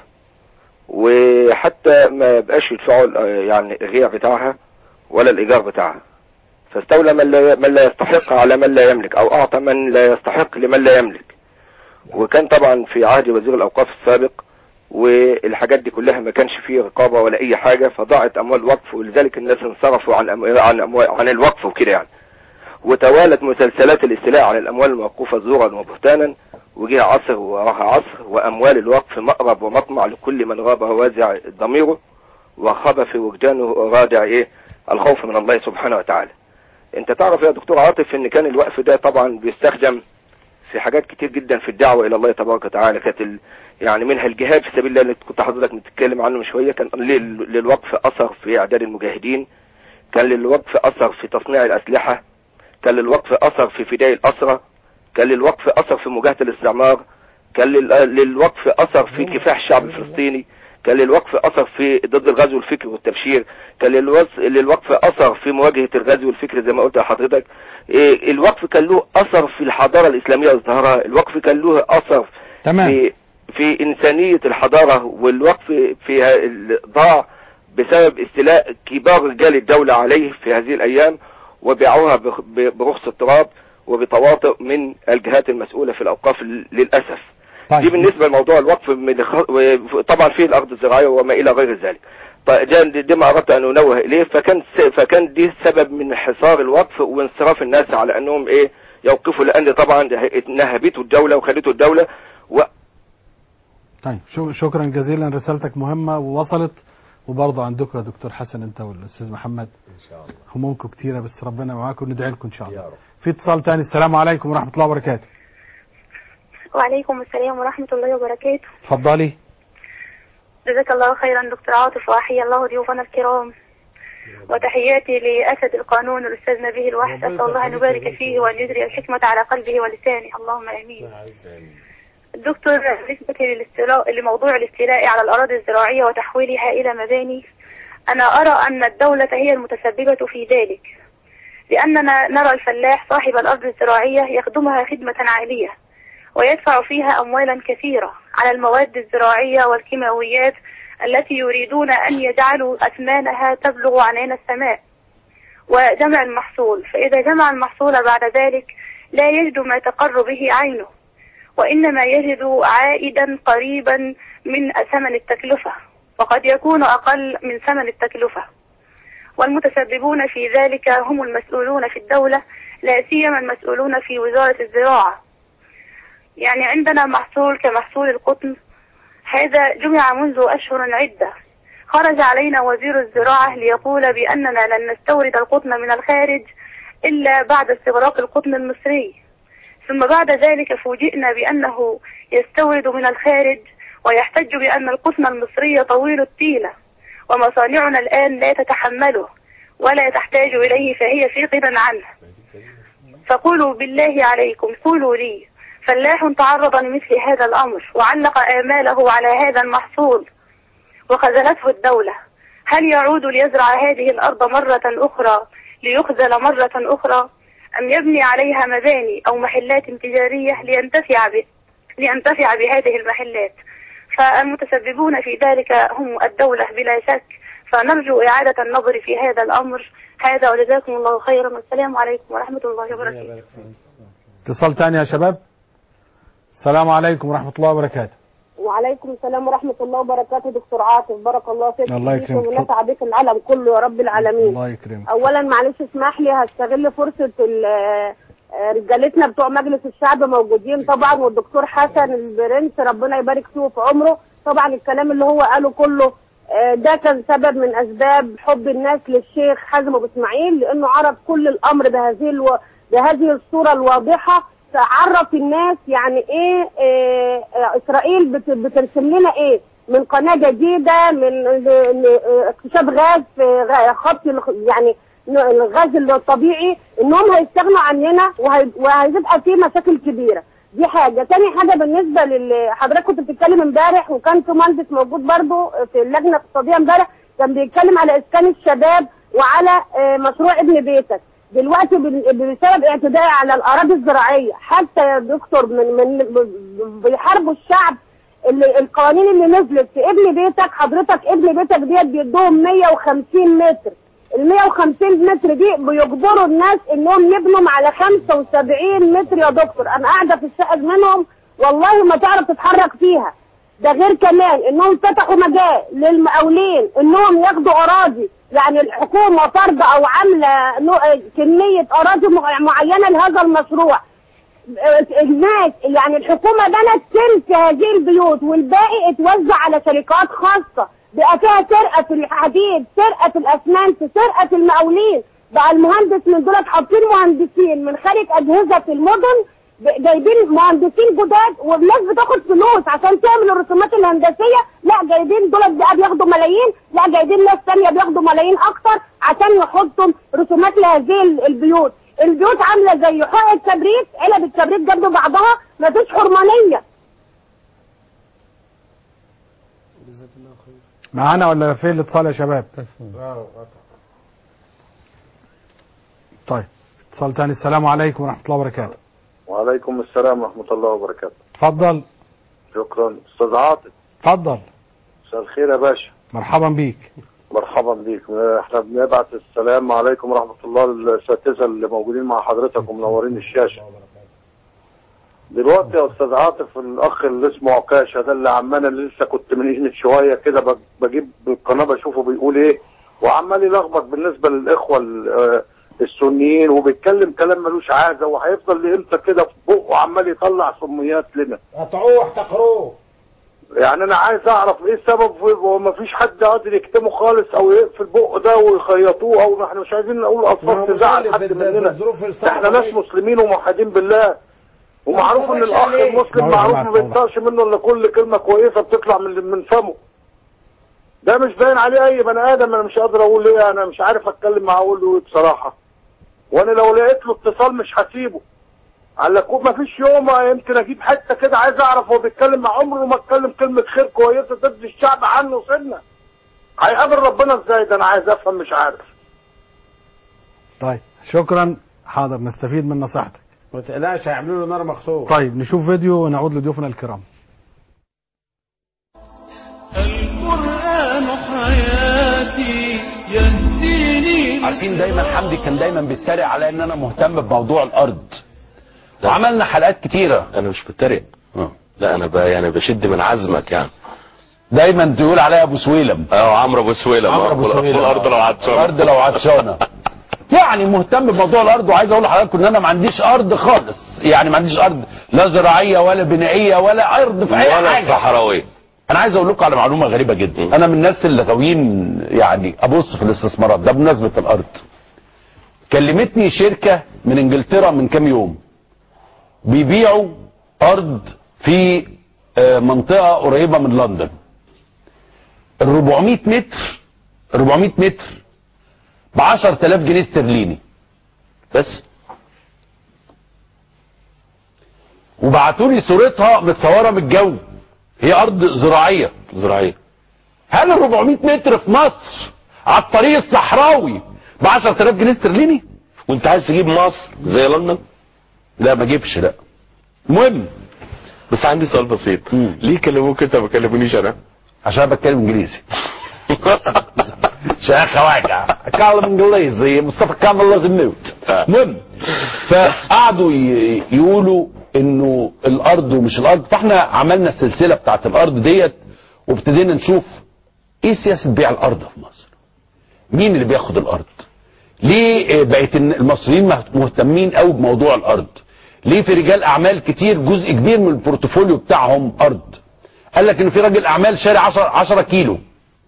وحتى ما بقاش يدفعوا ال- يعني الريع بتاعها ولا الإيجار بتاعها فاستولى من لا من لا يستحق على من لا يملك أو أعطى من لا يستحق لمن لا يملك وكان طبعا في عهد وزير الأوقاف السابق والحاجات دي كلها ما كانش فيه رقابة ولا اي حاجة فضاعت اموال الوقف ولذلك الناس انصرفوا عن أموال عن أموال عن الوقف وكده يعني وتوالت مسلسلات الاستيلاء على الاموال الموقوفة زورا وبهتانا وجه عصر وراها عصر واموال الوقف مأرب ومطمع لكل من غاب وازع ضميره وخاب في وجدانه رادع ايه الخوف من الله سبحانه وتعالى انت تعرف يا دكتور عاطف ان كان الوقف ده طبعا بيستخدم في حاجات كتير جدا في الدعوة الى الله تبارك وتعالى كانت ال... يعني منها الجهاد في سبيل الله اللي كنت حضرتك بتتكلم عنه من شوية كان لل- للوقف اثر في اعداد المجاهدين كان للوقف اثر في تصنيع الاسلحة كان للوقف اثر في فداء الاسرى كان للوقف اثر في مجاهدة الاستعمار كان لل- للوقف اثر في كفاح الشعب الفلسطيني كان للوقف اثر في ضد الغزو الفكري والتبشير كان للوص- للوقف اثر في مواجهة الغزو الفكري زي ما قلت لحضرتك إيه، الوقف كان له اثر في الحضارة الاسلامية وازدهارها الوقف كان له اثر تمام. في في انسانية الحضارة والوقف فيها ال- ضاع بسبب استيلاء كبار رجال الدولة عليه في هذه الايام وبيعوها بخ- ب- برخص التراب وبتواطؤ من الجهات المسؤولة في الاوقاف ل- للاسف طيب. دي بالنسبة لموضوع الوقف من الخ- و- طبعا في الارض الزراعية وما الى غير ذلك طيب ده ده ما اردت ان انوه اليه فكان س- فكان دي سبب من حصار الوقف وانصراف الناس على انهم ايه يوقفوا لان طبعا نهبته الدولة وخلته الدولة و طيب شو شكرا جزيلا رسالتك مهمة ووصلت وبرضه عندكم يا دكتور حسن انت والاستاذ محمد ان شاء الله همومكم كتيرة بس ربنا معاكم وندعي لكم ان شاء الله في اتصال تاني السلام عليكم ورحمة الله وبركاته وعليكم السلام ورحمة الله وبركاته اتفضلي جزاك الله خيرا دكتور عاطف وأحيي الله ضيوفنا الكرام وتحياتي لأسد القانون الأستاذ نبيه الوحش أسأل الله أن يبارك فيه وأن يجري الحكمة على قلبه ولسانه اللهم آمين الدكتور بالنسبة للاستيلاء لموضوع الاستيلاء على الأراضي الزراعية وتحويلها إلى مباني أنا أرى أن الدولة هي المتسببة في ذلك لأننا نرى الفلاح صاحب الأرض الزراعية يخدمها خدمة عالية ويدفع فيها أموالا كثيرة على المواد الزراعية والكيماويات التي يريدون أن يجعلوا أثمانها تبلغ عنان السماء وجمع المحصول فإذا جمع المحصول بعد ذلك لا يجد ما تقر به عينه وإنما يجد عائدا قريبا من ثمن التكلفة وقد يكون أقل من ثمن التكلفة والمتسببون في ذلك هم المسؤولون في الدولة لا سيما المسؤولون في وزارة الزراعة يعني عندنا محصول كمحصول القطن هذا جمع منذ أشهر عدة خرج علينا وزير الزراعة ليقول بأننا لن نستورد القطن من الخارج إلا بعد استغراق القطن المصري ثم بعد ذلك فوجئنا بأنه يستورد من الخارج ويحتج بأن القطن المصري طويل التيلة ومصانعنا الآن لا تتحمله ولا تحتاج إليه فهي في غنى عنه فقولوا بالله عليكم قولوا لي فلاح تعرض لمثل هذا الأمر وعلق آماله على هذا المحصول وخذلته الدولة هل يعود ليزرع هذه الأرض مرة أخرى ليخذل مرة أخرى أم يبني عليها مباني أو محلات تجارية لينتفع ب... لينتفع بهذه المحلات فالمتسببون في ذلك هم الدولة بلا شك فنرجو إعادة النظر في هذا الأمر هذا وجزاكم الله خيرا والسلام عليكم ورحمة الله وبركاته اتصال تاني يا شباب السلام عليكم ورحمة الله وبركاته وعليكم السلام ورحمة الله وبركاته دكتور عاطف بارك الله فيك الله فيك يكرمك. ونفع بك العالم كله يا رب العالمين الله يكرمك أولا معلش اسمح لي هستغل فرصة ال- آه، رجالتنا بتوع مجلس الشعب موجودين طبعا والدكتور حسن البرنس ربنا يبارك فيه في عمره طبعا الكلام اللي هو قاله كله آه، ده كان سبب من اسباب حب الناس للشيخ حازم ابو اسماعيل لانه عرف كل الامر بهذه الو... بهذه الصوره الواضحه فعرف الناس يعني ايه آه، آه، اسرائيل بت... بترسم لنا ايه من قناه جديده من ل- ل- آه، اكتشاف غاز في غ- خط الخ- يعني ن- الغاز الطبيعي انهم هيستغنوا عننا وهي... وهتبقى في مشاكل كبيره دي حاجه تاني حاجه بالنسبه لل حضرتك كنت بتتكلم امبارح وكان في مهندس موجود برضو في اللجنه الاقتصاديه امبارح كان بيتكلم على اسكان الشباب وعلى آه، مشروع ابن بيتك دلوقتي بال- بسبب اعتداء على الاراضي الزراعيه حتى يا دكتور من من ب- بيحاربوا الشعب اللي القوانين اللي نزلت في ابن بيتك حضرتك ابن بيتك ديت بيدوهم 150 متر ال 150 متر دي بيجبروا الناس انهم يبنوا على 75 متر يا دكتور انا قاعده في الشقه منهم والله ما تعرف تتحرك فيها ده غير كمان انهم فتحوا مجال للمقاولين انهم ياخدوا اراضي يعني الحكومه فرض او عامله نوع- كميه اراضي مع- معينه لهذا المشروع الناس يعني الحكومه بنت تلك هذه البيوت والباقي اتوزع على شركات خاصه بقى فيها سرقه في الحديد سرقه في الاسمنت سرقه في المقاولين بقى المهندس من دولت حاطين مهندسين من خارج اجهزه في المدن ب- جايبين مهندسين جداد والناس بتاخد فلوس عشان تعمل الرسومات الهندسيه لا جايبين دولت بقى بياخدوا ملايين لا جايبين ناس تانية بياخدوا ملايين اكتر عشان يحطوا رسومات لهذه ال- البيوت البيوت عامله زي حق الكبريت علب الكبريت جنب بعضها مفيش حرمانيه معانا ولا فين الاتصال يا شباب طيب اتصال تاني السلام عليكم ورحمه الله وبركاته وعليكم السلام ورحمة الله وبركاته اتفضل شكرا أستاذ عاطف اتفضل مساء الخير يا باشا مرحبا بيك مرحبا بيك احنا بنبعت السلام عليكم ورحمة الله للأساتذة اللي موجودين مع حضرتك ومنورين الشاشة دلوقتي يا أستاذ عاطف الأخ اللي اسمه عكاشة ده اللي عمال اللي لسه كنت من قيمة شوية كده بج- بجيب القناة بشوفه بيقول إيه وعمال يلخبط بالنسبة للإخوة ال- آه، السنيين وبيتكلم كلام ملوش عازة وهيفضل لإمتى كده في بقه عمال يطلع سميات لنا قطعوه احتقروه يعني انا عايز اعرف ايه السبب في- وما فيش حد قادر يكتمه خالص او يقفل بقه ده ويخيطوه او احنا مش عايزين نقول ما هو الفاظ تزعل مخالف حد بال- مننا بالظروف الصعبة احنا ناس دي. مسلمين وموحدين بالله ومعروف ان بتتفرجش الاخ عليه. المسلم معروف معروف مع ما الصلاة. بينطقش منه الا كل كلمه كويسه بتطلع من من فمه ده مش باين عليه اي بني ادم انا مش قادر اقول ايه انا مش عارف اتكلم معاه اقول له ايه بصراحه وانا لو لقيت له اتصال مش هسيبه على كو ما فيش يوم يمكن اجيب حته كده عايز اعرف هو بيتكلم مع عمره ما اتكلم كلمه خير كويسه ضد الشعب عنه سنه هيقابل ربنا ازاي ده انا عايز افهم مش عارف طيب شكرا حاضر نستفيد من نصيحتك ما تقلقش هيعملوا له نار مخصوص طيب نشوف فيديو ونعود لضيوفنا الكرام القرآن حياتي يهديني عارفين دايما حمدي كان دايما بيتريق على ان انا مهتم بموضوع الارض وعملنا حلقات كتيره انا مش بتريق لا انا ب... يعني بشد من عزمك يعني دايما تقول عليا ابو سويلم اه عمرو ابو سويلم عمرو ابو سويلم الارض لو عطشانه الارض لو عطشانه يعني مهتم بموضوع الارض وعايز اقول لحضراتكم ان انا ما عنديش ارض خالص يعني ما عنديش ارض لا زراعيه ولا بنائيه ولا ارض في اي ولا حاجه صحراويه انا عايز اقول لكم على معلومه غريبه جدا انا من الناس اللي غاويين يعني ابص في الاستثمارات ده بمناسبه الارض كلمتني شركه من انجلترا من كام يوم بيبيعوا ارض في آه، منطقه قريبه من لندن ال 400 متر 400 متر ب 10000 جنيه استرليني بس وبعتوا لي صورتها متصوره من الجو هي ارض زراعيه زراعيه هل ال 400 متر في مصر على الطريق الصحراوي ب 10000 جنيه استرليني وانت عايز تجيب مصر زي لندن لا ما اجيبش لا المهم بس عندي سؤال بسيط ليه كلموك انت ما كلمونيش انا عشان أنا بتكلم انجليزي عشان خواجع اتكلم انجليزي مصطفى كامل لازم نوت المهم فقعدوا ي- يقولوا انه الارض ومش الارض فاحنا عملنا السلسله بتاعت الارض ديت وابتدينا نشوف ايه سياسه بيع الارض في مصر مين اللي بياخد الارض ليه آه، بقت إن المصريين مه- مهتمين قوي بموضوع الارض ليه في رجال اعمال كتير جزء كبير من البورتفوليو بتاعهم ارض قال لك ان في راجل اعمال شاري 10 10 كيلو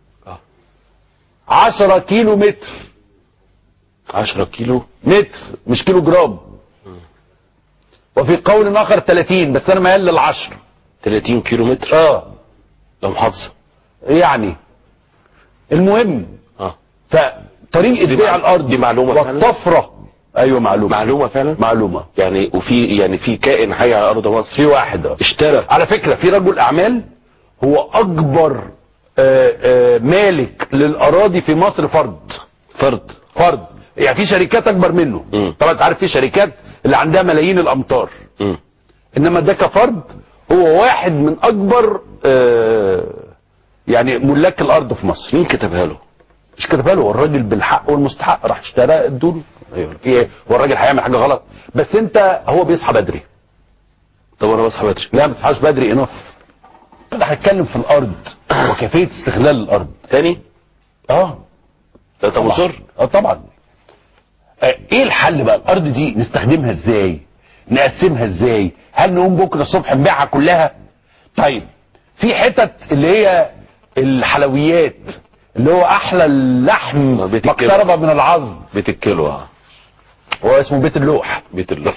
10 كيلو متر 10 كيلو متر مش كيلو جرام وفي قول اخر 30 بس انا ميال للعشر 30 كيلو متر اه لو محافظه يعني المهم اه فطريقه دي بيع مع- الارض دي معلومة فعلا؟ والطفره ايوه معلومه معلومه فعلا معلومه يعني وفي يعني في كائن حي على ارض مصر في واحد آه. اشترى على فكره في رجل اعمال هو اكبر آه، آه، مالك للاراضي في مصر فرد فرد فرد يعني في شركات اكبر منه مم. طبعا انت عارف في شركات اللي عندها ملايين الامتار مم. انما ده كفرد هو واحد من اكبر آه، يعني ملاك الارض في مصر مين كتبها له مش كتبها له هو الراجل بالحق والمستحق راح اشترى ادوله أيوة، في ايه هو الراجل هيعمل حاجه غلط بس انت هو بيصحى بدري طب انا بصحى بدري لا ما تصحاش بدري انف احنا هنتكلم في الارض وكيفيه استغلال الارض تاني اه انت طبعاً. مصر اه طبعا آه، ايه الحل بقى الارض دي نستخدمها ازاي نقسمها ازاي هل نقوم بكره الصبح نبيعها كلها طيب في حتت اللي هي الحلويات اللي هو احلى اللحم مقتربه من العظم بيت الكيلو اه هو اسمه بيت اللوح بيت اللوح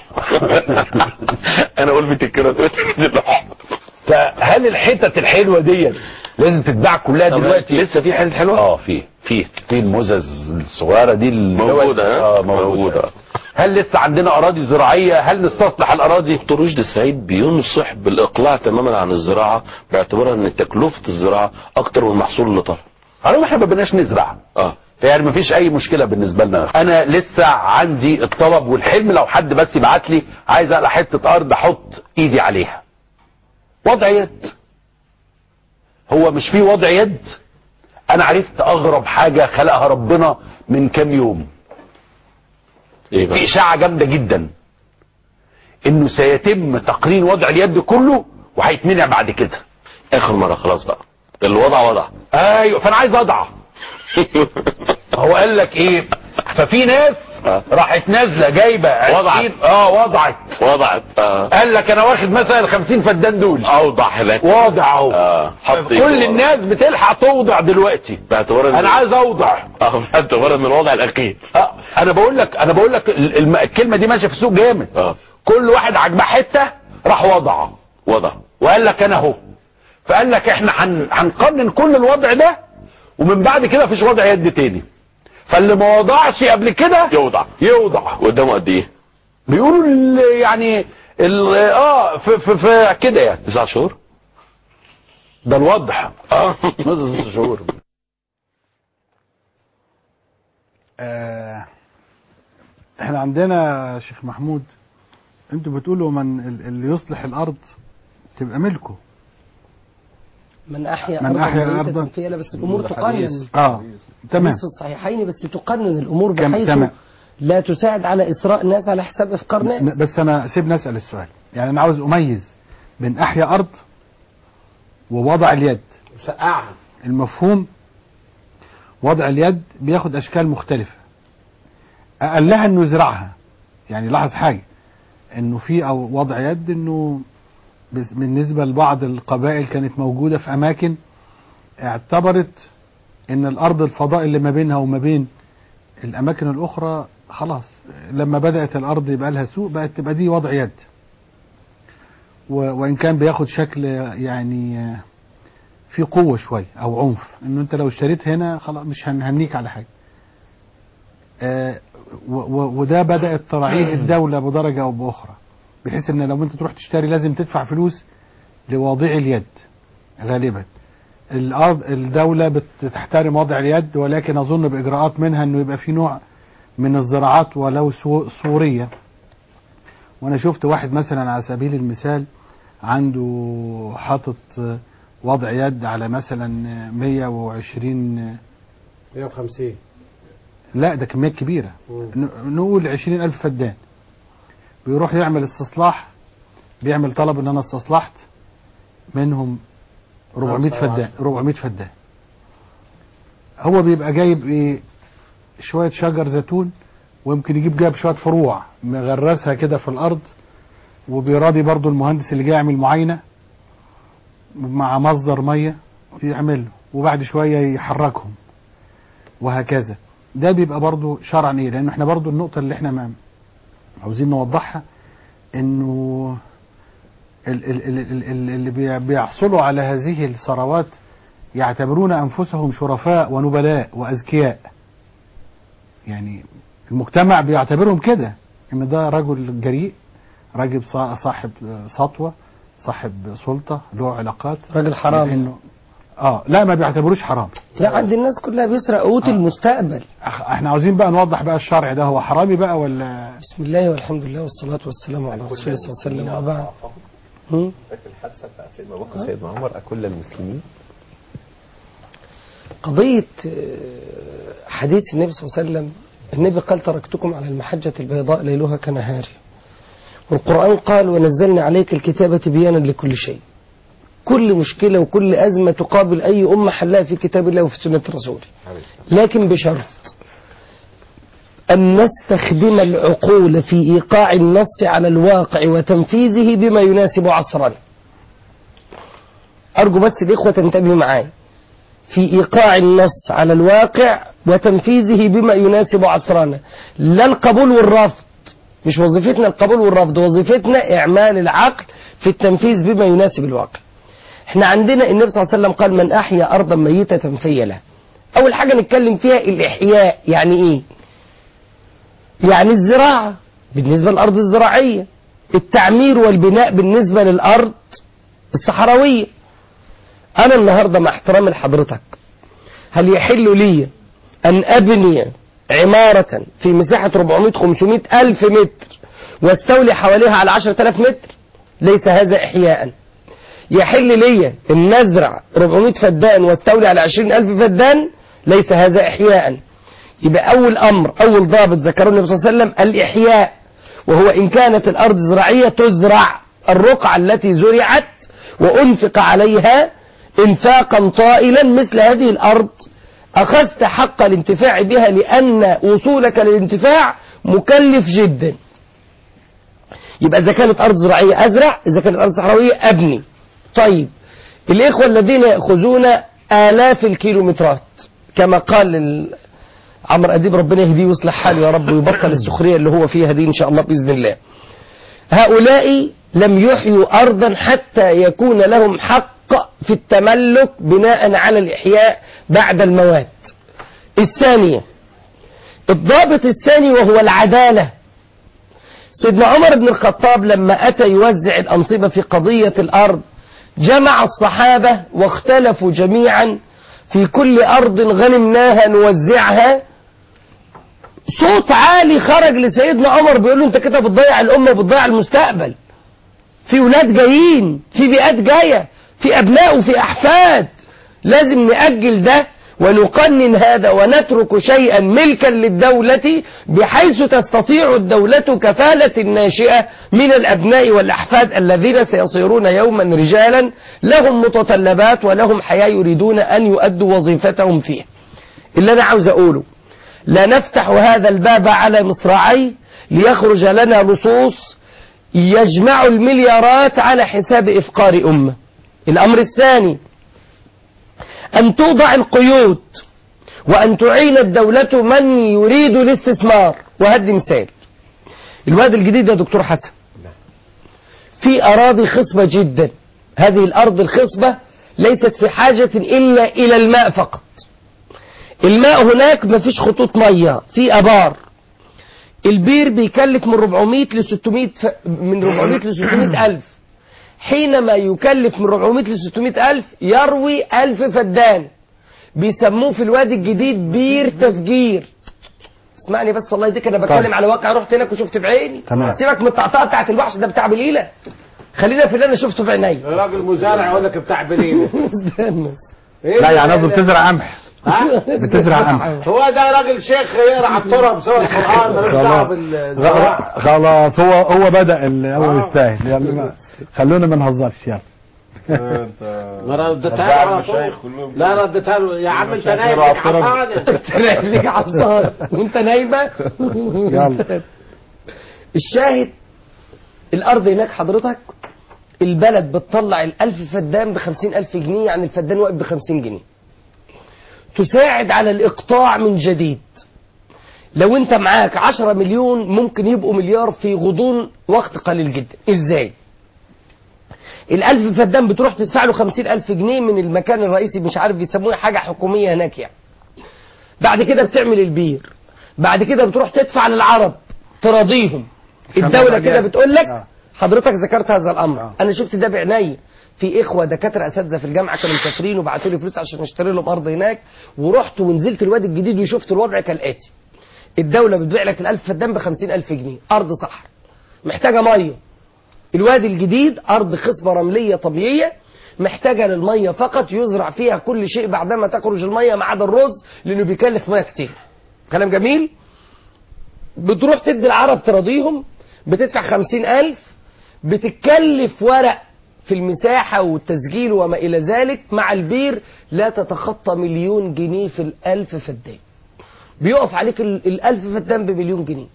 انا اقول بيت الكيلو تقول بيت اللوح فهل الحتت الحلوه دي لازم تتباع كلها طب دلوقتي لسه في حتت حلوه اه في في في المزز الصغيره دي اللي هو- موجودة، ها؟ اه موجوده, موجودة. هل لسه عندنا اراضي زراعيه هل نستصلح الاراضي دكتور رشدي السعيد بينصح بالاقلاع تماما عن الزراعه باعتبارها ان تكلفه الزراعه اكتر من المحصول اللي طالع على احنا ما بقيناش نزرع اه يعني مفيش اي مشكله بالنسبه لنا انا لسه عندي الطلب والحلم لو حد بس يبعت لي عايز اقلع حته ارض احط ايدي عليها وضع يد هو مش في وضع يد انا عرفت اغرب حاجه خلقها ربنا من كام يوم ايه في اشاعه جامده جدا انه سيتم تقرين وضع اليد كله وهيتمنع بعد كده اخر مره خلاص بقى الوضع وضع ايوه فانا عايز اضع هو قال لك ايه ففي ناس راحت نازله جايبه 20 اه وضعت وضعت اه قال لك انا واخد مثلا ال 50 فدان دول اوضح هناك واضع اهو اه حط كل الناس بتلحق توضع دلوقتي باعتبار إن- انا عايز اوضع اه باعتبار ان الوضع الاخير اه انا بقول لك انا بقول لك ال- الم- الكلمه دي ماشيه في السوق جامد اه كل واحد عجباه حته راح وضع وضع وقال لك انا اهو فقال لك احنا هن- هنقنن كل الوضع ده ومن بعد كده مفيش وضع يد تاني فاللي ما وضعش قبل كده يوضع يوضع قدامه قد ايه بيقولوا ال- يعني ال- اه في, في, في كده يعني تسع شهور ده الوضع اه تسع شهور آه، احنا عندنا يا شيخ محمود انتوا بتقولوا من ال- اللي يصلح الارض تبقى ملكه من احيا من ارضا أحيا ميتة أرضاً- فيها لا بس الامور تقنن اه تمام حديث في الصحيحين بس تقنن الامور كم- بحيث تمام. لا تساعد على اسراء الناس على حساب افكار ناس ن- بس انا سيبني اسال السؤال يعني انا عاوز اميز بين احيا ارض ووضع اليد سقعها المفهوم وضع اليد بياخد اشكال مختلفه اقلها انه يزرعها يعني لاحظ حاجه انه في او وضع يد انه بس- بالنسبه لبعض القبائل كانت موجوده في اماكن اعتبرت ان الارض الفضاء اللي ما بينها وما بين الاماكن الاخرى خلاص لما بدات الارض يبقى لها سوق بقت تبقى دي وضع يد و- وان كان بياخد شكل يعني آه، في قوة شوية أو عنف إنه أنت لو اشتريت هنا خلاص مش هنهنيك على حاجة آه، و- و- وده بدأت تراعيه الدولة بدرجة أو بأخرى بحيث إن لو أنت تروح تشتري لازم تدفع فلوس لواضع اليد غالبا الأرض الدولة بتحترم وضع اليد ولكن أظن بإجراءات منها إنه يبقى في نوع من الزراعات ولو سو- صورية وأنا شفت واحد مثلا على سبيل المثال عنده حاطط آه، وضع يد على مثلا 120 150 لا ده كميات كبيرة ن- نقول 20 ألف فدان بيروح يعمل استصلاح بيعمل طلب ان انا استصلحت منهم 400 خمسة فدان وعشرة. 400 فدان هو بيبقى جايب ايه شوية شجر زيتون ويمكن يجيب جايب شوية فروع مغرسها كده في الارض وبيراضي برضو المهندس اللي جاي يعمل معاينة مع مصدر مية يعمله وبعد شوية يحركهم وهكذا ده بيبقى برضو شرعا ايه لان احنا برضو النقطة اللي احنا ما عاوزين نوضحها انه ال- ال- ال- ال- ال- اللي بي- بيحصلوا على هذه الثروات يعتبرون انفسهم شرفاء ونبلاء واذكياء يعني المجتمع بيعتبرهم كده ان ده رجل جريء راجل صا- صاحب سطوه صاحب سلطه له علاقات راجل حرام. انه اه لا ما بيعتبروش حرام لا عند الناس كلها بيسرق قوت المستقبل أخ- احنا عاوزين بقى نوضح بقى الشرع ده هو حرامي بقى ولا بسم الله والحمد لله والصلاة والسلام على رسول الله صلى الله عليه وسلم وبعد هم؟ فاكر الحادثه بتاعت سيدنا ابو بكر سيدنا عمر اكل المسلمين قضية آه، حديث النبي صلى الله عليه وسلم النبي قال تركتكم على المحجة البيضاء ليلها كنهارها والقرآن قال ونزلنا عليك الكتاب تبيانا لكل شيء كل مشكلة وكل أزمة تقابل أي أمة حلها في كتاب الله وفي سنة الرسول لكن بشرط أن نستخدم العقول في إيقاع النص على الواقع وتنفيذه بما يناسب عصرنا أرجو بس الإخوة تنتبهوا معايا في إيقاع النص على الواقع وتنفيذه بما يناسب عصرنا لا القبول والرفض مش وظيفتنا القبول والرفض وظيفتنا إعمال العقل في التنفيذ بما يناسب الواقع احنا عندنا النبي صلى الله عليه وسلم قال من أحيا أرضا ميتة فهي له أول حاجة نتكلم فيها الإحياء يعني إيه يعني الزراعة بالنسبة للأرض الزراعية التعمير والبناء بالنسبة للأرض الصحراوية أنا النهاردة مع احترام لحضرتك هل يحل لي أن أبني عمارة في مساحة 400-500 ألف متر واستولي حواليها على 10000 متر ليس هذا إحياء يحل لي أن نزرع 400 فدان واستولي على 20000 فدان ليس هذا إحياء يبقى أول أمر أول ضابط ذكره النبي صلى الله عليه وسلم الإحياء وهو إن كانت الأرض زراعية تزرع الرقعة التي زرعت وأنفق عليها انفاقا طائلا مثل هذه الأرض أخذت حق الانتفاع بها لأن وصولك للانتفاع مكلف جدا يبقى إذا كانت أرض زراعية أزرع إذا كانت أرض صحراوية أبني طيب الإخوة الذين يأخذون آلاف الكيلومترات كما قال ال- عمرو أديب ربنا يهديه ويصلح حاله يا رب ويبطل السخرية اللي هو فيها دي إن شاء الله بإذن الله هؤلاء لم يحيوا أرضا حتى يكون لهم حق في التملك بناء على الإحياء بعد الموات الثانية الضابط الثاني وهو العدالة سيدنا عمر بن الخطاب لما أتى يوزع الأنصبة في قضية الأرض جمع الصحابة واختلفوا جميعا في كل أرض غنمناها نوزعها صوت عالي خرج لسيدنا عمر بيقول له انت كده بتضيع الأمة وبتضيع المستقبل في ولاد جايين في بيئات جاية في أبناء وفي أحفاد لازم نأجل ده ونقنن هذا ونترك شيئا ملكا للدولة بحيث تستطيع الدولة كفالة الناشئة من الأبناء والأحفاد الذين سيصيرون يوما رجالا لهم متطلبات ولهم حياة يريدون أن يؤدوا وظيفتهم فيها اللي أنا عاوز أقوله لا نفتح هذا الباب على مصراعي ليخرج لنا لصوص يجمع المليارات على حساب إفقار أمة الأمر الثاني أن توضع القيود وأن تعين الدولة من يريد الاستثمار وهدي مثال الواد الجديد يا دكتور حسن في أراضي خصبة جدا هذه الأرض الخصبة ليست في حاجة إلا إلى الماء فقط الماء هناك مفيش خطوط مية في أبار البير بيكلف من 400 ل 600 ف... من 400 ل 600 ألف حينما يكلف من 400 ل 600 ألف يروي ألف فدان بيسموه في الوادي الجديد بير تفجير اسمعني بس الله يديك انا بتكلم طيب. على واقع رحت هناك وشفت بعيني تمام. سيبك من الطقطقه بتاعت الوحش ده بتاع بليله خلينا في اللي انا شفته بعيني راجل مزارع يقول لك بتاع بليله لا يعني قصده بتزرع قمح ها؟ بتزرع قمح هو ده راجل شيخ يقرا على التراب سوى القران مالوش دعوه خلاص بالزراعه خلاص هو هو بدأ ال- هو يستاهل يلا ما- خلونا ما نهزرش يلا ما ردتها له على طول لا ردتها له يا عم انت نايم لك حماده انت نايم ليك عطار وانت نايمه يلا. الشاهد الارض هناك حضرتك البلد بتطلع الألف فدان بخمسين ألف جنيه يعني الفدان واقف بخمسين جنيه تساعد على الإقطاع من جديد لو انت معاك عشرة مليون ممكن يبقوا مليار في غضون وقت قليل جدا ازاي الألف فدان بتروح تدفع له خمسين ألف جنيه من المكان الرئيسي مش عارف بيسموه حاجة حكومية هناك يعني بعد كده بتعمل البير بعد كده بتروح تدفع للعرب تراضيهم الدولة كده بتقول لك حضرتك ذكرت هذا الأمر أنا شفت ده بعناية في إخوة دكاترة أساتذة في الجامعة كانوا مسافرين وبعتوا لي فلوس عشان اشتري لهم أرض هناك ورحت ونزلت الوادي الجديد وشفت الوضع كالآتي الدولة بتبيع لك الألف فدان بخمسين ألف جنيه أرض صحراء محتاجة مية الوادي الجديد أرض خصبة رملية طبيعية محتاجة للمية فقط يزرع فيها كل شيء بعدما تخرج المية ما عدا الرز لأنه بيكلف مية كتير كلام جميل بتروح تدي العرب تراضيهم بتدفع خمسين ألف بتتكلف ورق في المساحة والتسجيل وما إلى ذلك مع البير لا تتخطى مليون جنيه في الألف فدان بيقف عليك ال- الألف فدان بمليون جنيه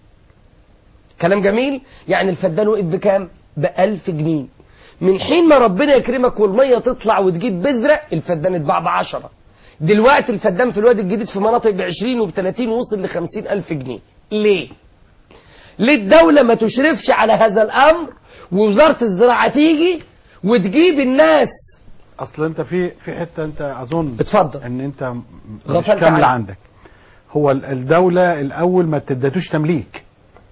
كلام جميل يعني الفدان وقف بكام بألف جنيه من حين ما ربنا يكرمك والمية تطلع وتجيب بذرة الفدان اتباع بعشرة دلوقتي الفدان في الوادي الجديد في مناطق بعشرين وبتلاتين وصل لخمسين ألف جنيه ليه ليه الدولة ما تشرفش على هذا الأمر ووزارة الزراعة تيجي وتجيب الناس اصل انت في في حته انت اظن اتفضل ان انت م- مش غفلت كامله عنها. عندك هو ال- الدوله الاول ما تدتوش تمليك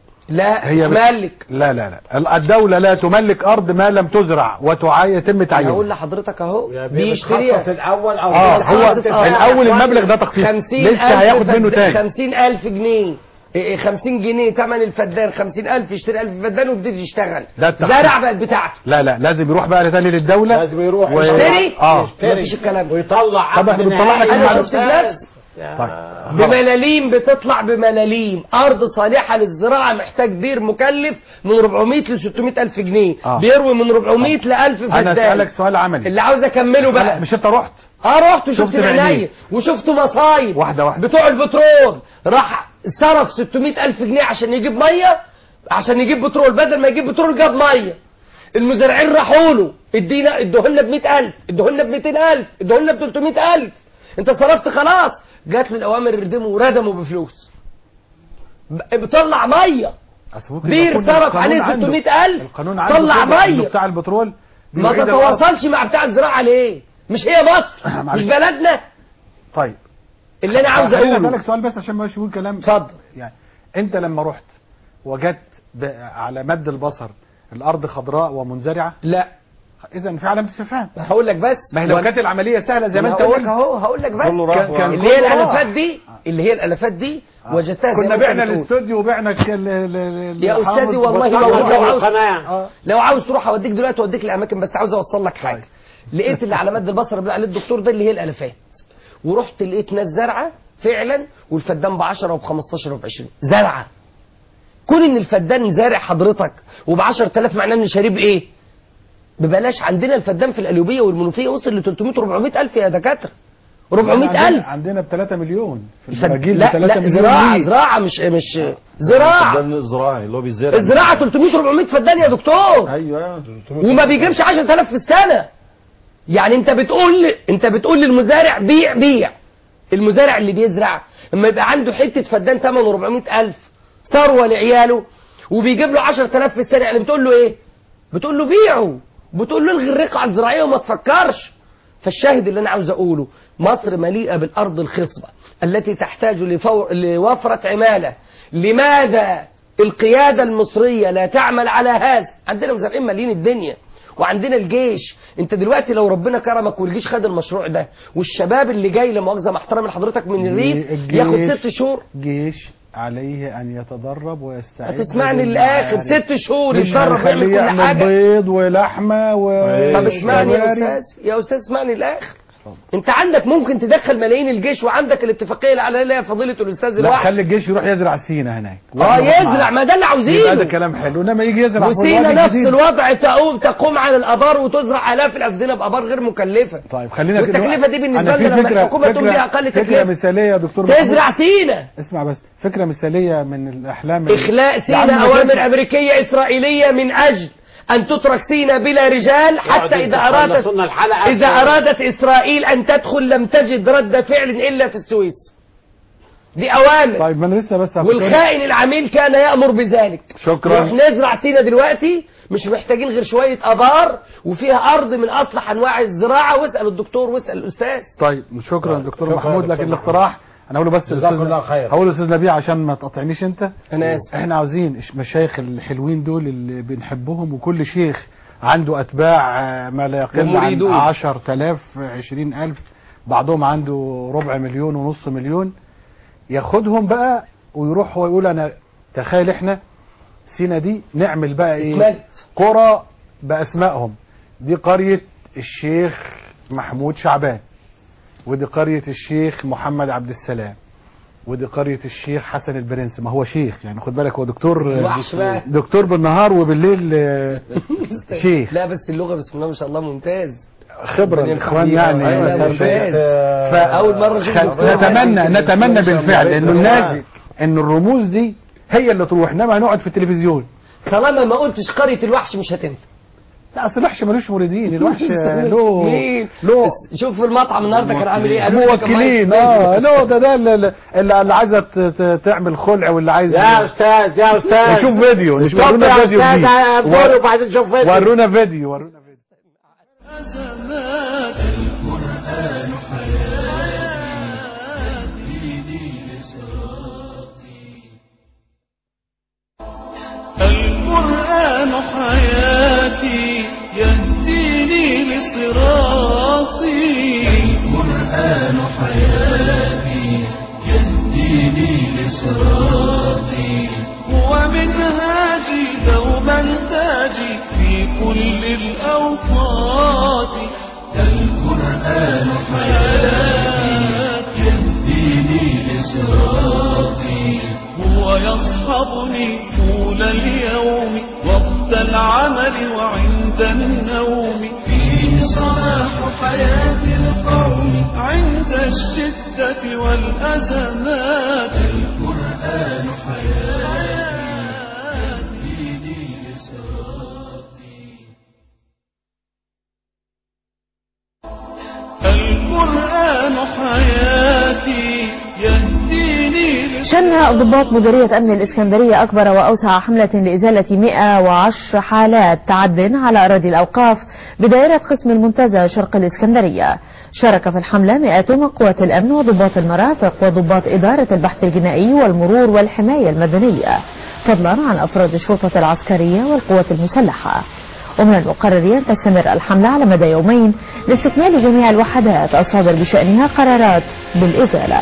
لا هي بت- تملك لا لا لا ال- الدوله لا تملك ارض ما لم تزرع وتعاي يتم أنا تعيينها هقول لحضرتك اهو بتخصص بيشتريها الاول او اه هو الأرض- آه. الاول المبلغ ده تخصيص خمسين لسه هياخد منه تاني خمسين ألف جنيه إيه، خمسين جنيه تمن الفدان خمسين ألف يشتري ألف فدان ويبتدي يشتغل ده التخصيص. زرع بقت بتاعته لا لا لازم يروح بقى تاني للدوله لازم يروح و- يشتري اه مفيش الكلام ده ويطلع طب عقد احنا بنطلع لك نهائي. أنا المعلومات. شفت بنفسي طيب بملاليم بتطلع بملاليم ارض صالحه للزراعه محتاج بير مكلف من 400 ل 600 الف جنيه آه. بيروي من 400 ل 1000 انا فدان اسالك سؤال عملي اللي عاوز اكمله بقى مش انت رحت اه رحت وشفت شفت بعينيك. بعيني وشفت مصايب واحده واحده بتوع البترول راح صرف 600 الف جنيه عشان يجيب ميه عشان يجيب بترول بدل ما يجيب بترول جاب ميه المزارعين راحوا له ادينا ادوهولنا ب 100000 ادوهولنا ب 200000 ادوهولنا ب 300000 انت صرفت خلاص جات له الاوامر يردموا وردموا بفلوس ب- بتطلع ميه أصل ممكن بير يكون صرف القانون عليه عنده- 300000 القانون عنده طلع كده إنه ميه بتاع البترول ما بيعيد الأرض. تتواصلش مع بتاع الزراعه ليه مش هي مصر مش معلش. بلدنا طيب اللي انا عاوز خليني اقوله اسالك سؤال بس عشان ما يبقاش بقول كلام اتفضل يعني انت لما رحت وجدت ب- على مد البصر الارض خضراء ومنزرعه لا اذا في علامه استفهام هقول لك بس ما هي لو وأنا- كانت العمليه سهله زي ما انت هقول قلت لك اهو هقول لك بس كله راح كان- كان اللي هي كله راح. الالافات دي اللي هي الالافات دي وجدتها زي ما كنا انت بعنا بتقول. الاستوديو وبعنا ال- ال- ال- يا الحامض استاذي والله والبطاطا لو, لو والقناة. عاوز آه. لو عاوز تروح اوديك دلوقتي اوديك الاماكن بس عاوز اوصل لك حاجه لقيت اللي على مد البصر اللي عليه الدكتور ده اللي هي الالافات ورحت لقيت ناس زرعه فعلا والفدان ب 10 وب 15 وب 20 زرعه كون ان الفدان زارع حضرتك وب 10000 معناه ان شارب ايه؟ ببلاش عندنا الفدان في القليوبيه والمنوفيه وصل ل 300 400 الف يا دكاتره 400 عندنا- الف عندنا ب 3 مليون في الفد- البراجيل لا ب 3 لا مليون زراعه ليه؟ زراعه مش مش زراعه الزراعي اللي هو بيزرع الزراعه 300 400 فدان يا دكتور ايوه وما بيجيبش 10000 في السنه يعني انت بتقول انت بتقول للمزارع بيع بيع المزارع اللي بيزرع اما يبقى عنده حته فدان ثمنه 400000 ثروه لعياله وبيجيب له 10000 في السنه يعني بتقول له ايه بتقول له بيعه بتقول له الغي الرقعه الزراعيه وما تفكرش فالشاهد اللي انا عاوز اقوله مصر مليئه بالارض الخصبه التي تحتاج لفور لوفره عماله لماذا القياده المصريه لا تعمل على هذا عندنا مزارعين مالين الدنيا وعندنا الجيش انت دلوقتي لو ربنا كرمك والجيش خد المشروع ده والشباب اللي جاي لا مؤاخذه مع احترامي لحضرتك من الريف الجيش- ياخد ست شهور جيش عليه ان يتدرب ويستعد هتسمعني للمعارك. للاخر ست شهور مش يتدرب هنخليه ويعمل كل يعمل حاجه بيض ولحمه و طب اسمعني يا وكوارع. استاذ يا استاذ اسمعني الاخر انت عندك ممكن تدخل ملايين الجيش وعندك الاتفاقيه اللي عليها فضيله الاستاذ لا الواحد خلي الجيش يروح يزرع سينا هناك اه يزرع ما ده اللي يبقى ده عاوزينه كلام حلو انما يجي يزرع في وسينا الوادي نفس الجديد. الوضع تقوم تقوم على الابار وتزرع الاف الافدنه بابار غير مكلفه طيب خلينا والتكلفه دي بالنسبه أنا في لنا لما فكرة- الحكومه تقوم فكرة- بيها اقل فكره تكلفه مثاليه يا دكتور تزرع محمود. سينا اسمع بس فكره مثاليه من الاحلام اخلاء يا سينا عم ما اوامر تنفع. امريكيه اسرائيليه من اجل ان تترك سينا بلا رجال حتى يقعدوا اذا ارادت يخلصونا الحلقة اذا عشان- ارادت اسرائيل ان تدخل لم تجد رد فعل الا في السويس دي اوامر طيب ما انا لسه بس هفكرك. والخائن العميل كان يامر بذلك شكرا. نروح نزرع سينا دلوقتي مش محتاجين غير شويه ابار وفيها ارض من اصلح انواع الزراعه واسال الدكتور واسال الاستاذ طيب شكرا دكتور شكرا محمود دكتور لكن محمود. الاقتراح انا هقوله بس جزاك لأستاذ- الله خير. هقوله استاذ نبيع عشان ما تقاطعنيش انت انا اسف احنا عاوزين المشايخ الحلوين دول اللي بنحبهم وكل شيخ عنده اتباع آه، ما لا يقل عن ومريدون. 10000 20000 بعضهم عنده ربع مليون ونص مليون ياخدهم بقى ويروح هو يقول انا تخيل احنا سينا دي نعمل بقى ايه اتملت. قرى باسمائهم دي قرية الشيخ محمود شعبان ودي قرية الشيخ محمد عبد السلام ودي قرية الشيخ حسن البرنس ما هو شيخ يعني خد بالك هو دكتور الوحش بقى. دكتور بالنهار وبالليل آه، شيخ لا بس اللغه بسم الله ما شاء الله ممتاز خبرة ربنا الإخوان يخليها. يعني أيوة، آه، ممتاز. ف- أول مرة أشوف خل- دكتور نتمنى حسن كده. نتمنى ما شاء الله. بالفعل إنه الناس الله. إن الرموز دي هي اللي تروح إنما هنقعد في التلفزيون طالما ما قلتش قريه الوحش مش هتنفع لا أصل الوحش ملوش موردين الوحش له مين؟ له بس شوف في المطعم النهارده كان عامل ايه قالوا لي كان موكلين مايك اه لا ده ده اللي, اللي اللي عايزه ت- ت- تعمل خلع واللي عايز يا استاذ يا استاذ نشوف فيديو نشوف ستوب ورونا يا فيديو استاذ جديد. هنقول وبعدين نشوف فيديو ورونا فيديو ورونا أزمات القرآن حياتي دين صراطي القرآن حياتي يهديني لصراطي القرآن حياتي يهديني لصراطي هو منهاجي دوما تاجي في كل الأوقات القرآن حياتي يهديني لصراطي هو يصحبني طول اليوم وقت العمل وعند النوم فيه صلاح حياة القوم عند الشدة والأزمات القرآن حياتي دين صراطي القرآن حياتي يهديني شن ضباط مديرية أمن الإسكندرية أكبر وأوسع حملة لإزالة 110 حالات تعد على أراضي الأوقاف بدائرة قسم المنتزه شرق الإسكندرية شارك في الحملة مئات من قوات الأمن وضباط المرافق وضباط إدارة البحث الجنائي والمرور والحماية المدنية فضلا عن أفراد الشرطة العسكرية والقوات المسلحة ومن المقرر أن تستمر الحملة على مدى يومين لاستكمال جميع الوحدات الصادر بشأنها قرارات بالإزالة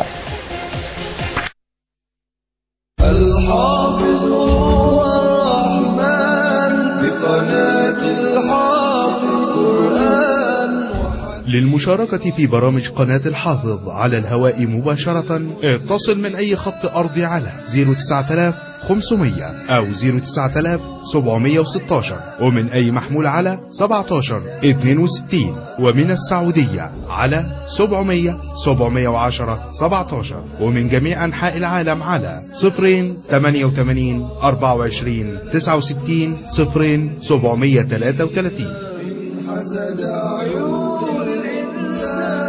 الحافظ هو الرحمن بقناة الحافظ قرآن للمشاركة في برامج قناة الحافظ على الهواء مباشرة اتصل من أي خط أرضي على 09500 أو 09716 ومن أي محمول على 17 62 ومن السعودية على 700 710 17 ومن جميع أنحاء العالم على 0 88 24 69 0 733 حسد عيون الإنسان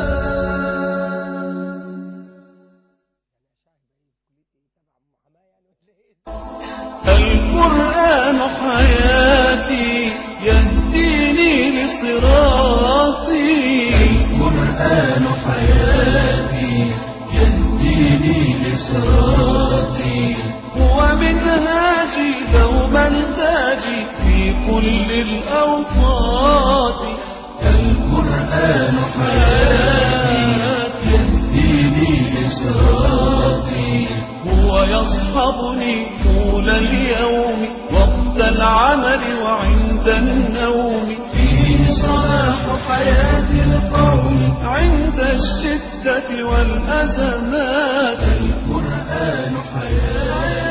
القرآن حياتي يهديني لصراطي القرآن حياتي يهديني لصراطي هو منهاجي دوما تاجي في كل الأوقات القرآن حياتي يهديني لصراطي هو يصحبني طول اليوم وقت العمل وعند النوم فيه صلاح حياة القوم عند الشدة والأزمات القرآن حياتي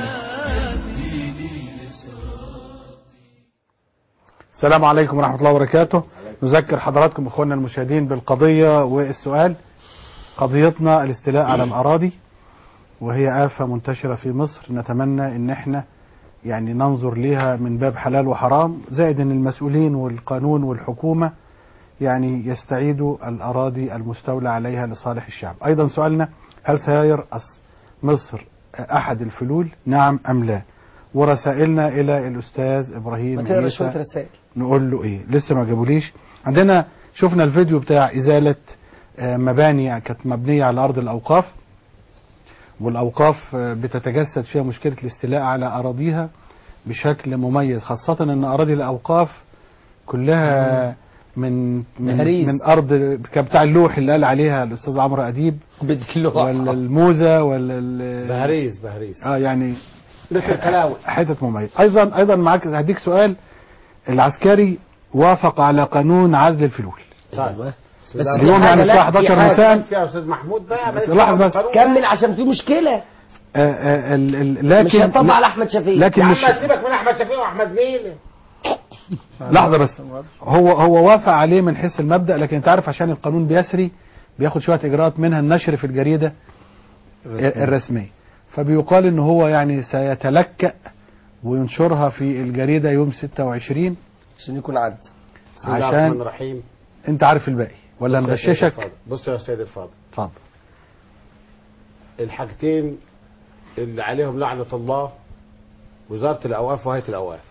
السلام عليكم ورحمة الله وبركاته نذكر حضراتكم اخواننا المشاهدين بالقضية والسؤال قضيتنا الاستيلاء على الأراضي وهي آفة منتشرة في مصر نتمنى ان احنا يعني ننظر ليها من باب حلال وحرام زائد ان المسؤولين والقانون والحكومة يعني يستعيدوا الأراضي المستولى عليها لصالح الشعب أيضا سؤالنا هل سيرأس مصر أحد الفلول نعم أم لا ورسائلنا إلى الأستاذ إبراهيم ما تقرا عيسى شويه رسائل نقول له ايه لسه ما جابوليش عندنا شفنا الفيديو بتاع ازاله آه، مباني كانت مبنيه على ارض الاوقاف والاوقاف آه، بتتجسد فيها مشكله الاستيلاء على اراضيها بشكل مميز خاصه ان اراضي الاوقاف كلها من من, بهريز. من ارض كان بتاع اللوح اللي قال عليها الاستاذ عمرو اديب ولا الموزه ولا ال- بهريز بهريز اه يعني بيت الكلاوي حتت مميز ايضا ايضا معاك هديك سؤال العسكري وافق على قانون عزل الفلول طيب بس في اليوم حاجة يعني لا، الساعة في 11 حاجة. مساء بس يا استاذ محمود بقى بس لحظة بس. كمل عشان في مشكله آه، آه، ال- ال- لكن مش هيطبق على احمد شفيق لكن يا مش عم سيبك من احمد شفيق واحمد مين لحظة بس هو هو وافق عليه من حيث المبدأ لكن انت عارف عشان القانون بيسري بياخد شوية إجراءات منها النشر في الجريدة الرسمية فبيقال ان هو يعني سيتلكأ وينشرها في الجريدة يوم 26 عشان يكون عد بسم الله الرحمن عشان الرحيم انت عارف الباقي ولا بص يا سيدي نغششك الفاضل. بص يا سيدي الفاضل اتفضل الحاجتين اللي عليهم لعنة الله وزارة الأوقاف وهيئة الأوقاف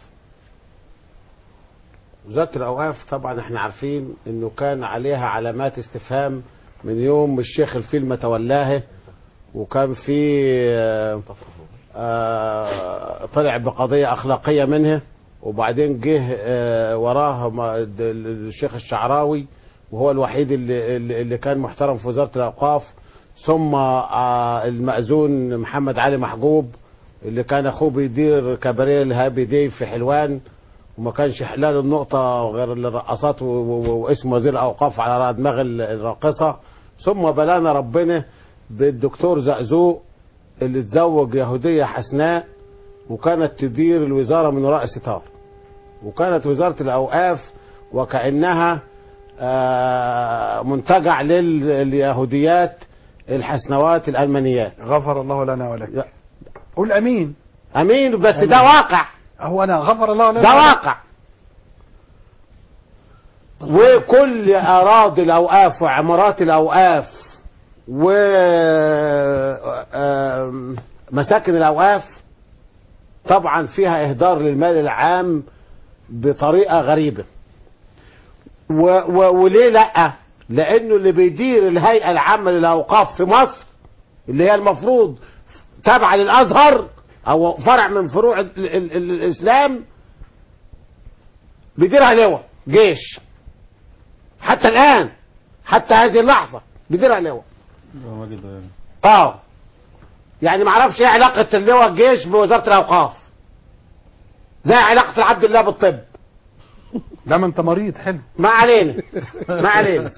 وزارة الأوقاف طبعا احنا عارفين انه كان عليها علامات استفهام من يوم الشيخ الفيل ما تولاه وكان في آه، آه، طلع بقضية أخلاقية منها وبعدين جه آه، وراه ما- د- الشيخ الشعراوي وهو الوحيد اللي, اللي اللي كان محترم في وزارة الأوقاف ثم آه، المأذون محمد علي محجوب اللي كان أخوه بيدير كباريه الهابي دي في حلوان وما كانش حلال النقطة غير الرقصات و- و- واسم وزير الأوقاف على دماغ ال- الراقصة ثم بلانا ربنا بالدكتور زقزوق اللي اتزوج يهودية حسناء وكانت تدير الوزارة من وراء ستار وكانت وزارة الأوقاف وكأنها آه، منتجع لليهوديات الحسنوات الألمانيات غفر الله لنا ولك قول امين امين بس ده واقع هو انا غفر الله لنا ده واقع وكل اراضي الاوقاف وعمارات الاوقاف و آم، مساكن الاوقاف طبعا فيها اهدار للمال العام بطريقه غريبه و و وليه لا لانه اللي بيدير الهيئه العامه للاوقاف في مصر اللي هي المفروض تابعه للازهر او فرع من فروع ال ال ال الاسلام بيديرها لواء جيش حتى الان حتى هذه اللحظه بيديرها لواء اه يعني ما اعرفش ايه علاقه اللواء الجيش بوزاره الاوقاف زي علاقه العبد الله بالطب لا ما انت مريض حلو ما علينا ما علينا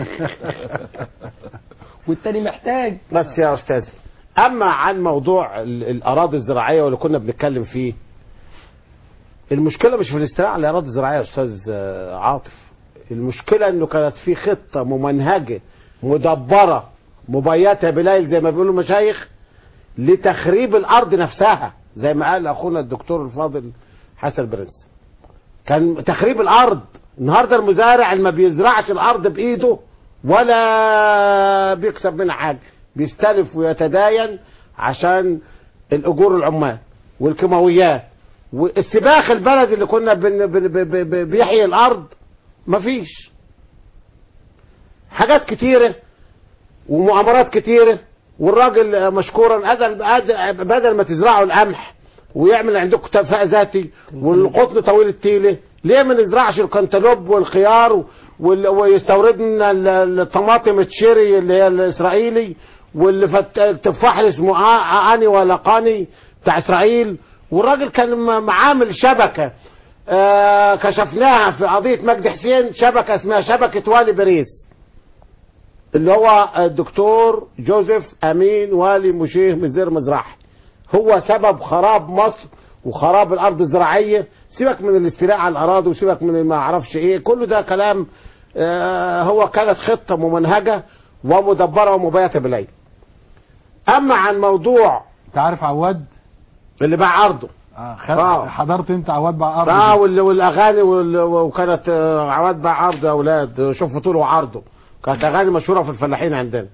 والتاني محتاج بس يا استاذي اما عن موضوع ال- الاراضي الزراعيه واللي كنا بنتكلم فيه المشكله مش في الاستيلاء على الاراضي الزراعيه يا استاذ آه، عاطف المشكله انه كانت في خطه ممنهجه مدبره مبيته بليل زي ما بيقولوا المشايخ لتخريب الارض نفسها زي ما قال اخونا الدكتور الفاضل حسن برنس كان تخريب الارض النهارده المزارع اللي ما بيزرعش الارض بايده ولا بيكسب منها حاجه بيستلف ويتداين عشان الاجور العمال والكيماويات والسباخ البلد اللي كنا بن بن ب- ب- ب- بيحيي الارض مفيش حاجات كتيره ومؤامرات كتيره والراجل مشكورا أدل أدل- بدل ما تزرعوا القمح ويعمل عندكم تفاء ذاتي والقطن طويل التيله ليه ما نزرعش الكنتالوب والخيار وال- ويستورد لنا ال- الطماطم التشيري اللي هي الاسرائيلي واللي فت- التفاح اللي اسمه آ- اني ولا قاني بتاع اسرائيل والراجل كان م- معامل شبكه آه كشفناها في قضيه مجدي حسين شبكه اسمها شبكه والي باريس اللي هو الدكتور جوزيف امين والي مشيه مزير مزرعي هو سبب خراب مصر وخراب الارض الزراعيه سيبك من الاستيلاء على الاراضي وسيبك من ما اعرفش ايه كل ده كلام آه هو كانت خطه ممنهجه ومدبره ومبيته بالليل اما عن موضوع تعرف عواد اللي باع ارضه آه خد آه. حضرت انت عواد بقى ارض اه وال- والاغاني وال- وكانت آه، عواد باع عرضه يا اولاد شوفوا طوله وعرضه كانت اغاني مشهوره في الفلاحين عندنا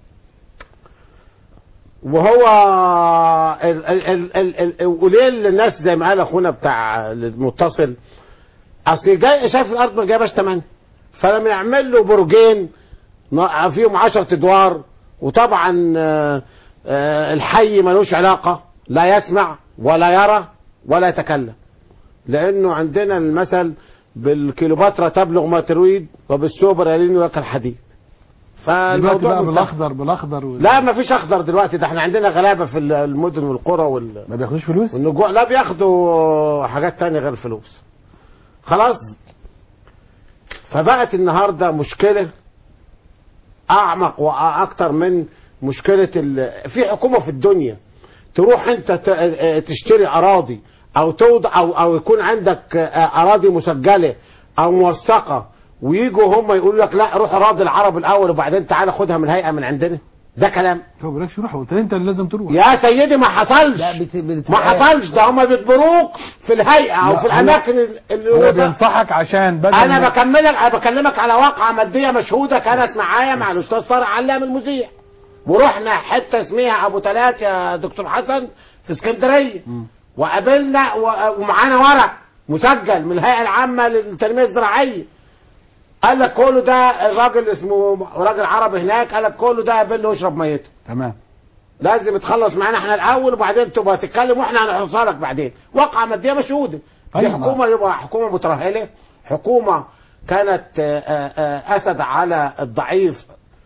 وهو ال ال ال ال ال وليه الناس زي ما قال اخونا بتاع المتصل اصل جاي شايف الارض ما جايباش تمن فلما يعمل له برجين نا- فيهم 10 ادوار وطبعا آه، آه، الحي ملوش علاقه لا يسمع ولا يرى ولا يتكلم لانه عندنا المثل بالكيلوباترا تبلغ ما تريد وبالسوبر يلين وياكل حديد دلوقتي فالموضوع بقى منتهي. بالاخضر بالاخضر وال... لا ما فيش اخضر دلوقتي ده احنا عندنا غلابه في المدن والقرى وال ما بياخدوش فلوس والنجوع لا بياخدوا حاجات تانية غير الفلوس خلاص فبقت النهارده مشكله اعمق واكتر من مشكله ال... في حكومه في الدنيا تروح انت ت- آه، تشتري اراضي او توضع او او يكون عندك آه، اراضي مسجله او موثقه ويجوا هم يقولوا لك لا روح اراضي العرب الاول وبعدين تعالى خدها من الهيئه من عندنا ده كلام هو بيقولكش روح قلت انت اللي لازم تروح يا سيدي ما حصلش ما حصلش ده هم بيجبروك في الهيئه او لا، في هو- الاماكن اللي هو بينصحك عشان بدل انا ما- بكملك انا بكلمك على واقعه ماديه مشهوده كانت معايا مع الاستاذ طارق علام المذيع ورحنا حته اسمها ابو تلات يا دكتور حسن في اسكندريه وقابلنا و- ومعانا ورق مسجل من الهيئه العامه للتنميه الزراعيه قال لك كله ده الراجل اسمه راجل عربي هناك قال لك كله ده قابل له واشرب ميته تمام لازم تخلص معانا احنا الاول وبعدين تبقى تتكلم واحنا هنحرصها لك بعدين واقعه ماديه مشهوده دي أيوة. حكومه يبقى حكومه مترهله حكومه كانت آه، آه، اسد على الضعيف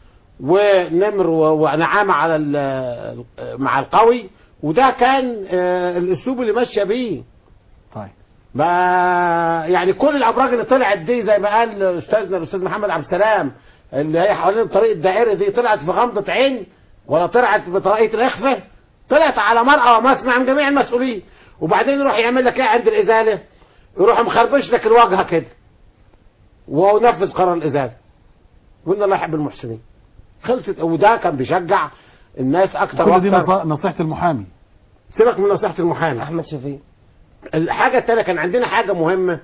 ونمر و- ونعامه على ال- مع القوي وده كان آه، الاسلوب اللي ماشيه بيه طيب ما يعني كل الابراج اللي طلعت دي زي ما قال استاذنا الاستاذ محمد عبد السلام اللي هي حوالين الطريق الدائري دي طلعت في غمضه عين ولا طلعت بطريقه الاخفاء طلعت على مرأى ومسمع من جميع المسؤولين وبعدين يروح يعمل لك ايه عند الازاله يروح مخربش لك الواجهه كده ونفذ قرار الازاله وان الله يحب المحسنين خلصت وده كان بيشجع الناس اكتر كل دي واكتر نص- نصيحه المحامي سيبك من نصيحه المحامي احمد شفيق الحاجه الثانيه كان عندنا حاجه مهمه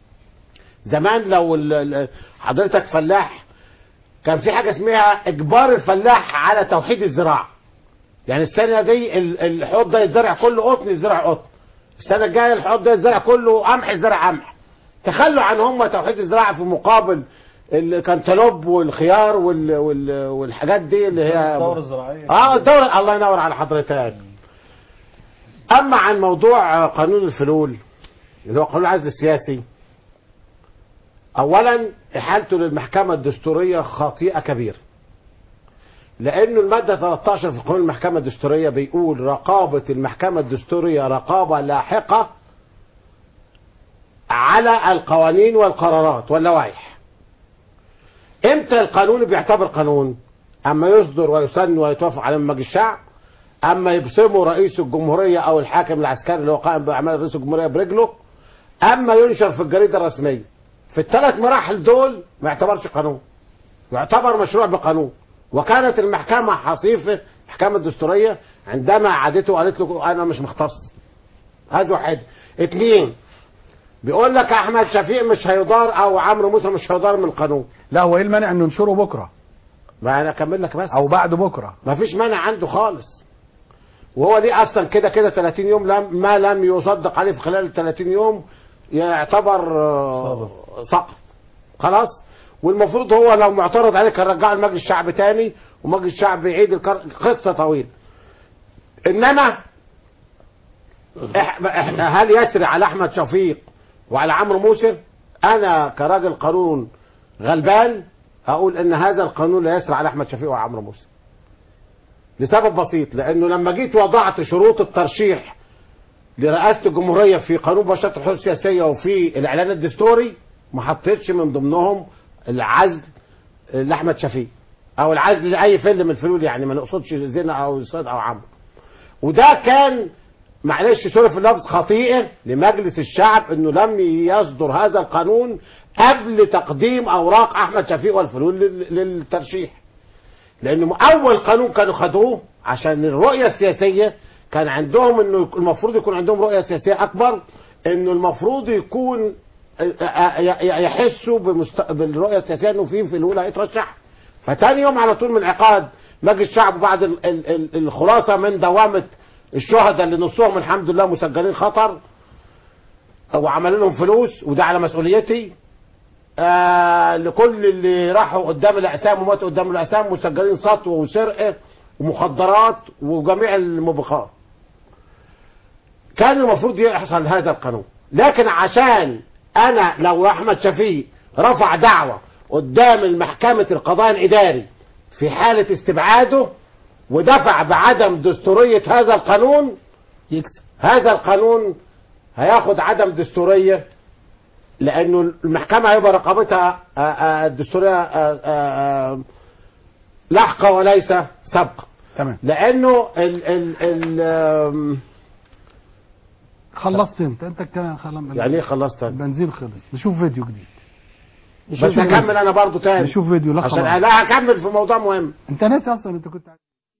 زمان لو ال- ال- حضرتك فلاح كان في حاجه اسمها اجبار الفلاح على توحيد الزراعه يعني السنه دي ال- الحوض ده يتزرع كله قطن يتزرع قطن السنه الجايه الحوض ده يتزرع كله قمح يتزرع قمح تخلوا عن هم توحيد الزراعه في مقابل الكنتالوب والخيار وال وال والحاجات دي اللي هي الدورة الزراعية. اه الدورة الله ينور على حضرتك اما عن موضوع قانون الفلول اللي هو قانون العزل السياسي اولا احالته للمحكمه الدستوريه خطيئه كبيره لانه الماده 13 في قانون المحكمه الدستوريه بيقول رقابه المحكمه الدستوريه رقابه لاحقه على القوانين والقرارات واللوائح امتى القانون بيعتبر قانون اما يصدر ويسن ويتوافق عليه من مجلس الشعب اما يبصمه رئيس الجمهوريه او الحاكم العسكري اللي هو قائم باعمال رئيس الجمهوريه برجله اما ينشر في الجريده الرسميه في الثلاث مراحل دول ما يعتبرش قانون يعتبر مشروع بقانون وكانت المحكمه حصيفه المحكمه الدستوريه عندما عادته قالت له انا مش مختص هذا واحد اثنين بيقول لك احمد شفيق مش هيضار او عمرو موسى مش هيضار من القانون لا هو ايه المانع انه ننشره بكره ما انا اكمل لك بس او بعد بكره ما فيش مانع عنده خالص وهو ليه اصلا كده كده 30 يوم لم ما لم يصدق عليه في خلال ال 30 يوم يعتبر آه، سقط خلاص والمفروض هو لو معترض عليه كان رجعه لمجلس الشعب تاني ومجلس الشعب يعيد الكر... قصه طويله انما إح... إحنا هل يسري على احمد شفيق وعلى عمرو موسى انا كراجل قانون غلبان اقول ان هذا القانون لا يسري على احمد شفيق وعمرو موسى لسبب بسيط لانه لما جيت وضعت شروط الترشيح لرئاسه الجمهوريه في قانون مباشره الحقوق السياسيه وفي الاعلان الدستوري ما حطيتش من ضمنهم العزل لاحمد شفيق او العزل لاي فيلم من الفلول يعني ما نقصدش زنا او صيد او عمرو وده كان معلش سوري في اللفظ خطيئه لمجلس الشعب انه لم يصدر هذا القانون قبل تقديم اوراق احمد شفيق والفلول لل- للترشيح لانه اول قانون كانوا خدوه عشان الرؤيه السياسيه كان عندهم انه المفروض يكون عندهم رؤيه سياسيه اكبر انه المفروض يكون يحسوا بمست... بالرؤيه السياسيه انه في في الاولى هيترشح فتاني يوم على طول من عقاد مجلس الشعب بعد ال... ال... ال... الخلاصه من دوامه الشهداء اللي نصهم الحمد لله مسجلين خطر وعملوا لهم فلوس وده على مسؤوليتي آه لكل اللي راحوا قدام الاقسام وماتوا قدام الاقسام مسجلين سطو وسرقه ومخدرات وجميع الموبقات كان المفروض يحصل هذا القانون لكن عشان انا لو احمد شفيق رفع دعوه قدام المحكمه القضاء الاداري في حاله استبعاده ودفع بعدم دستوريه هذا القانون يكسب هذا القانون هياخد عدم دستوريه لانه المحكمه هيبقى رقابتها آه، آه، الدستوريه آه، آه، لحقة وليس سبقة تمام لأنه ال ال ال آم، خلصت انت انت الكلام خلاص يعني ايه خلصت البنزين خلص نشوف فيديو جديد بس هكمل أنا برضو تاني نشوف فيديو لا عشان خلاص لا هكمل في موضوع مهم انت ناسي اصلا انت كنت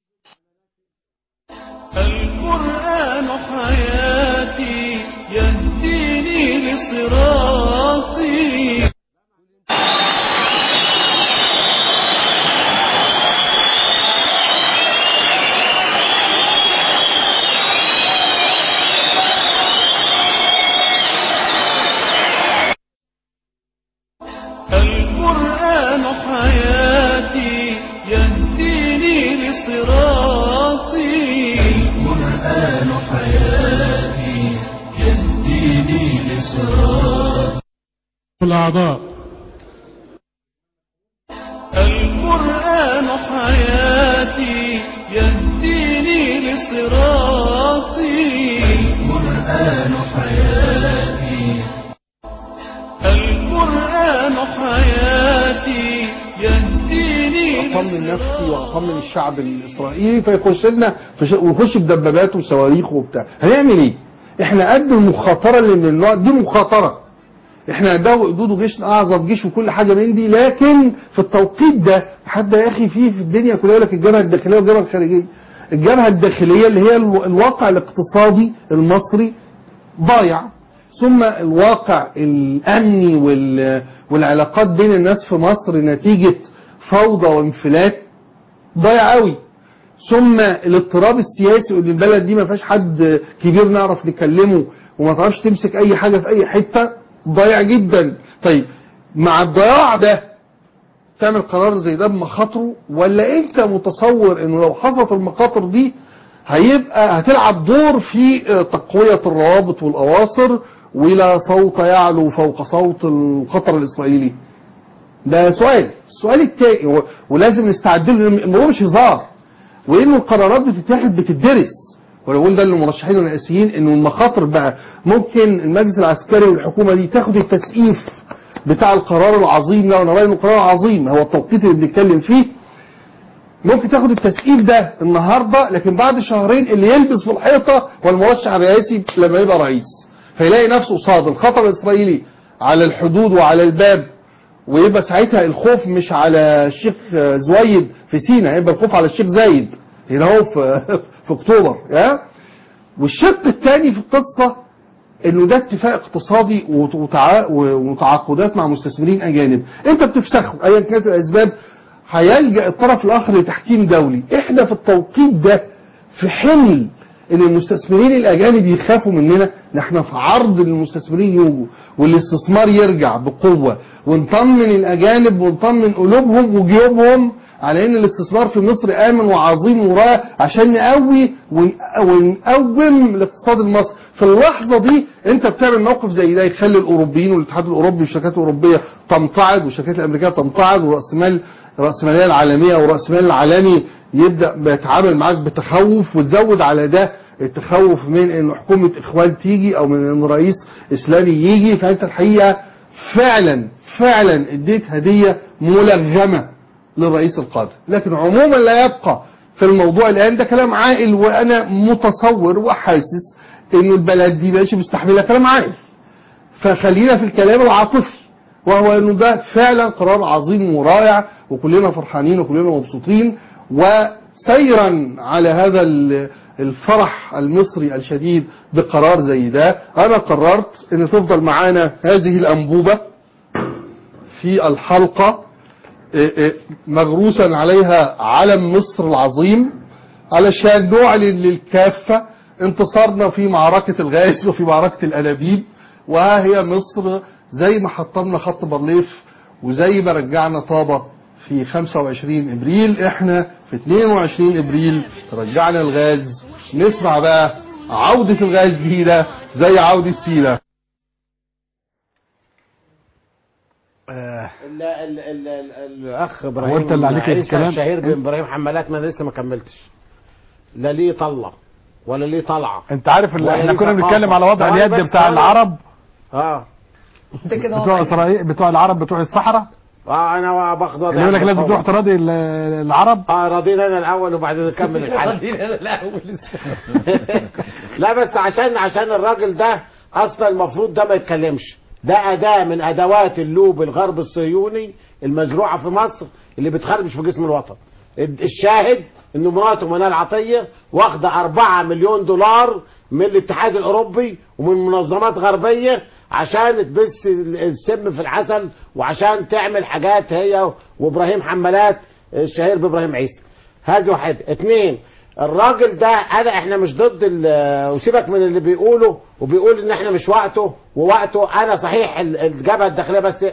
القرآن حياتي يهديني لصراطي القرآن حياتي يهديني لصراطي القرآن حياتي يهديني لصراطي الأعضاء القرآن حياتي يهديني لصراطي القرآن حياتي القرآن حياتي يهديني اطمن نفسي واطمن الشعب الاسرائيلي فيخش لنا فش- ويخش بدبابات وصواريخ وبتاع هنعمل ايه؟ احنا قد المخاطره اللي من النوع دي مخاطره احنا ده حدود وجيش اعظم جيش وكل حاجه من دي لكن في التوقيت ده حد يا اخي فيه في الدنيا كلها يقول لك الجبهه الداخليه والجبهه الخارجيه الجبهه الداخليه اللي هي الو- الواقع الاقتصادي المصري ضايع ثم الواقع الامني وال- والعلاقات بين الناس في مصر نتيجه فوضى وانفلات ضايع قوي ثم الاضطراب السياسي وان البلد دي ما فيهاش حد كبير نعرف نكلمه وما تعرفش تمسك اي حاجه في اي حته ضايع جدا طيب مع الضياع ده تعمل قرار زي ده بمخاطره ولا انت متصور انه لو حصلت المخاطر دي هيبقى هتلعب دور في آه، تقوية الروابط والأواصر ولا صوت يعلو فوق صوت الخطر الإسرائيلي ده سؤال السؤال التاني و- ولازم نستعد له لأن الموضوع مش هزار وانه القرارات بتتاخد بتدرس ولو قلنا للمرشحين الرئاسيين انه المخاطر بقى ممكن المجلس العسكري والحكومه دي تاخد التسقيف بتاع القرار العظيم ده وانا رايي انه قرار عظيم هو التوقيت اللي بنتكلم فيه ممكن تاخد التسقيف ده النهارده لكن بعد شهرين اللي يلبس في الحيطه هو المرشح الرئاسي لما يبقى رئيس فيلاقي نفسه قصاد الخطر الاسرائيلي على الحدود وعلى الباب ويبقى ساعتها الخوف مش على الشيخ زويد في سينا يبقى الخوف على الشيخ زايد هنا هو في, في اكتوبر يا والشق الثاني في القصه انه ده اتفاق اقتصادي وتع- وتعاقدات مع مستثمرين اجانب انت بتفسخه ايا كانت الاسباب هيلجا الطرف الاخر لتحكيم دولي احنا في التوقيت ده في حمل ان المستثمرين الاجانب يخافوا مننا نحن في عرض ان المستثمرين يجوا والاستثمار يرجع بقوه ونطمن الاجانب ونطمن قلوبهم وجيوبهم على ان الاستثمار في مصر امن وعظيم ورائع عشان نقوي ون- ونقوم الاقتصاد المصري في اللحظه دي انت بتعمل موقف زي ده يخلي الاوروبيين والاتحاد الاوروبي والشركات الاوروبيه تمتعض والشركات الامريكيه تمتعض وراس مال الراسماليه العالميه وراس مال العالمي يبدا بيتعامل معاك بتخوف وتزود على ده التخوف من ان حكومه اخوان تيجي او من ان رئيس اسلامي يجي فانت الحقيقه فعلا فعلا اديت هديه ملغمه للرئيس القادم لكن عموما لا يبقى في الموضوع الان ده كلام عاقل وانا متصور وحاسس انه البلد دي ماشي مستحمله كلام عاقل فخلينا في الكلام العاطفي وهو انه ده فعلا قرار عظيم ورائع وكلنا فرحانين وكلنا مبسوطين وسيرا على هذا ال- الفرح المصري الشديد بقرار زي ده انا قررت ان تفضل معانا هذه الانبوبه في الحلقه إيه إيه مغروسا عليها علم مصر العظيم علشان نعلن للكافة انتصارنا في معركة الغاز وفي معركة الأنابيب وها هي مصر زي ما حطمنا خط بارليف وزي ما رجعنا طابة في 25 ابريل احنا في 22 ابريل رجعنا الغاز نسمع بقى عودة الغاز دي ده زي عودة سينا ال ال ال ال الاخ ابراهيم هو أنت اللي عليك عيسى الكلام؟ الشهير أنت- بابراهيم حمالات ما لسه ما كملتش لا ليه طلع ولا ليه طلعه انت عارف اللي ولا احنا ليه كنا ثقافة. بنتكلم على وضع ثواني اليد بس، بتاع ثواني. العرب اه بتوع اسرائيل بتوع العرب بتوع الصحراء اه انا باخد وضع اللي يقول لك لازم تروح تراضي ال- العرب اه راضينا انا الاول وبعدين نكمل الحلقه لا بس عشان عشان الراجل ده اصلا المفروض ده ما يتكلمش ده اداه من ادوات اللوب الغرب الصهيوني المزروعه في مصر اللي بتخربش في جسم الوطن الشاهد ان مراته منال عطيه واخده 4 مليون دولار من الاتحاد الاوروبي ومن منظمات غربيه عشان تبث السم في العسل وعشان تعمل حاجات هي وابراهيم حمالات الشهير بابراهيم عيسى هذه واحد اثنين الراجل ده انا احنا مش ضد ال- وسيبك من اللي بيقوله وبيقول ان احنا مش وقته ووقته انا صحيح ال- الجبهه الداخليه بس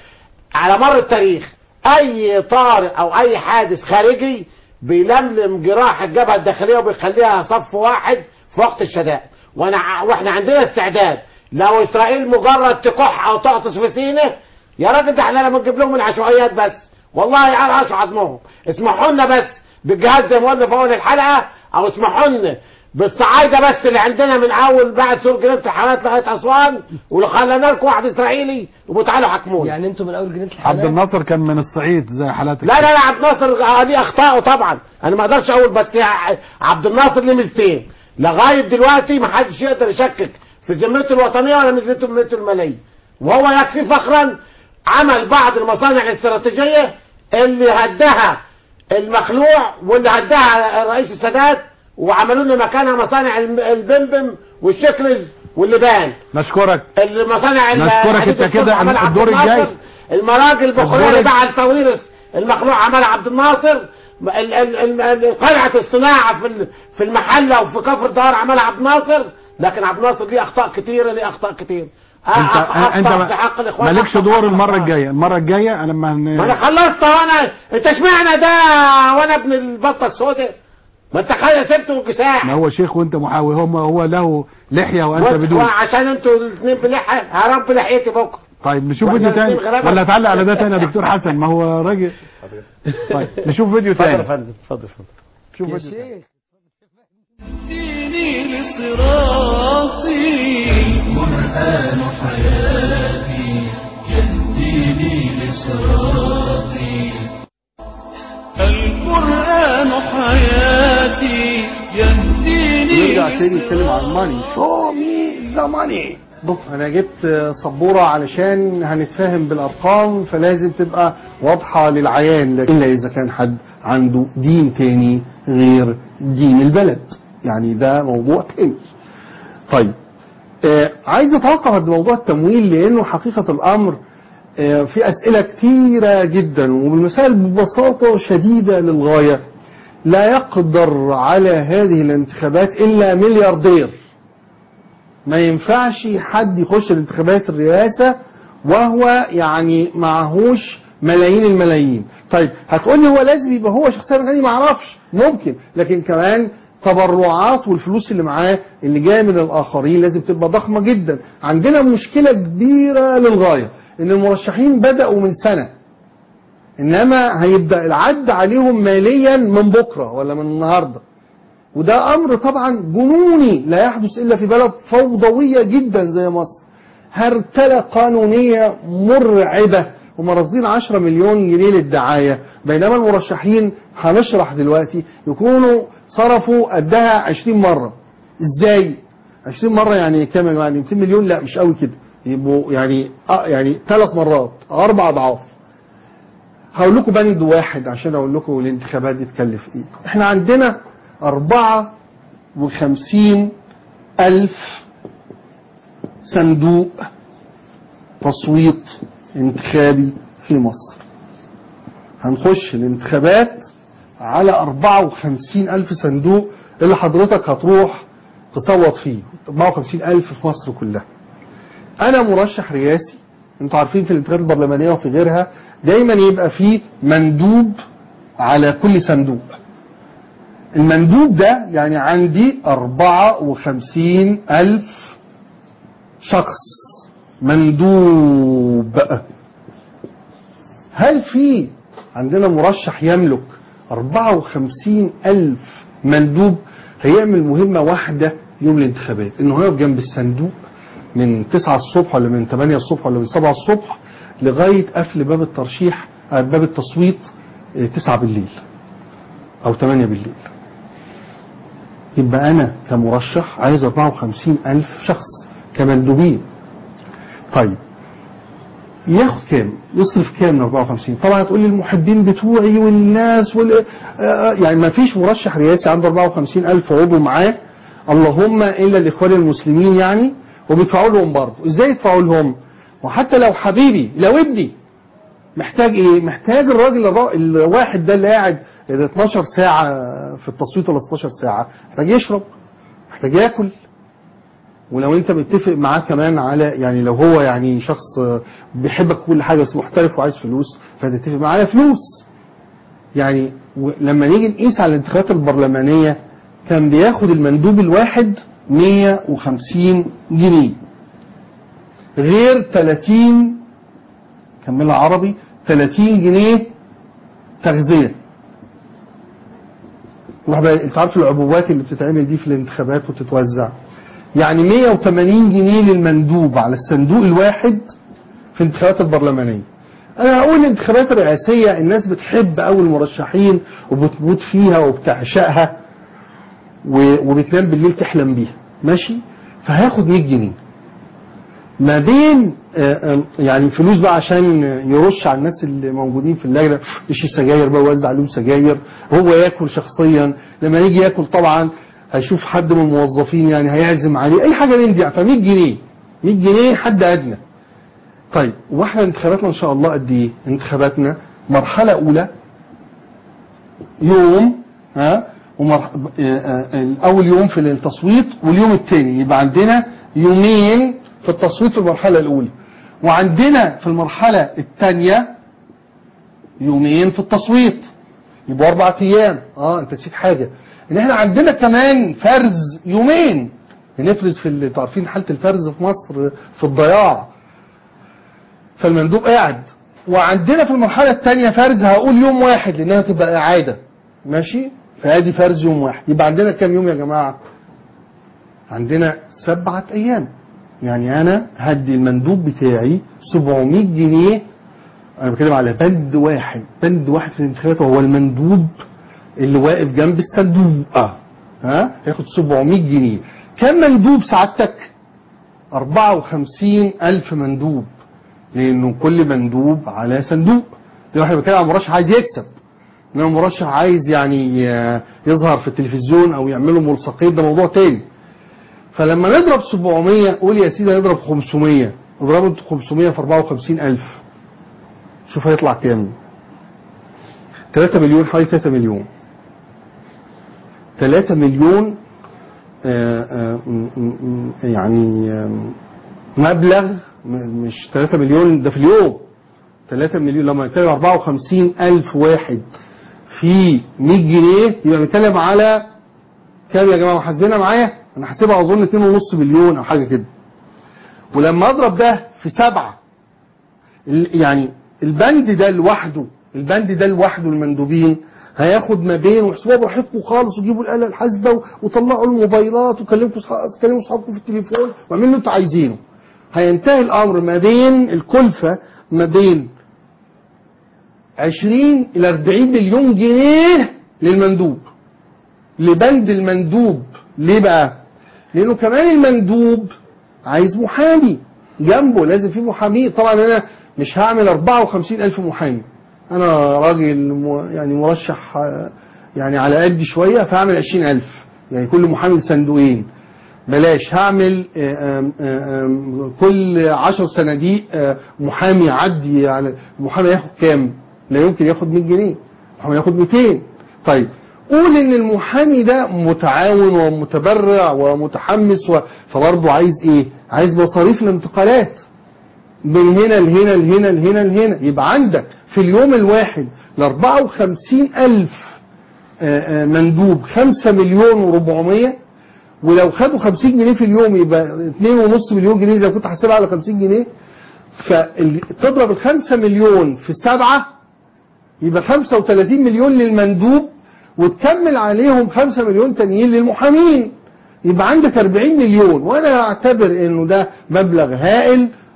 على مر التاريخ اي طارئ او اي حادث خارجي بيلملم جراح الجبهه الداخليه وبيخليها صف واحد في وقت الشدائد وانا ع- واحنا عندنا استعداد لو اسرائيل مجرد تكح او تعطس في سينه يا راجل ده احنا لما نجيب لهم العشوائيات بس والله انا اشعر عظمهم اسمحوا لنا بس بالجهاز زي ما قلنا في اول الحلقه او اسمحوا لنا بالصعايده بس اللي عندنا من اول بعد سور جنينه الحيوانات لغايه اسوان واللي خلينا لكم واحد اسرائيلي وتعالوا حكمونا يعني انتوا من اول جنينه عبد الحيوانات الناصر كان من الصعيد زي حالاتك لا لا لا عبد الناصر آه، ليه اخطائه طبعا انا ما اقدرش اقول بس يا- عبد الناصر ليه ميزتين لغايه دلوقتي ما حدش يقدر يشكك في ذمته الوطنيه ولا ميزته ذمته الماليه وهو يكفي فخرا عمل بعض المصانع الاستراتيجيه اللي هدها المخلوع واللي هدها الرئيس السادات وعملوا لنا مكانها مصانع الم- البمبم والشكرز واللبان نشكرك المصانع ال- نشكرك حديد انت كده الصلب عملها عبد الدور الجاي الناصر. المراجل البخاريه الدور اللي باع الفويرس المخلوع عملها عبد الناصر ال- ال- ال- ال- قلعه الصناعه في ال- في المحله وفي كفر دار عملها عبد الناصر لكن عبد الناصر ليه اخطاء كتيره ليه اخطاء كتير انت أخطأ انت في حق الاخوان مالكش أخطأ دور في حق المره الإخوان. الجايه المره الجايه انا لما ما انا هن- خلصت وانا انت اشمعنى ده وانا ابن البطه السوداء ما انت خلي سبته الجساع ما هو شيخ وانت محاوي هم هو له لحيه وانت وانت- بدون وعشان انتوا الاثنين بلحيه هرب لحيتي بكره طيب نشوف واحنا فيديو تاني الاتنين غلابة. ولا تعلق على ده تاني يا دكتور حسن ما هو راجل طيب نشوف فيديو اتفضل يا تاني فندم اتفضل اتفضل شوف يا فيديو تاني. شيخ ديني لصراطي القرآن حياتي يهديني لصراطي القرآن حياتي يهديني نرجع تاني نتكلم عن الماني شو مي ذا ماني انا جبت سبوره علشان هنتفاهم بالارقام فلازم تبقى واضحه للعيان لكن الا اذا كان حد عنده دين تاني غير دين البلد يعني ده موضوع تاني طيب آه عايز اتوقف عند موضوع التمويل لانه حقيقه الامر آه في اسئله كتيره جدا وبالمثال ببساطه شديده للغايه لا يقدر على هذه الانتخابات الا ملياردير ما ينفعش حد يخش الانتخابات الرئاسة وهو يعني معهوش ملايين الملايين طيب هتقول لي هو لازم يبقى هو شخصيا غني ما اعرفش ممكن لكن كمان تبرعات والفلوس اللي معاه اللي جايه من الاخرين لازم تبقى ضخمه جدا عندنا مشكله كبيره للغايه ان المرشحين بداوا من سنه انما هيبدا العد عليهم ماليا من بكره ولا من النهارده وده امر طبعا جنوني لا يحدث الا في بلد فوضويه جدا زي مصر هرتله قانونيه مرعبه ومرصدين 10 مليون جنيه للدعايه بينما المرشحين هنشرح دلوقتي يكونوا صرفوا قدها 20 مره ازاي 20 مره يعني كام يا جماعه يعني 200 مليون لا مش قوي كده يبقوا يعني آه يعني ثلاث مرات اربع اضعاف هقول لكم بند واحد عشان اقول لكم الانتخابات دي تكلف ايه احنا عندنا أربعة وخمسين ألف صندوق تصويت انتخابي في مصر هنخش الانتخابات على أربعة وخمسين ألف صندوق اللي حضرتك هتروح تصوت فيه أربعة وخمسين ألف في مصر كلها أنا مرشح رئاسي انتوا عارفين في الانتخابات البرلمانية وفي غيرها دايما يبقى فيه مندوب على كل صندوق المندوب ده يعني عندي أربعة وخمسين ألف شخص مندوب هل في عندنا مرشح يملك أربعة وخمسين ألف مندوب هيعمل مهمة واحدة يوم الانتخابات انه هيقف جنب الصندوق من 9 الصبح ولا من 8 الصبح ولا من 7 الصبح لغايه قفل باب الترشيح آه، باب التصويت آه، 9 بالليل او 8 بالليل يبقى انا كمرشح عايز 54 الف شخص كمندوبين طيب ياخد كام يصرف كام من 54 طبعا هتقول لي المحبين بتوعي والناس وال... آه، يعني ما فيش مرشح رئاسي عنده 54 الف عضو معاه اللهم الا الاخوان المسلمين يعني وبيدفعوا لهم برضه ازاي يدفعوا لهم وحتى لو حبيبي لو ابني محتاج ايه محتاج الراجل الرا- الواحد ده اللي قاعد ال 12 ساعه في التصويت ولا 16 ساعه محتاج يشرب محتاج ياكل ولو انت متفق معاه كمان على يعني لو هو يعني شخص بيحبك كل حاجه بس محترف وعايز فلوس فهتتفق معاه على فلوس يعني و- لما نيجي نقيس على الانتخابات البرلمانيه كان بياخد المندوب الواحد 150 جنيه غير 30 كملها عربي 30 جنيه تغذيه واحد بقى- انت عارف العبوات اللي بتتعمل دي في الانتخابات وتتوزع يعني 180 جنيه للمندوب على الصندوق الواحد في الانتخابات البرلمانيه انا هقول الانتخابات الرئاسيه الناس بتحب قوي المرشحين وبتموت فيها وبتعشقها و- وبتنام بالليل تحلم بيها ماشي فهياخد 100 جنيه ما بين آه، آه، يعني فلوس بقى عشان يرش على الناس اللي موجودين في اللجنه يشي سجاير بقى ويوزع عليهم سجاير هو ياكل شخصيا لما يجي ياكل طبعا هيشوف حد من الموظفين يعني هيعزم عليه اي حاجه من دي ف 100 جنيه 100 جنيه حد ادنى طيب واحنا انتخاباتنا ان شاء الله قد ايه انتخاباتنا مرحله اولى يوم ها ومر... آه، آه، اول يوم في التصويت واليوم الثاني يبقى عندنا يومين في التصويت في المرحله الاولى وعندنا في المرحله الثانيه يومين في التصويت يبقى اربع ايام اه انت نسيت حاجه ان احنا عندنا كمان فرز يومين بنفرز في ال- انتوا عارفين حاله الفرز في مصر في الضياع فالمندوب قاعد وعندنا في المرحله الثانيه فرز هقول يوم واحد لانها تبقى اعاده ماشي فادي فرز يوم واحد يبقى عندنا كام يوم يا جماعه عندنا سبعة ايام يعني انا هدي المندوب بتاعي 700 جنيه انا بتكلم على بند واحد بند واحد في الانتخابات وهو المندوب اللي واقف جنب الصندوق اه ها هياخد 700 جنيه كم مندوب سعادتك 54 ألف مندوب لأنه كل مندوب على صندوق ده احنا بنتكلم عن مرشح عايز يكسب انما مرشح عايز يعني آه، يظهر في التلفزيون او يعملوا ملصقين ده موضوع تاني فلما نضرب 700 قول يا سيدي نضرب 500 اضربوا انتوا 500 في 54 ألف شوف هيطلع كام 3 مليون حوالي 3 مليون 3 مليون آه، آه، م- م- م- يعني آم، مبلغ م- مش 3 مليون ده في اليوم 3 مليون لما نتكلم 54 ألف واحد في 100 جنيه يبقى بنتكلم على كام يا جماعة محاسبينها معايا أنا حاسبها أظن 2.5 مليون أو حاجة كده ولما أضرب ده في سبعة ال- يعني البند ده لوحده البند ده لوحده المندوبين هياخد ما بين واحسبوها براحتكم خالص وجيبوا الاله الحاسبه و- وطلعوا الموبايلات وكلموا صح- كلموا اصحابكم في التليفون واعملوا اللي انتوا عايزينه هينتهي الامر ما بين الكلفه ما بين 20 الى 40 مليون جنيه للمندوب لبند المندوب ليه بقى لانه كمان المندوب عايز محامي جنبه لازم في محامي طبعا انا مش هعمل 54 الف محامي انا راجل م- يعني مرشح آه، يعني على قد شويه فهعمل 20 الف يعني كل محامي صندوقين بلاش هعمل آه، آم، آه، آم، كل 10 صناديق آه، محامي يعدي على محامي ياخد كام لا يمكن ياخد 100 جنيه محامي ياخد 200 طيب قول ان المحامي ده متعاون ومتبرع ومتحمس و... فبرضه عايز ايه عايز مصاريف الانتقالات من هنا لهنا لهنا لهنا لهنا يبقى عندك في اليوم الواحد ل 54 ألف آه، آه، مندوب 5 مليون و400 ولو خدوا 50 جنيه في اليوم يبقى 2.5 مليون جنيه زي ما كنت حاسبها على 50 جنيه فتضرب ال 5 مليون في السبعة يبقى 35 مليون للمندوب وتكمل عليهم 5 مليون تانيين للمحامين يبقى عندك 40 مليون وانا اعتبر انه ده مبلغ هائل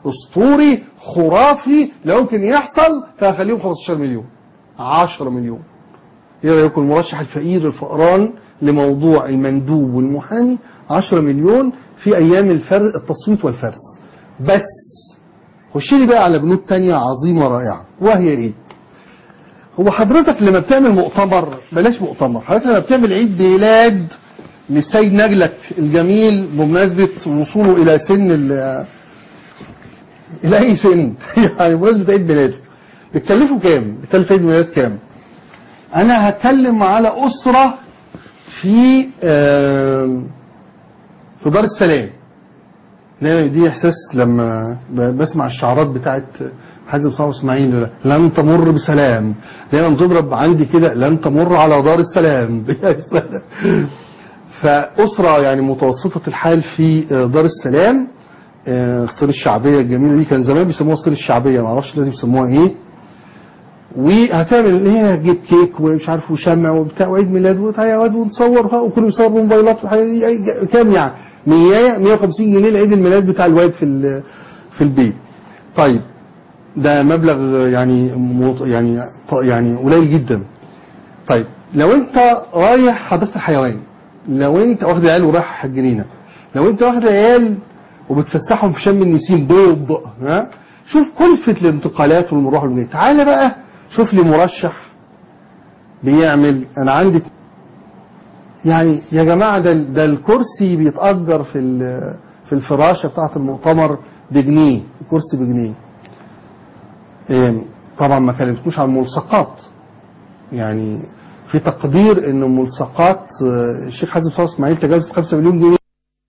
اسطوري خرافي لا يمكن يحصل فهخليهم 15 مليون 10 مليون ايه رايكم المرشح الفقير الفقران لموضوع المندوب والمحامي 10 مليون في ايام الفرق التصويت والفرز بس خش لي بقى على بنود تانية عظيمة رائعة وهي ايه هو حضرتك لما بتعمل مؤتمر بلاش مؤتمر حضرتك لما بتعمل عيد ميلاد للسيد نجلك الجميل بمناسبة وصوله إلى سن ال إلى أي سن يعني بمناسبة عيد ميلاده بتكلفوا كام؟ بتكلف عيد ميلاد كام؟ أنا هتكلم على أسرة في آم، في دار السلام دايما دي احساس لما ب- بسمع الشعارات بتاعت حازم صلاح اسماعيل ده، لن تمر بسلام دايما تضرب عندي كده لن تمر على دار السلام فأسرة يعني متوسطة الحال في آه، دار السلام آه، الصير الشعبية الجميلة دي كان زمان بيسموها الصير الشعبية معرفش دلوقتي بيسموها ايه وهتعمل ان هي هتجيب كيك ومش عارف وشمع وبتاع وعيد ميلاد وتعيد ونصور وكله يصور بموبايلات والحاجات دي أي- كام يعني 100 150 جنيه لعيد الميلاد بتاع الواد في ال- في البيت طيب ده مبلغ يعني موط- يعني ط- يعني قليل جدا طيب لو انت رايح حديقه الحيوان لو انت واخد عيال ورايح الجنينه لو انت واخد عيال وبتفسحهم في شم النسيم ضوء ها شوف كلفة الانتقالات والمروح والجاي تعالى بقى شوف لي مرشح بيعمل انا عندي يعني يا جماعة ده, ده الكرسي بيتأجر في ال- في الفراشة بتاعة المؤتمر بجنيه الكرسي بجنيه إيه، طبعا ما كلمتوش عن ملصقات يعني في تقدير ان ملصقات آه، الشيخ حازم صلاح اسماعيل تجاوزت 5 مليون جنيه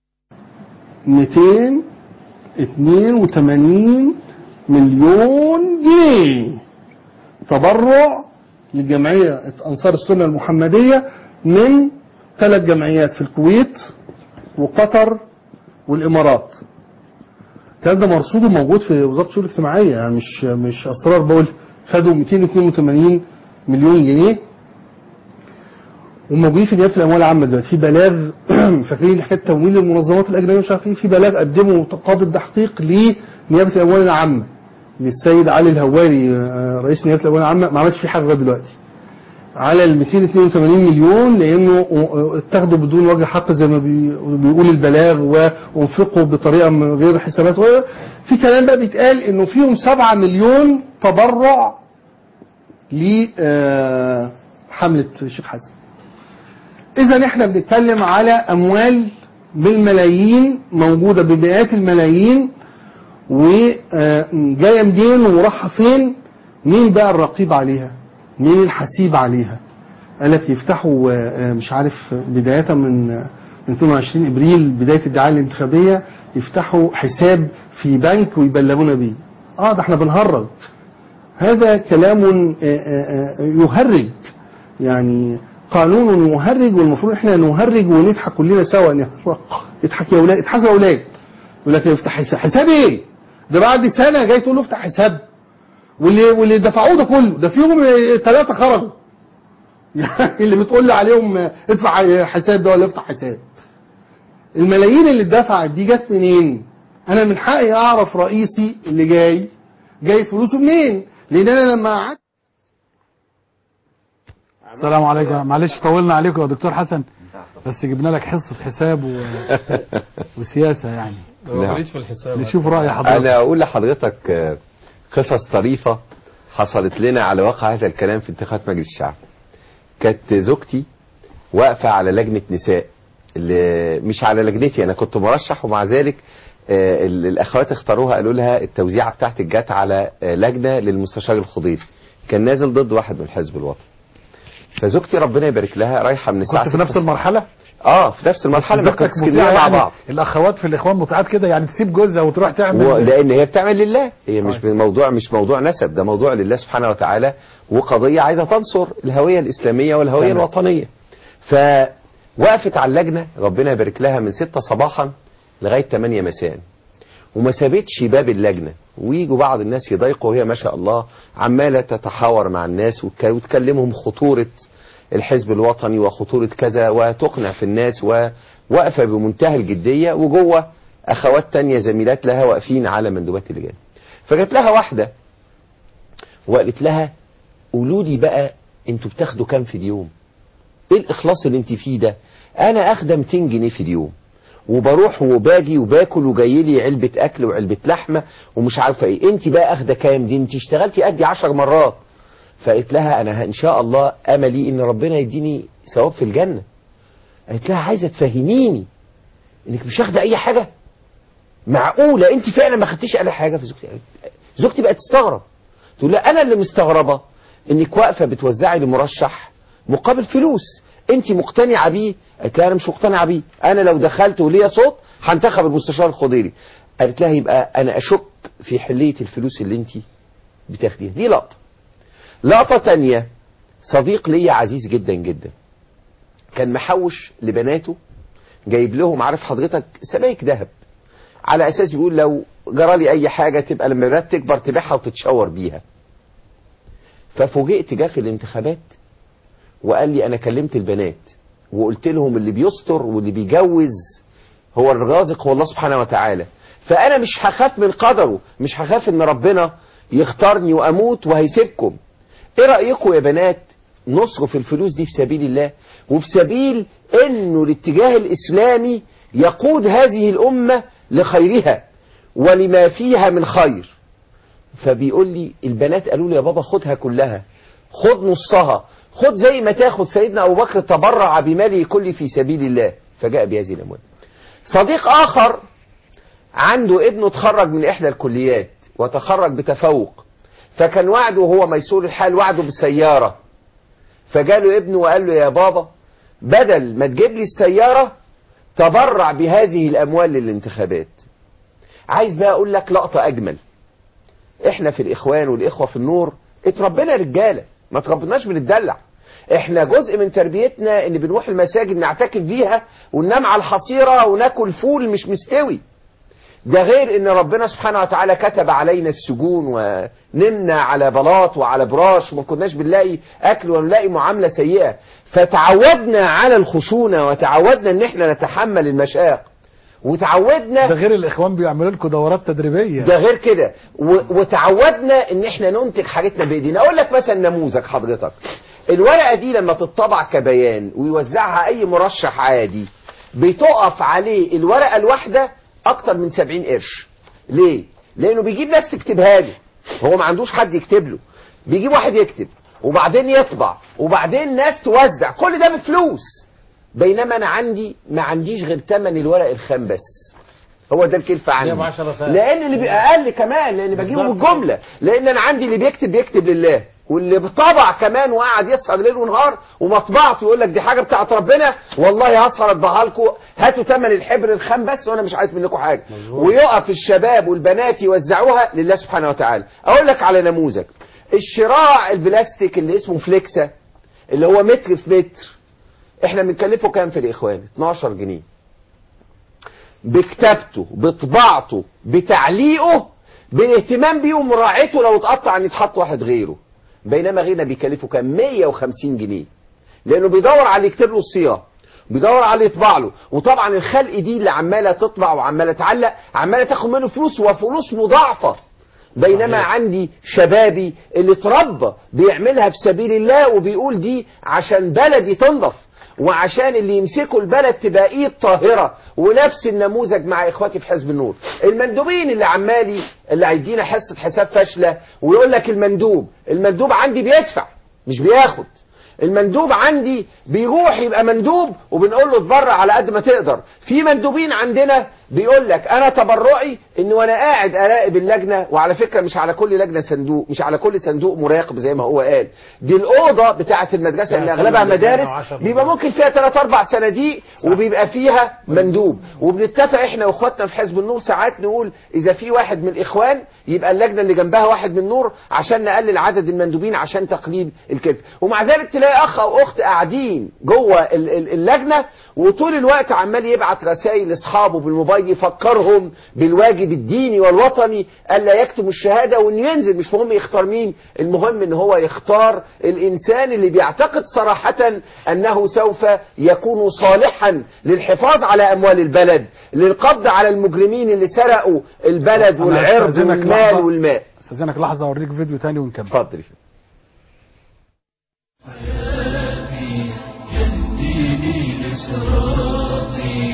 282 مليون جنيه تبرع لجمعية أنصار السنة المحمدية من ثلاث جمعيات في الكويت وقطر والإمارات الكلام ده مرصود وموجود في وزارة الشؤون الاجتماعية يعني مش مش أسرار بقول خدوا 282 مليون جنيه وموجودين في نيابه الاموال العامه دلوقتي في بلاغ فاكرين حكايه تمويل المنظمات الاجنبيه مش عارف ايه في بلاغ قدمه قاضي التحقيق لنيابه الاموال العامه للسيد علي الهواري آه، رئيس نيابه الاموال العامه ما عملش فيه حاجه لغايه دلوقتي على ال 282 مليون لانه آه، اتاخدوا بدون وجه حق زي ما بي- بيقول البلاغ وانفقوا بطريقه من غير حسابات في كلام بقى بيتقال انه فيهم 7 مليون تبرع لحمله الشيخ حسن اذا احنا بنتكلم على اموال بالملايين موجوده بمئات الملايين وجايه منين ورايحه فين مين بقى الرقيب عليها مين الحسيب عليها قال لك يفتحوا آه، مش عارف بدايه من آه، من 22 ابريل بدايه الدعايه الانتخابيه يفتحوا حساب في بنك ويبلغونا بيه اه ده احنا بنهرج هذا كلام آه، آه، آه، يهرج يعني قانون مهرج والمفروض احنا نهرج ونضحك كلنا سوا نهرج. اضحك يا اولاد اضحك يا اولاد يقول لك يفتح حساب حساب ايه ده بعد سنه جاي تقول له افتح حساب واللي واللي دفعوه ده كله ده فيهم ثلاثه خرجوا يعني اللي بتقول لي عليهم ادفع حساب ده ولا افتح حساب الملايين اللي اتدفعت دي جت منين انا من حقي اعرف رئيسي اللي جاي جاي فلوسه منين لان انا لما قعدت السلام عليكم معلش طولنا عليكم يا دكتور حسن بس جبنا لك حصة حساب و... وسياسة يعني نعم. في الحساب نشوف رأي حضرتك انا اقول لحضرتك آه، قصص طريفة حصلت لنا على واقع هذا الكلام في انتخابات مجلس الشعب كانت زوجتي واقفة على لجنة نساء اللي مش على لجنتي انا كنت مرشح ومع ذلك آه، ال- الاخوات اختاروها قالوا لها التوزيعة بتاعتك جت على آه، لجنة للمستشار الخضيري كان نازل ضد واحد من الحزب الوطني فزوجتي ربنا يبارك لها رايحة من الساعة كنت في 6 نفس المرحلة اه في نفس المرحلة ما زوجتك كنت اسكندرية مطيعة مع يعني بعض الاخوات في الاخوان مطيعات كده يعني تسيب جوزها وتروح تعمل و- لان هي بتعمل لله هي مش موضوع مش موضوع نسب ده موضوع لله سبحانه وتعالى وقضيه عايزه تنصر الهويه الاسلاميه والهويه تمام. الوطنيه فوقفت على اللجنه ربنا يبارك لها من 6 صباحا لغايه 8 مساء وما سابتش باب اللجنه ويجوا بعض الناس يضايقوا وهي ما شاء الله عماله تتحاور مع الناس وتك- وتكلمهم خطوره الحزب الوطني وخطوره كذا وتقنع في الناس وواقفه بمنتهى الجديه وجوه اخوات تانية زميلات لها واقفين على مندوبات اللجان فجت لها واحده وقالت لها قولوا لي بقى انتوا بتاخدوا كام في اليوم ايه الاخلاص اللي انت فيه ده انا اخده 200 جنيه في اليوم وبروح وباجي وباكل وجاي لي علبه اكل وعلبه لحمه ومش عارفه ايه انت بقى اخده كام دي انت اشتغلتي قدي 10 مرات فقالت لها انا ان شاء الله املي ان ربنا يديني ثواب في الجنه قالت لها عايزه تفهميني انك مش واخده اي حاجه معقوله انت فعلا ما خدتيش اي حاجه في زوجتي زوجتي بقت تستغرب تقول لها انا اللي مستغربه انك واقفه بتوزعي لمرشح مقابل فلوس انت مقتنعه بيه قالت لها انا مش مقتنعه بيه انا لو دخلت وليا صوت هنتخب المستشار الخضيري قالت لها يبقى انا اشك في حليه الفلوس اللي انت بتاخديها دي لقطه لقطه تانية صديق ليا عزيز جدا جدا كان محوش لبناته جايب لهم عارف حضرتك سبايك ذهب على اساس يقول لو جرى لي اي حاجه تبقى لما البنات تكبر تبيعها وتتشاور بيها ففوجئت جه في الانتخابات وقال لي انا كلمت البنات وقلت لهم اللي بيستر واللي بيجوز هو الرازق هو الله سبحانه وتعالى فانا مش هخاف من قدره مش هخاف ان ربنا يختارني واموت وهيسيبكم ايه رايكم يا بنات نصرف الفلوس دي في سبيل الله وفي سبيل انه الاتجاه الاسلامي يقود هذه الامه لخيرها ولما فيها من خير فبيقول لي البنات قالوا لي يا بابا خدها كلها خد نصها خد زي ما تاخد سيدنا ابو بكر تبرع بماله كله في سبيل الله فجاء بهذه الاموال صديق اخر عنده ابنه اتخرج من احدى الكليات وتخرج بتفوق فكان وعده وهو ميسور الحال وعده بالسياره فجاله ابنه وقال له يا بابا بدل ما تجيب لي السياره تبرع بهذه الاموال للانتخابات عايز بقى اقول لك لقطه اجمل احنا في الاخوان والاخوه في النور اتربينا رجاله ما تربناش بنتدلع احنا جزء من تربيتنا ان بنروح المساجد نعتكف فيها وننام على الحصيره وناكل فول مش مستوي ده غير ان ربنا سبحانه وتعالى كتب علينا السجون ونمنا على بلاط وعلى براش وما كناش بنلاقي اكل ونلاقي معامله سيئه فتعودنا على الخشونه وتعودنا ان احنا نتحمل المشاق وتعودنا ده غير الاخوان بيعملوا لكم دورات تدريبيه ده غير كده و- وتعودنا ان احنا ننتج حاجتنا بايدينا اقول لك مثلا نموذج حضرتك الورقه دي لما تطبع كبيان ويوزعها اي مرشح عادي بتقف عليه الورقه الواحده اكتر من 70 قرش ليه لانه بيجيب ناس تكتبها له هو ما عندوش حد يكتب له بيجيب واحد يكتب وبعدين يطبع وبعدين ناس توزع كل ده بفلوس بينما انا عندي ما عنديش غير ثمن الورق الخام بس هو ده الكلفه عندي ب 10 سنة. لان اللي بيبقى اقل كمان لان بجيبه بالظبط. بالجمله لان انا عندي اللي بيكتب بيكتب لله واللي بطبع كمان وقعد يسهر ليل ونهار ومطبعته يقول لك دي حاجه بتاعت ربنا والله هسهر اطبعها لكم هاتوا ثمن الحبر الخام بس وانا مش عايز منكم حاجه ويقف الشباب والبنات يوزعوها لله سبحانه وتعالى اقول لك على نموذج الشراع البلاستيك اللي اسمه فليكسا اللي هو متر في متر احنا بنكلفه كام في الاخوان 12 جنيه بكتابته بطباعته بتعليقه بالاهتمام بيه ومراعيته لو اتقطع ان يتحط واحد غيره بينما غيرنا بيكلفه كام 150 جنيه لانه بيدور على اللي يكتب له الصياغه بيدور على اللي يطبع له وطبعا الخلق دي اللي عماله تطبع وعماله تعلق عماله تاخد منه فلوس وفلوس مضاعفه بينما عندي شبابي اللي اتربى بيعملها في سبيل الله وبيقول دي عشان بلدي تنضف وعشان اللي يمسكوا البلد تبقى ايد طاهره ونفس النموذج مع اخواتي في حزب النور المندوبين اللي عمالي اللي هيدينا حصه حساب فاشله ويقول لك المندوب المندوب عندي بيدفع مش بياخد المندوب عندي بيروح يبقى مندوب وبنقول له اتبرع على قد ما تقدر في مندوبين عندنا بيقول لك انا تبرعي ان وانا قاعد اراقب اللجنه وعلى فكره مش على كل لجنه صندوق مش على كل صندوق مراقب زي ما هو قال دي الاوضه بتاعه المدرسه اللي اغلبها مدارس بيبقى ممكن فيها 3 4 صناديق وبيبقى فيها مندوب وبنتفق احنا واخواتنا في حزب النور ساعات نقول اذا في واحد من الاخوان يبقى اللجنه اللي جنبها واحد من النور عشان نقلل عدد المندوبين عشان تقليل الكلفه ومع ذلك تلاقي اخ او اخت قاعدين جوه ال- ال- اللجنه وطول الوقت عمال يبعت رسائل لاصحابه بالموبايل يفكرهم بالواجب الديني والوطني الا يكتموا الشهاده وانه ينزل مش مهم يختار مين المهم ان هو يختار الانسان اللي بيعتقد صراحه انه سوف يكون صالحا للحفاظ على اموال البلد للقبض على المجرمين اللي سرقوا البلد أنا والعرض أستأذنك والمال لحظة. والماء استاذنك لحظه اوريك فيديو تاني ونكمل اتفضل ديني لصراطي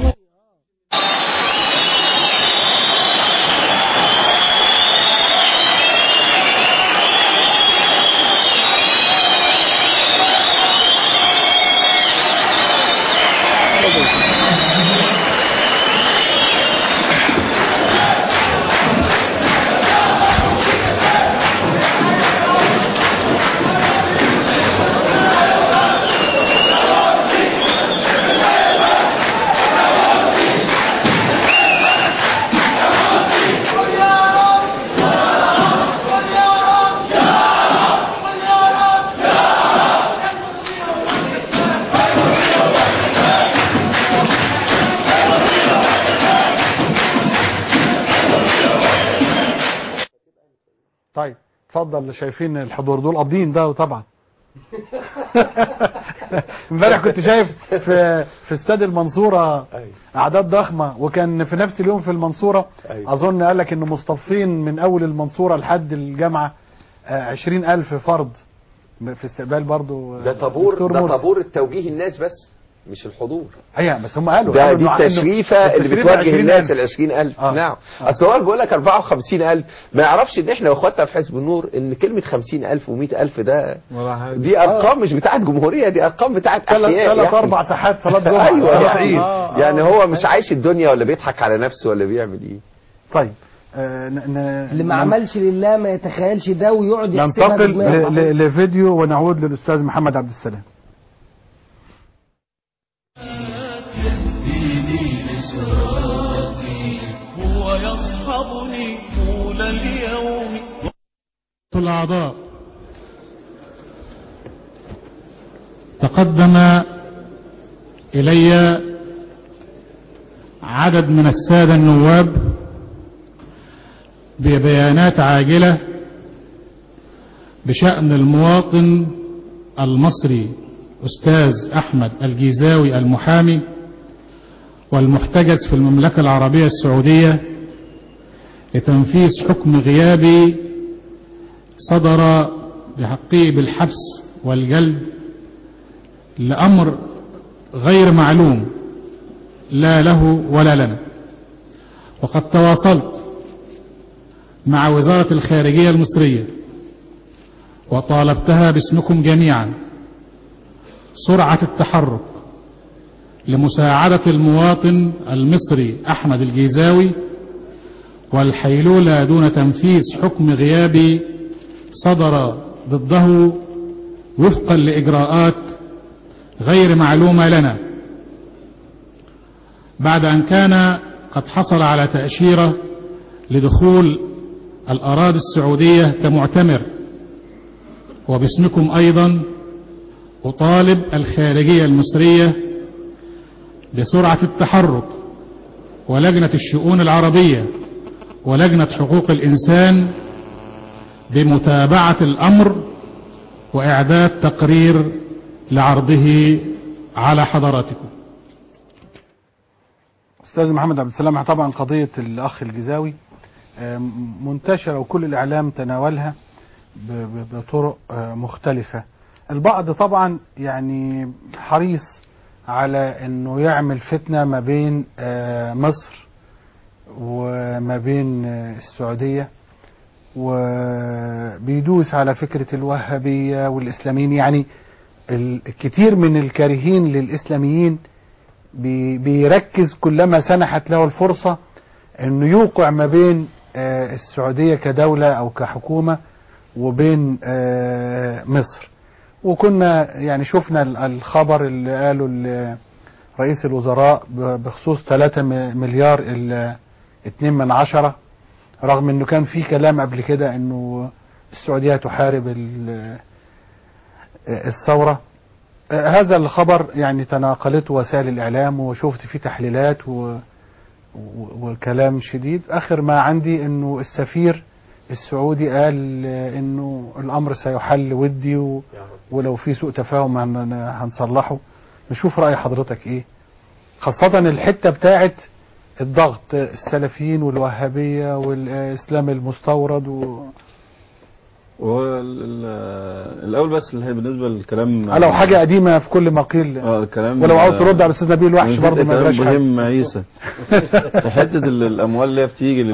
طيب اتفضل شايفين الحضور دول قابضين ده طبعا امبارح كنت شايف في في استاد المنصوره اعداد ضخمه وكان في نفس اليوم في المنصوره أيوة. اظن قال لك ان مصطفين من اول المنصوره لحد الجامعه عشرين ألف فرد في استقبال برضو ده طابور دكتور ده مرسي. طابور التوجيه الناس بس مش الحضور ايوه بس هم قالوا ده قالوا دي إنه- إنه التشريفه اللي التشريفة بتوجه 20,000. الناس ال 20000 آه. نعم اصل هو بيقول لك 54000 ما يعرفش ان احنا واخواتنا في حزب النور ان كلمه 50000 و100000 ده دي ارقام مش بتاعت جمهوريه دي ارقام بتاعت ثلاث احياء ثلاث يعني. اربع ساحات صلاه جمعه ايوه ثلاث يعني, عيد. يعني هو مش عايش الدنيا ولا بيضحك على نفسه ولا بيعمل ايه طيب آه، ن- ن- اللي ما نن- عملش لله ما يتخيلش ده ويقعد يحسبها ننتقل بدماغه. ل- ل- لفيديو ونعود للاستاذ محمد عبد السلام ديني لصراطي هو يصحبني طول اليوم الأعضاء تقدم إلي عدد من السادة النواب ببيانات عاجلة بشأن المواطن المصري أستاذ أحمد الجيزاوي المحامي والمحتجز في المملكة العربية السعودية لتنفيذ حكم غيابي صدر بحقه بالحبس والجلد لأمر غير معلوم لا له ولا لنا وقد تواصلت مع وزارة الخارجية المصرية وطالبتها باسمكم جميعا سرعة التحرك لمساعدة المواطن المصري أحمد الجيزاوي والحيلولة دون تنفيذ حكم غيابي صدر ضده وفقا لإجراءات غير معلومة لنا بعد أن كان قد حصل على تأشيرة لدخول الأراضي السعودية كمعتمر وباسمكم أيضا أطالب الخارجية المصرية بسرعة التحرك ولجنة الشؤون العربية ولجنة حقوق الإنسان بمتابعة الأمر وإعداد تقرير لعرضه على حضراتكم استاذ محمد عبد السلام طبعا قضيه الاخ الجزاوي آه، منتشره وكل الاعلام تناولها ب- ب- بطرق آه، مختلفه البعض طبعا يعني حريص على انه يعمل فتنه ما بين آه، مصر وما بين آه، السعوديه وبيدوس على فكره الوهابيه والاسلاميين يعني الكثير من الكارهين للاسلاميين بي- بيركز كلما سنحت له الفرصة انه يوقع ما بين آه، السعودية كدولة او كحكومة وبين آه، مصر وكنا يعني شفنا ال- الخبر اللي قاله ال- رئيس الوزراء ب- بخصوص 3 م- مليار ال 2 من عشرة رغم انه كان في كلام قبل كده انه السعودية تحارب ال- الثورة آه، هذا الخبر يعني تناقلته وسائل الإعلام وشفت فيه تحليلات و... و... وكلام شديد آخر ما عندي أنه السفير السعودي قال آه، أنه الأمر سيحل ودي و... ولو في سوء تفاهم هن- هنصلحه نشوف رأي حضرتك إيه خاصة الحتة بتاعت الضغط السلفيين والوهابية والإسلام المستورد و... الاول بس اللي هي بالنسبه للكلام لو حاجة قديمة في كل ما قيل اه الكلام ولو عاوز ترد على الأستاذ نبيل وحش نسيت برضه ما كلام يجراش حاجة. ابراهيم عيسى في حته ال- الاموال اللي هي بتيجي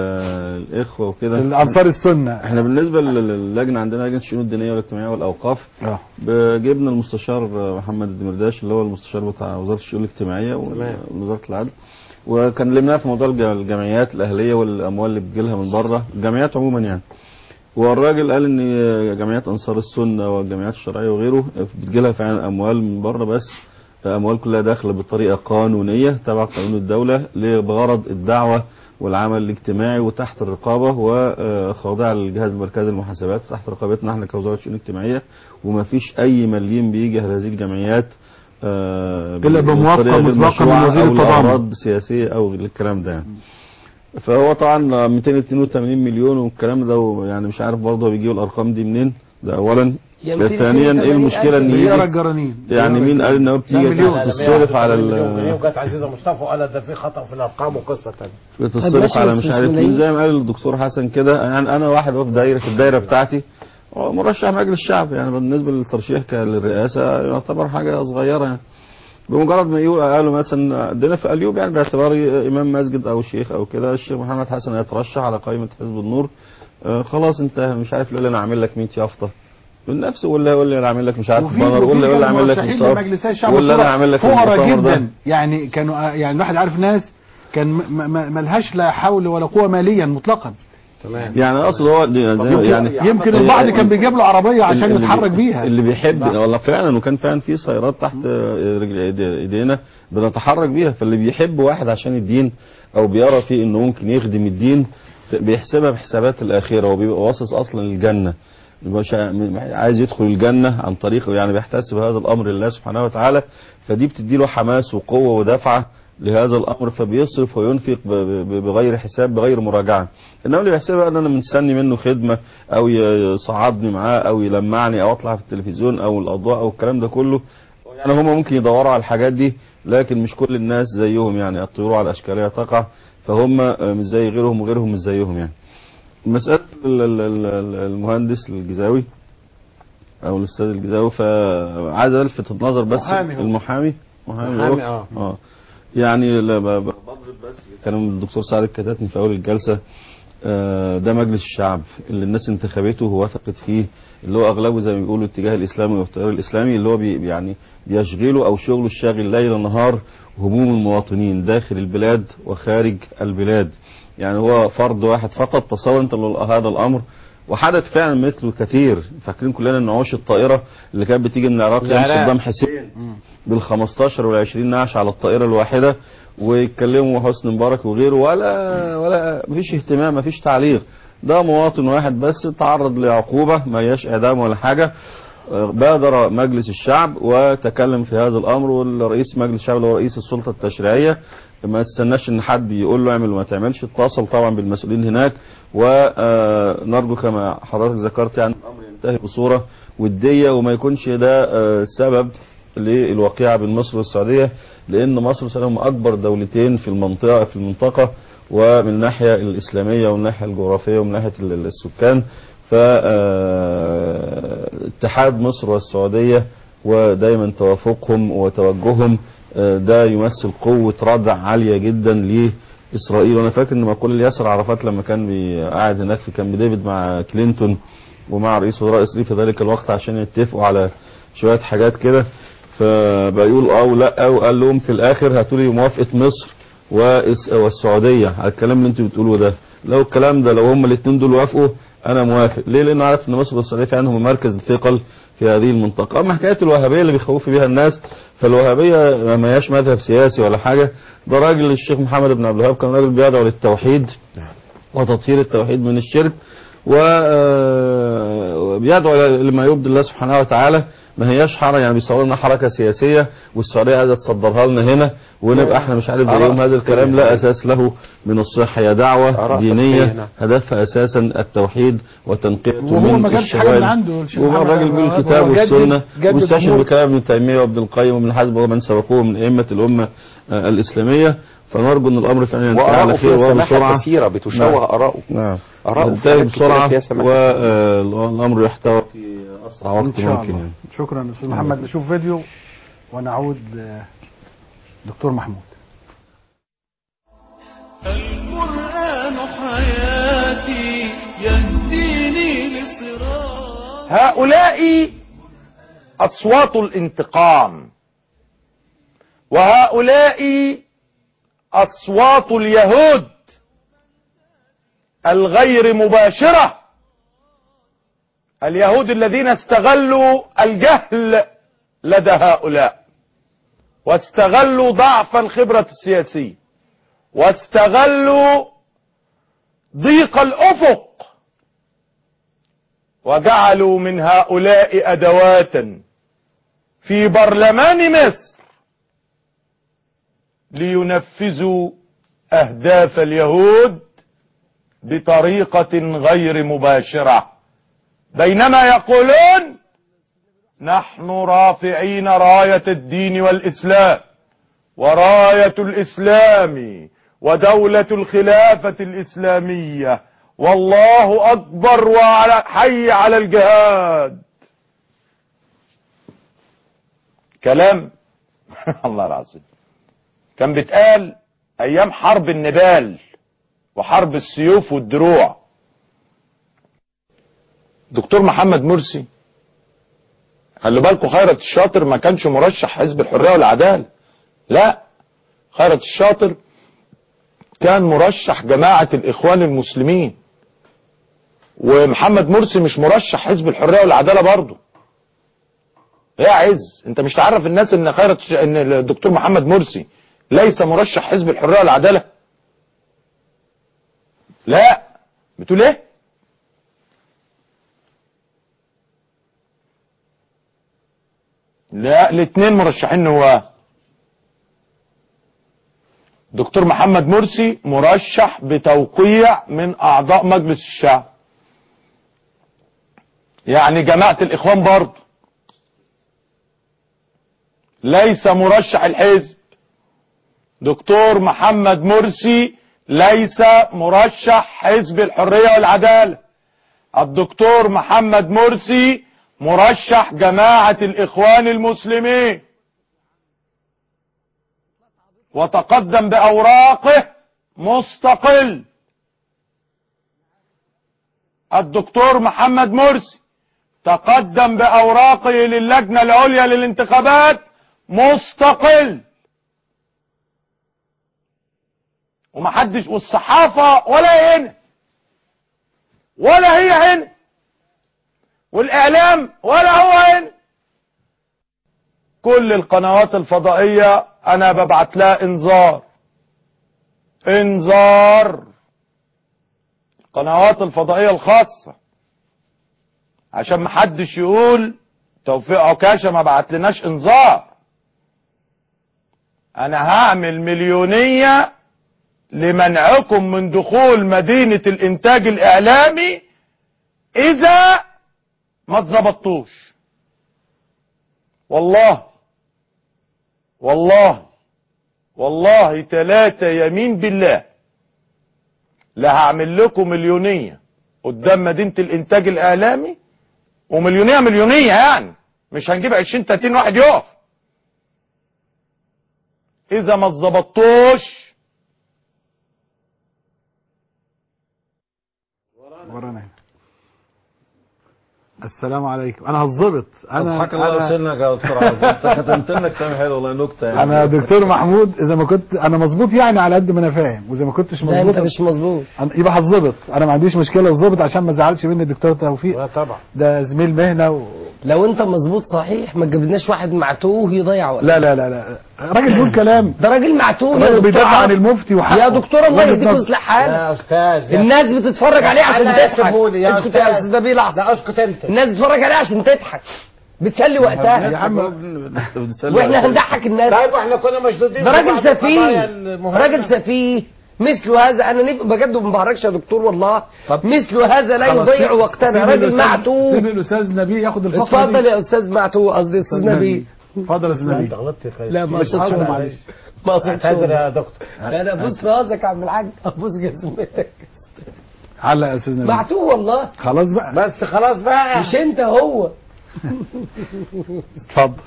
للاخوه وكده الأنصار السنة احنا بالنسبه لل- للجنه عندنا لجنه الشؤون الدينيه والاجتماعيه والاوقاف اه جبنا المستشار محمد الدمرداش اللي هو المستشار بتاع وزاره الشؤون الاجتماعيه تمام. ووزاره العدل وكان لمناه في موضوع الج- الجمعيات الاهليه والاموال اللي بتجيلها من بره الجمعيات عموما يعني والراجل قال ان جمعيات انصار السنه والجمعيات الشرعيه وغيره بتجيلها فعلا اموال من بره بس اموال كلها داخله بطريقه قانونيه تبع قانون الدوله بغرض الدعوه والعمل الاجتماعي وتحت الرقابه وخاضعه للجهاز المركزي للمحاسبات تحت رقابتنا احنا كوزاره شؤون اجتماعيه وما فيش اي مليم بيجي على هذه الجمعيات آه، إلا بموافقة بطريقة غير مسبقة من مشروعة وزير أو التضامن. لأغراض سياسيه او الكلام ده يعني. فهو طبعا 282 مليون والكلام ده يعني مش عارف برضه بيجيبوا الارقام دي منين ده اولا يا ثانيا ايه المشكله ان ديارة يجي الجرانين يعني مين قال ان هو بتيجي تتصرف على ال وكانت عزيزه مصطفى وقال ده في خطا في الارقام وقصه ثانيه بتصرف على مش عارف مين زي ما قال الدكتور حسن كده يعني انا واحد هو في دايره في الدايره بتاعتي هو مرشح مجلس الشعب يعني بالنسبه للترشيح ك- للرئاسه يعتبر حاجه صغيره يعني بمجرد ما يقول قالوا مثلا عندنا في اليوب يعني باعتباري امام مسجد او شيخ او كده الشيخ محمد حسن هيترشح على قائمه حزب النور آه خلاص انت مش عارف يقول لي انا اعمل لك 100 يافطه من نفسه ولا يقول لي انا اعمل لك مش عارف وفي بانر ولا يقول لي اعمل لك مرشحين مصاب لمجلسي الشعب ولا انا والشورى اعمل لك فقراء المؤتمر ده. جدا يعني كانوا يعني الواحد عارف ناس كان م- م- ملهاش لا حول ولا قوة ماليا مطلقا تمام يعني اقصد هو دي- زي- يعني يمكن البعض كان بيجيب له عربية عشان اللي- يتحرك بيها اللي بيحب والله فعلا وكان فعلا في سيارات تحت آه، رجل إيدي- ايدينا بنتحرك بيها فاللي بيحب واحد عشان الدين او بيرى فيه انه ممكن يخدم الدين بيحسبها بحسابات الاخره وبيبقى واصص اصلا للجنه مش عايز يدخل الجنه عن طريق يعني بيحتسب هذا الامر لله سبحانه وتعالى فدي بتدي له حماس وقوه ودفعه لهذا الامر فبيصرف وينفق ب- ب- بغير حساب بغير مراجعه انما اللي بيحسبها ان انا مستني منه خدمه او يصعدني معاه او يلمعني او اطلع في التلفزيون او الاضواء او الكلام ده كله يعني هم ممكن يدوروا على الحاجات دي لكن مش كل الناس زيهم يعني الطيور على اشكالها تقع فهم مش زي غيرهم وغيرهم مش زيهم يعني مسألة ال- ال- ال- ال- المهندس الجزاوي او الاستاذ الجزاوي فعايز الفت النظر بس محامي هو. المحامي محامي محامي، هو؟ اه. اه يعني لا ب- ب- بضرب بس كلام الدكتور سعد الكتاتني في اول الجلسه آه، ده مجلس الشعب اللي الناس انتخبته ووثقت فيه اللي هو اغلبه زي ما بيقولوا الاتجاه الاسلامي والتيار الاسلامي اللي هو بي يعني بيشغله او شغله الشاغل ليل نهار هموم المواطنين داخل البلاد وخارج البلاد يعني هو فرد واحد فقط تصور انت لو هذا الامر وحدث فعلا مثله كثير فاكرين كلنا نعوش الطائره اللي كانت بتيجي من العراق ايام العراق. صدام حسين بال 15 وال 20 نعش على الطائره الواحده ويتكلموا حسني مبارك وغيره ولا ولا مفيش اهتمام مفيش تعليق ده مواطن واحد بس تعرض لعقوبه ما هياش اعدام ولا حاجه آه، بادر مجلس الشعب وتكلم في هذا الامر والرئيس مجلس الشعب اللي هو رئيس السلطه التشريعيه ما استناش ان حد يقول له اعمل وما تعملش اتصل طبعا بالمسؤولين هناك ونرجو كما حضرتك ذكرت يعني الامر ينتهي بصوره وديه وما يكونش ده آه، سبب للوقيعه بين مصر والسعوديه لان مصر والسعوديه هم اكبر دولتين في المنطقه في المنطقه ومن الناحيه الاسلاميه ومن الناحيه الجغرافيه ومن ناحيه ال- السكان ف آه، اتحاد مصر والسعوديه ودايما توافقهم وتوجههم آه، ده يمثل قوه ردع عاليه جدا لاسرائيل وانا فاكر ان مقوله لياسر عرفات لما كان بي- قاعد هناك في كامب ديفيد مع كلينتون ومع رئيس وزراء اسرائيل في ذلك الوقت عشان يتفقوا على شويه حاجات كده فبيقول اه ولا وقال لهم في الاخر هاتوا لي موافقه مصر وإس- والسعوديه على الكلام اللي انتوا بتقولوه ده لو الكلام ده لو هم الاثنين دول وافقوا انا موافق ليه لان عارف ان مصر والسعوديه فعلا هم مركز الثقل في هذه المنطقه اما حكايه الوهابيه اللي بيخوفوا بيها الناس فالوهابيه ما هياش مذهب سياسي ولا حاجه ده راجل الشيخ محمد بن عبد الوهاب كان راجل بيدعو للتوحيد وتطهير التوحيد من الشرك وبيدعو لما يرضي الله سبحانه وتعالى ما هياش حركه يعني بيصوروا لنا حركه سياسيه والسعوديه عايزه تصدرها لنا هنا ونبقى احنا مش عارف زيهم هذا الكلام لا اساس له من الصحه هي دعوه آراء دينيه فقهية. هدفها اساسا التوحيد وتنقيته وهو من ما جابش حاجة من الشوائب عنده الشيخ وهو محمد الراجل بيقول هو الكتاب جدد- والسنه جدد واستشهد أمور. بكلام ابن تيميه وابن القيم وابن حزم ومن سبقوه من ائمه الامه آه، الاسلاميه فنرجو ان الامر فعلا ينتهي وآراءه على خير فيها سماحة وبسرعه كثيرة بتشوه نعم. آراءه نعم آراءه في ينتهي حاجات كثيرة بسرعه فيها سماحة. والامر يحتوى في اسرع ان وقت شاء ممكن الله يعني شكرا استاذ محمد نشوف فيديو ونعود دكتور محمود القرآن حياتي يهديني لصراط هؤلاء أصوات الانتقام وهؤلاء أصوات اليهود الغير مباشرة اليهود الذين استغلوا الجهل لدى هؤلاء واستغلوا ضعف الخبرة السياسية واستغلوا ضيق الأفق وجعلوا من هؤلاء أدوات في برلمان مصر لينفذوا أهداف اليهود بطريقة غير مباشرة بينما يقولون نحن رافعين راية الدين والإسلام وراية الإسلام ودولة الخلافة الإسلامية والله أكبر وعلى حي على الجهاد كلام الله العظيم كان بيتقال أيام حرب النبال وحرب السيوف والدروع دكتور محمد مرسي خلي بالكم خيرت الشاطر ما كانش مرشح حزب الحرية والعدالة لا خيرت الشاطر كان مرشح جماعة الإخوان المسلمين ومحمد مرسي مش مرشح حزب الحرية والعدالة برضه يا عز انت مش تعرف الناس ان خيرت ش... ان الدكتور محمد مرسي ليس مرشح حزب الحرية والعدالة لا بتقول ايه لا الاثنين مرشحين نواه دكتور محمد مرسي مرشح بتوقيع من اعضاء مجلس الشعب يعني جماعة الاخوان برضه ليس مرشح الحزب دكتور محمد مرسي ليس مرشح حزب الحرية والعدالة الدكتور محمد مرسي مرشح جماعة الاخوان المسلمين وتقدم بأوراقه مستقل الدكتور محمد مرسي تقدم بأوراقه للجنة العليا للانتخابات مستقل ومحدش والصحافة ولا هنا ولا هي هنا والإعلام ولا هو هنا كل القنوات الفضائية انا ببعت لها انذار انذار القنوات الفضائية الخاصة عشان محدش يقول توفيق عكاشة ما بعت لناش انذار انا هعمل مليونية لمنعكم من دخول مدينة الانتاج الاعلامي اذا ما اتظبطوش والله والله والله ثلاثة يمين بالله لا هعمل لكم مليونية قدام مدينة الانتاج الاعلامي ومليونية مليونية يعني مش هنجيب عشرين تلاتين واحد يقف اذا ما اتظبطوش ورانا هنا السلام عليكم انا هتظبط انا اضحك الله أنا- يسلمك يا دكتور عزيز انت ختمت لنا كلام حلو والله نكته يعني انا دكتور محمود اذا ما كنت انا مظبوط يعني على قد ما انا فاهم واذا ما كنتش لا مظبوط انت مش مظبوط أنا- يبقى هتظبط انا ما عنديش مشكله اتظبط عشان ما ازعلش مني الدكتور توفيق لا طبعا ده زميل مهنه و... لو انت مظبوط صحيح ما تجيبلناش واحد معتوه يضيع وقت لا لا لا لا راجل بيقول كلام ده راجل معتوه يا راجل دكتور بيدافع عن عاطف. المفتي وحقه يا دكتور الله وجهة يهديك نظر. ويصلح حالك يا استاذ يا الناس بتتفرج عليه عشان أنا تضحك سيبهولي يا اسكت يا أستاذ. استاذ نبيل لحظه لا اسكت انت الناس بتتفرج عليه عشان تضحك بتسلي وقتها يا عم واحنا هنضحك الناس طيب احنا كنا مشدودين ده في راجل بعض القضايا سفيه المهمة. راجل سفيه مثل هذا انا نف... بجد ما بهرجش يا دكتور والله مثل هذا لا خلاص، يضيع سيب- وقتنا سيب راجل الأستاذ- معتوه سيب الاستاذ نبيه ياخد الفقره اتفضل دي. يا استاذ معتوه قصدي استاذ نبيل اتفضل يا استاذ لا، نبيه انت غلطت يا خالد. لا ما مش اقصدش حاضر، والله. معلش. ما اقصدش اعتذر يا والله. دكتور انا ابوس راسك يا عم الحاج ابوس جزمتك علق يا استاذ نبيه معتوه والله خلاص بقى بس خلاص بقى مش انت هو اتفضل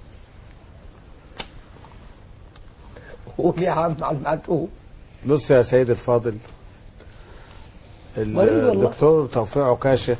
قول يا عم على المعتوه بص يا سيد الفاضل ال- مريض والله. الدكتور توفيق عكاشه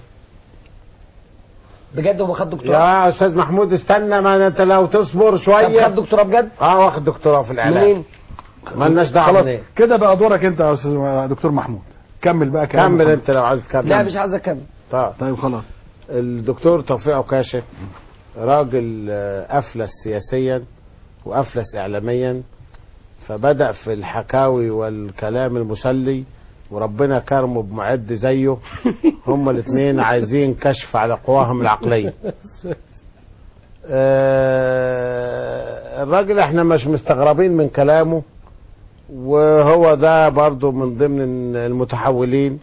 بجد هو خد دكتوراه يا استاذ محمود استنى ما انت لو تصبر طب شويه خد دكتوراه بجد اه واخد دكتوراه في الاعلام منين مالناش دعوه خلاص منين كده بقى دورك انت يا استاذ دكتور محمود كمل بقى كلام كمل محمود. انت لو عايز تكمل لا مش عايز اكمل طيب طيب خلاص الدكتور توفيق عكاشه راجل آه، افلس سياسيا وافلس اعلاميا فبدا في الحكاوي والكلام المسلي وربنا كرمه بمعد زيه هما الاثنين عايزين كشف على قواهم العقليه آه، الراجل احنا مش مستغربين من كلامه وهو ده برضو من ضمن المتحولين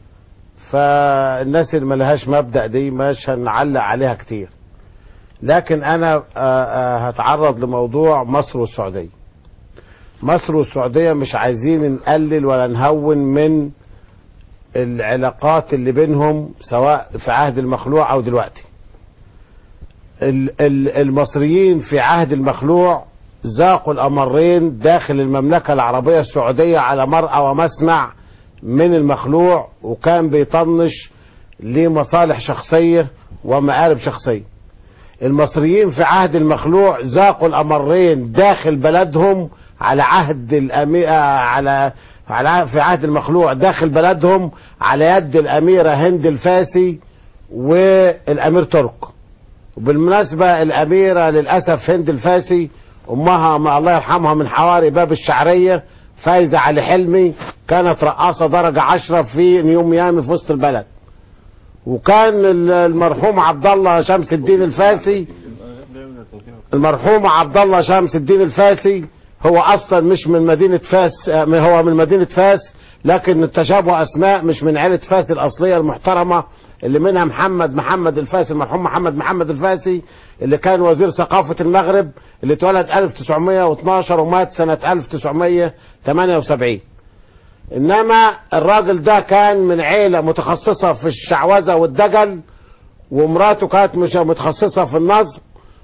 فالناس اللي ملهاش مبدأ دي مش هنعلق عليها كتير لكن انا آه، آه، هتعرض لموضوع مصر والسعودية مصر والسعودية مش عايزين نقلل ولا نهون من العلاقات اللي بينهم سواء في عهد المخلوع او دلوقتي ال- ال- المصريين في عهد المخلوع ذاقوا الأمرين داخل المملكة العربية السعودية على مرأى ومسمع من المخلوع وكان بيطنش لمصالح شخصية ومآرب شخصية المصريين في عهد المخلوع ذاقوا الأمرين داخل بلدهم على عهد الأمي... آه، على على في عهد المخلوع داخل بلدهم على يد الأميرة هند الفاسي والأمير ترك وبالمناسبة الأميرة للأسف هند الفاسي أمها ما الله يرحمها من حواري باب الشعرية فايزة علي حلمي كانت رقاصة درجة عشرة في نيو ميامي في وسط البلد وكان ال- المرحوم عبد الله شمس الدين الفاسي المرحوم عبد الله شمس الدين الفاسي هو اصلا مش من مدينه فاس آه، هو من مدينه فاس لكن تشابه اسماء مش من عيله فاس الاصليه المحترمه اللي منها محمد محمد الفاسي المرحوم محمد محمد الفاسي اللي كان وزير ثقافه المغرب اللي اتولد 1912 ومات سنه 1978 انما الراجل ده كان من عيله متخصصه في الشعوذه والدجل ومراته كانت مش متخصصه في النصب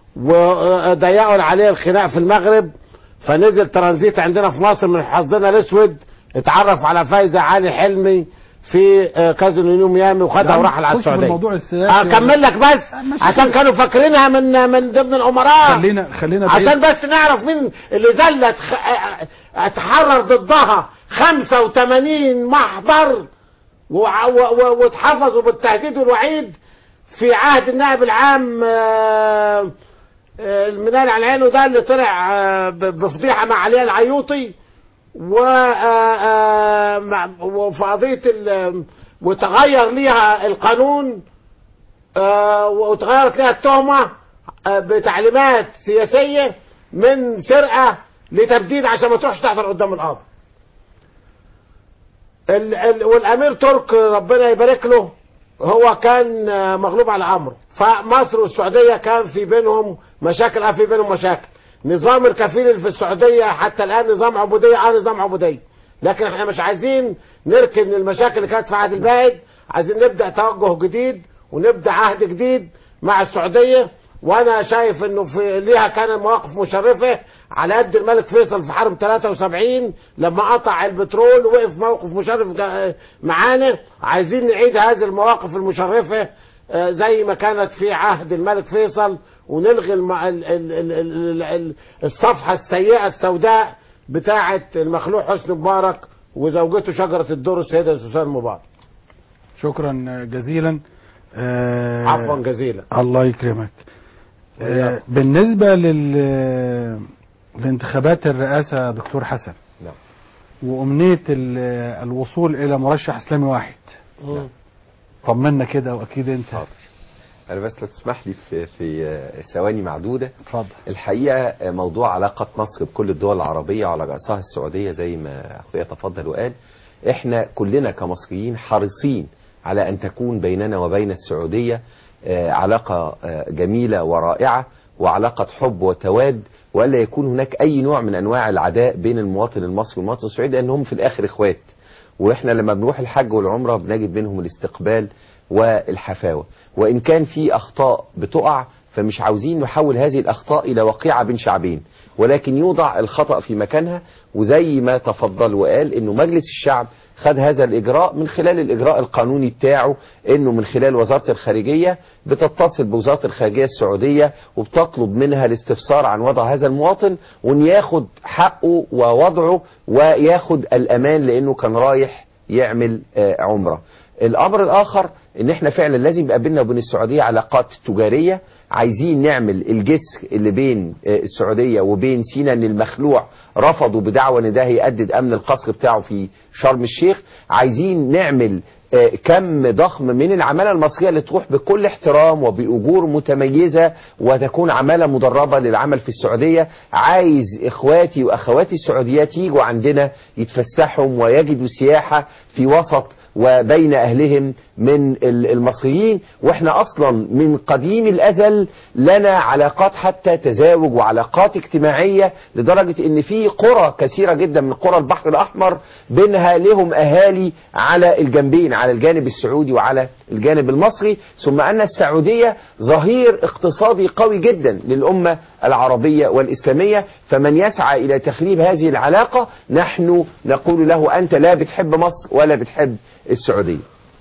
وضيقوا عليه الخناق في المغرب فنزل ترانزيت عندنا في مصر من حظنا الاسود اتعرف على فايزه علي حلمي في آه، كازينو نيو ميامي وخدها يا عم وراح على خش في السعوديه الموضوع السياسي اكمل لك بس عشان كانوا فاكرينها من من ضمن الامراء خلينا خلينا بعيد. عشان بس نعرف مين اللي زلت خ... اه- اتحرر ضدها 85 محضر وع- و- و- واتحفظوا بالتهديد والوعيد في عهد النائب العام آه، آه، المنال على عينه ده اللي طلع آه، ب- بفضيحه مع علي العيوطي و آه، آه، مع- وفي قضيه ال- وتغير ليها القانون آه، وتغيرت لها التهمه آه، بتعليمات سياسيه من سرقه لتبديد عشان ما تروحش تحضر قدام القاضي. ال- ال- والامير ترك ربنا يبارك له هو كان آه، مغلوب على امره فمصر والسعوديه كان في بينهم مشاكل اه في بينهم مشاكل نظام الكفيل اللي في السعوديه حتى الان نظام عبوديه اه نظام عبوديه لكن احنا مش عايزين نركن المشاكل اللي كانت في عهد الباعد عايزين نبدا توجه جديد ونبدا عهد جديد مع السعوديه وانا شايف انه في ليها كان مواقف مشرفه على يد الملك فيصل في حرب 73 لما قطع البترول وقف موقف مشرف جا- معانا عايزين نعيد هذه المواقف المشرفه آه، زي ما كانت في عهد الملك فيصل ونلغي الم... ال... ال... ال... ال... ال... الصفحه السيئه السوداء بتاعه المخلوع حسني مبارك وزوجته شجره الدور السيده سوسان مبارك شكرا جزيلا آه، عفوا جزيلا الله يكرمك آه، بالنسبة لل لانتخابات الرئاسة دكتور حسن نعم. وأمنية ال- الوصول إلى مرشح إسلامي واحد طمنا كده وأكيد أنت انا بس لو تسمح لي في في آه، ثواني معدوده اتفضل الحقيقه آه، موضوع علاقه مصر بكل الدول العربيه وعلى راسها السعوديه زي ما اخويا تفضل وقال احنا كلنا كمصريين حريصين على ان تكون بيننا وبين السعوديه آه، علاقه آه، جميله ورائعه وعلاقه حب وتواد والا يكون هناك اي نوع من انواع العداء بين المواطن المصري والمواطن السعودي لانهم في الاخر اخوات واحنا لما بنروح الحج والعمره بنجد منهم الاستقبال والحفاوه وان كان في اخطاء بتقع فمش عاوزين نحول هذه الاخطاء الى وقيعه بين شعبين ولكن يوضع الخطا في مكانها وزي ما تفضل وقال انه مجلس الشعب خد هذا الاجراء من خلال الاجراء القانوني بتاعه انه من خلال وزاره الخارجيه بتتصل بوزاره الخارجيه السعوديه وبتطلب منها الاستفسار عن وضع هذا المواطن وان ياخد حقه ووضعه وياخد الامان لانه كان رايح يعمل آه، عمره الامر الاخر ان احنا فعلا لازم يبقى بيننا وبين السعوديه علاقات تجاريه عايزين نعمل الجسر اللي بين آه، السعوديه وبين سينا ان المخلوع رفضوا بدعوى ان ده هيأدد امن القصر بتاعه في شرم الشيخ عايزين نعمل آه، كم ضخم من العمالة المصرية اللي تروح بكل احترام وبأجور متميزة وتكون عمالة مدربة للعمل في السعودية عايز إخواتي وأخواتي السعوديات يجوا عندنا يتفسحهم ويجدوا سياحة في وسط وبين أهلهم من ال- المصريين وإحنا أصلا من قديم الأزل لنا علاقات حتى تزاوج وعلاقات اجتماعية لدرجة إن في قرى كثيرة جدا من قرى البحر الأحمر بينها لهم أهالي على الجنبين على الجانب السعودي وعلى الجانب المصري ثم أن السعودية ظهير اقتصادي قوي جدا للأمة العربية والإسلامية فمن يسعى إلى تخريب هذه العلاقة نحن نقول له أنت لا بتحب مصر ولا بتحب السعودية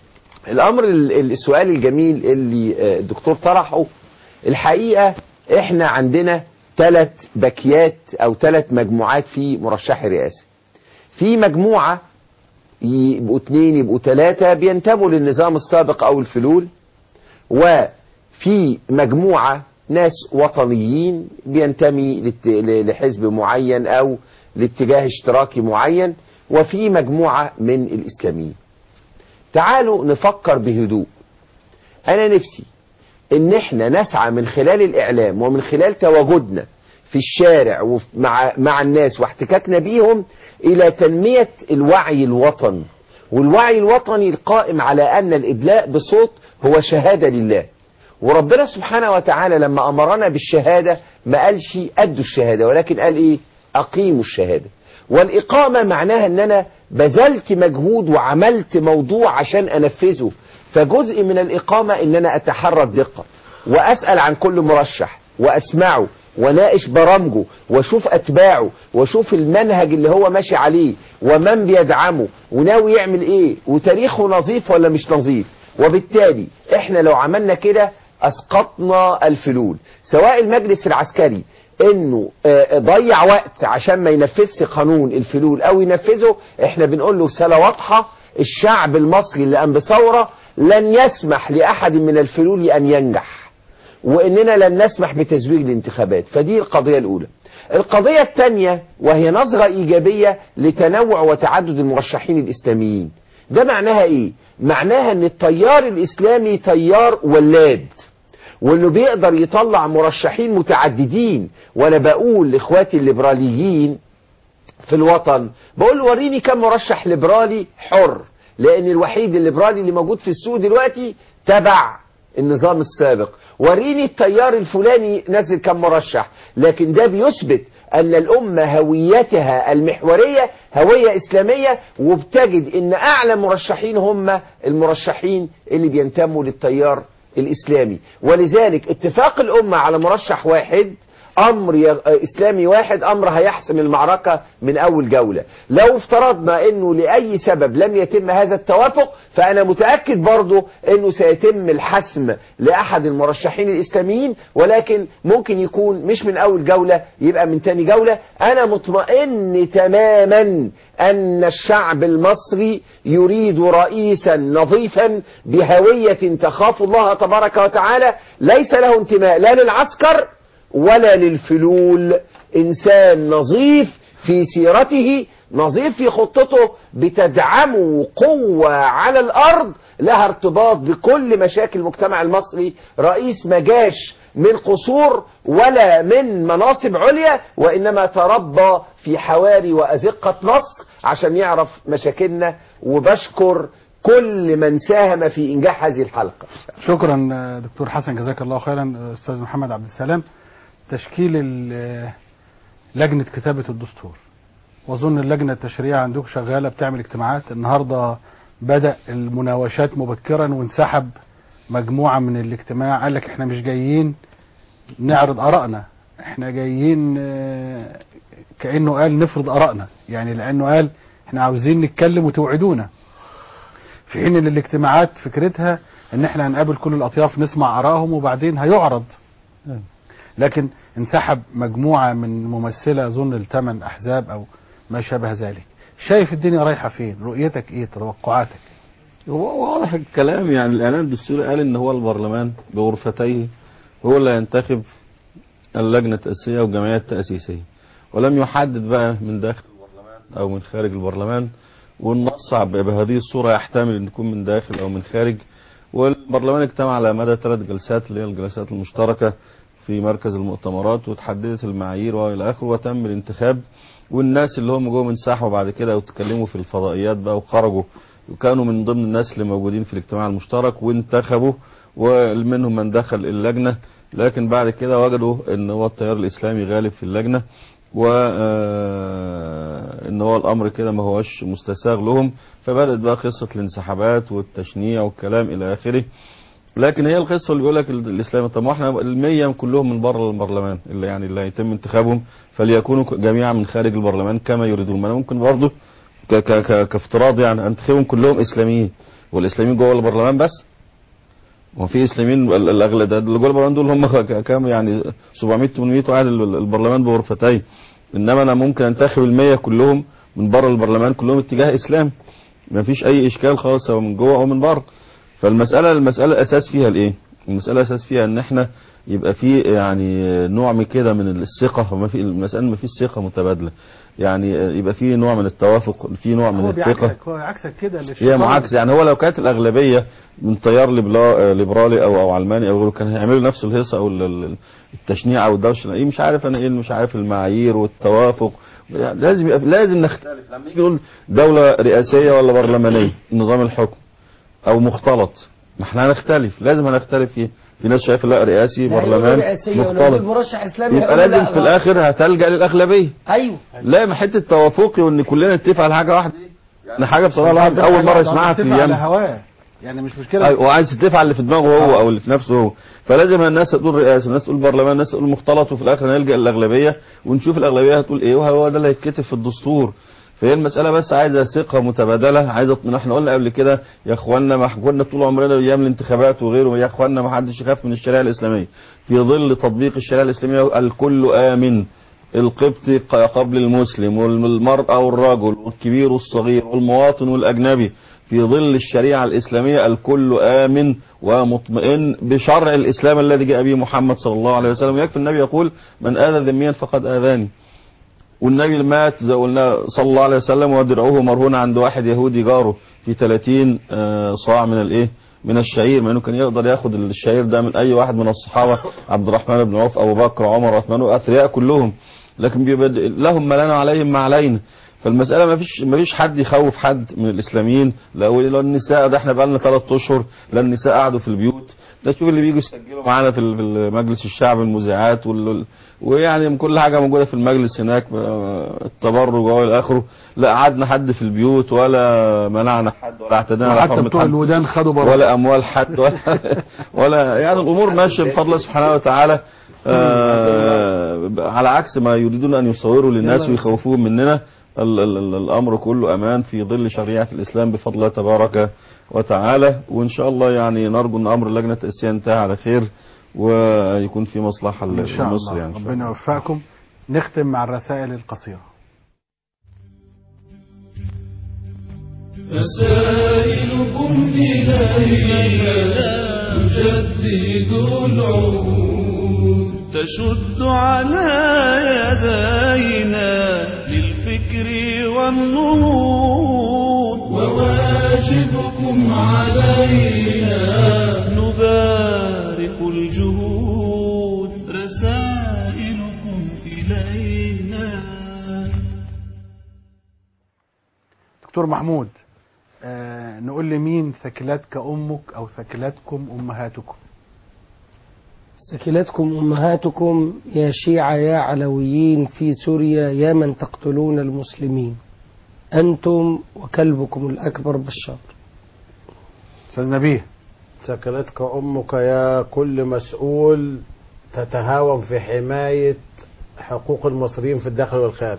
الأمر ال- السؤال الجميل اللي آه، الدكتور طرحه الحقيقة احنا عندنا ثلاث باكيات أو ثلاث مجموعات في مرشح الرئاسة في مجموعة يبقوا اتنين يبقوا تلاتة بينتموا للنظام السابق أو الفلول وفي مجموعة ناس وطنيين بينتمي لت- ل- لحزب معين أو لاتجاه اشتراكي معين وفي مجموعة من الإسلاميين تعالوا نفكر بهدوء أنا نفسي إن إحنا نسعى من خلال الإعلام ومن خلال تواجدنا في الشارع ومع مع الناس واحتكاكنا بيهم إلى تنمية الوعي الوطني والوعي الوطني القائم على أن الإدلاء بصوت هو شهادة لله وربنا سبحانه وتعالى لما أمرنا بالشهادة ما قالش أدوا الشهادة ولكن قال إيه أقيموا الشهادة والإقامة معناها أن أنا بذلت مجهود وعملت موضوع عشان أنفذه فجزء من الإقامة أن أنا أتحرى الدقة وأسأل عن كل مرشح وأسمعه وناقش برامجه واشوف اتباعه واشوف المنهج اللي هو ماشي عليه ومن بيدعمه وناوي يعمل ايه وتاريخه نظيف ولا مش نظيف وبالتالي احنا لو عملنا كده اسقطنا الفلول سواء المجلس العسكري انه آه، ضيع وقت عشان ما ينفذش قانون الفلول او ينفذه احنا بنقول له رساله واضحه الشعب المصري اللي قام بثوره لن يسمح لاحد من الفلول ان ينجح واننا لن نسمح بتزوير الانتخابات فدي القضيه الاولى القضيه الثانيه وهي نظره ايجابيه لتنوع وتعدد المرشحين الاسلاميين ده معناها ايه معناها ان التيار الاسلامي تيار ولاد وانه بيقدر يطلع مرشحين متعددين وانا بقول لاخواتي الليبراليين في الوطن بقول له وريني كم مرشح ليبرالي حر لان الوحيد الليبرالي اللي موجود في السوق دلوقتي تبع النظام السابق وريني التيار الفلاني نزل كم مرشح لكن ده بيثبت ان الامه هويتها المحوريه هويه اسلاميه وبتجد ان اعلى مرشحين هم المرشحين اللي بينتموا للتيار الاسلامي ولذلك اتفاق الامه على مرشح واحد امر ي- اسلامي واحد امر هيحسم المعركه من اول جوله لو افترضنا انه لاي سبب لم يتم هذا التوافق فانا متاكد برضه انه سيتم الحسم لاحد المرشحين الاسلاميين ولكن ممكن يكون مش من اول جوله يبقى من تاني جوله انا مطمئن تماما ان الشعب المصري يريد رئيسا نظيفا بهويه تخاف الله تبارك وتعالى ليس له انتماء لا للعسكر ولا للفلول انسان نظيف في سيرته نظيف في خطته بتدعمه قوة على الأرض لها ارتباط بكل مشاكل المجتمع المصري رئيس ما جاش من قصور ولا من مناصب عليا وإنما تربى في حواري وأزقة مصر عشان يعرف مشاكلنا وبشكر كل من ساهم في إنجاح هذه الحلقة شكرا آه، دكتور حسن جزاك الله خيرا آه، استاذ محمد عبد السلام تشكيل ال- آه، لجنه كتابه الدستور واظن اللجنه التشريعيه عندكم شغاله بتعمل اجتماعات النهارده بدا المناوشات مبكرا وانسحب مجموعه من الاجتماع قال لك احنا مش جايين نعرض ارائنا احنا جايين آه، كانه قال نفرض ارائنا يعني لانه قال احنا عاوزين نتكلم وتوعدونا في حين ان الاجتماعات فكرتها ان احنا هنقابل كل الاطياف نسمع ارائهم وبعدين هيعرض لكن انسحب مجموعه من ممثله اظن الثمان احزاب او ما شابه ذلك شايف الدنيا رايحه فين رؤيتك ايه توقعاتك هو واضح الكلام يعني الاعلان الدستوري قال ان هو البرلمان بغرفتيه هو اللي ينتخب اللجنه التاسيسيه والجمعيه التاسيسيه ولم يحدد بقى من داخل البرلمان او من خارج البرلمان والنص ب- بهذه الصوره يحتمل ان يكون من داخل او من خارج والبرلمان اجتمع على مدى ثلاث جلسات اللي هي الجلسات المشتركه في مركز المؤتمرات وتحددت المعايير والى اخره وتم الانتخاب والناس اللي هم جم انسحبوا بعد كده وتكلموا في الفضائيات بقى وخرجوا وكانوا من ضمن الناس اللي موجودين في الاجتماع المشترك وانتخبوا ومنهم من دخل اللجنة لكن بعد كده وجدوا ان هو التيار الاسلامي غالب في اللجنة و آه، ان هو الامر كده ما هوش مستساغ لهم فبدات بقى قصه الانسحابات والتشنيع والكلام الى اخره لكن هي القصه اللي بيقول لك ال- الاسلام طب ما احنا المية كلهم من بره البرلمان اللي يعني اللي هيتم انتخابهم فليكونوا ك- جميعا من خارج البرلمان كما يريدون ما انا ممكن برضه ك ك ك كافتراض يعني انتخبهم كلهم اسلاميين والاسلاميين جوه البرلمان بس هو في اسلاميين ال- الاغلب ده اللي جوه البرلمان دول هم ك- ك- كام يعني 700 800 واحد ال- البرلمان بغرفتين انما انا ممكن انتخب المية كلهم من بره البرلمان كلهم اتجاه اسلام ما فيش اي اشكال خالص سواء من جوه او من بره فالمساله المساله الاساس فيها الايه المساله الاساس فيها ان احنا يبقى في يعني نوع من كده من الثقه وما في المساله ما فيش ثقه متبادله يعني يبقى في نوع من التوافق في نوع من هو الثقه بيعكسك هو عكسك كده هي للشيطان. معاكسه يعني هو لو كانت الاغلبيه من تيار ليبلا- ليبرالي او او علماني او غيره كان هيعملوا نفس الهيصه او ال- ال- التشنيع او الدوشه ايه مش عارف انا ايه مش عارف المعايير والتوافق يعني لازم يبقى لازم نختلف لما نيجي نقول دوله رئاسيه ولا برلمانيه نظام الحكم او مختلط ما احنا هنختلف لازم هنختلف فيه في ناس شايفه لا رئاسي لا، يقولوا برلمان رئاسية ولو مختلط دول مرشح اسلامي يبقى هيقولوا لازم لا في غلط. الاخر هتلجا للاغلبيه ايوه لا ما حته توافقي وان كلنا نتفق على حاجه واحده يعني حاجه بصراحه الواحد ده اول مره ده يسمعها في بيتفق على ايام هواه يعني مش مشكله أيوة، وعايز تتفق على اللي في دماغه هو او اللي في نفسه هو فلازم الناس تقول رئاسه الناس تقول برلمان الناس تقول مختلط وفي الاخر نلجا للاغلبيه ونشوف الاغلبيه هتقول ايه وهو ده اللي هيتكتب في الدستور فهي المسألة بس عايزة ثقة متبادلة عايزة اطمئنان احنا قلنا قبل كده يا اخوانا ما كنا طول عمرنا ايام الانتخابات وغيره يا اخوانا ما حدش يخاف من الشريعة الإسلامية في ظل تطبيق الشريعة الإسلامية الكل آمن القبطي ق- قبل المسلم والمرأة والرجل والكبير والصغير والمواطن والأجنبي في ظل الشريعة الإسلامية الكل آمن ومطمئن بشرع الإسلام الذي جاء به محمد صلى الله عليه وسلم يكفي النبي يقول من آذى ذميا فقد آذاني والنبي مات زي قلنا صلى الله عليه وسلم ودرعه مرهون عند واحد يهودي جاره في 30 آه، صاع من الايه من الشعير مع انه كان يقدر ياخد الشعير ده من اي واحد من الصحابه عبد الرحمن بن عوف ابو بكر عمر عثمان واثرياء كلهم لكن بيبقى لهم ما لنا عليهم ما علينا فالمساله ما فيش ما فيش حد يخوف حد من الاسلاميين لا لا النساء ده احنا بقى لنا ثلاث اشهر لا النساء قعدوا في البيوت ده شوف اللي بييجوا يسجلوا معانا في ال- في مجلس الشعب المذيعات وال... ويعني من كل حاجه موجوده في المجلس هناك آه، التبرج والى اخره لا قعدنا حد في البيوت ولا منعنا حد ولا اعتدينا على وحتى حرمه بتوع حد الودان خدوا بره ولا اموال حد ولا, ولا يعني الامور ماشيه بفضل الله سبحانه وتعالى آه على عكس ما يريدون ان يصوروا للناس ويخوفوهم مننا ال ال ال الامر كله امان في ظل شريعه الاسلام بفضل الله تبارك وتعالى وان شاء الله يعني نرجو ان امر اللجنه التاسيسيه ينتهي على خير ويكون في مصلحه ان شاء لمصر الله يعني إن شاء ربنا يوفقكم نختم مع الرسائل القصيره رسائلكم إلينا تجدد العهود تشد على يدينا للفكر والنهوض وواجبكم علينا نبارك الجهود رسائلكم إلينا دكتور محمود آه نقول لمين ثكلتك أمك أو ثكلتكم أمهاتكم سكلتكم أمهاتكم يا شيعة يا علويين في سوريا يا من تقتلون المسلمين أنتم وكلبكم الأكبر بشار أستاذ نبيه سكنتك أمك يا كل مسؤول تتهاون في حماية حقوق المصريين في الداخل والخارج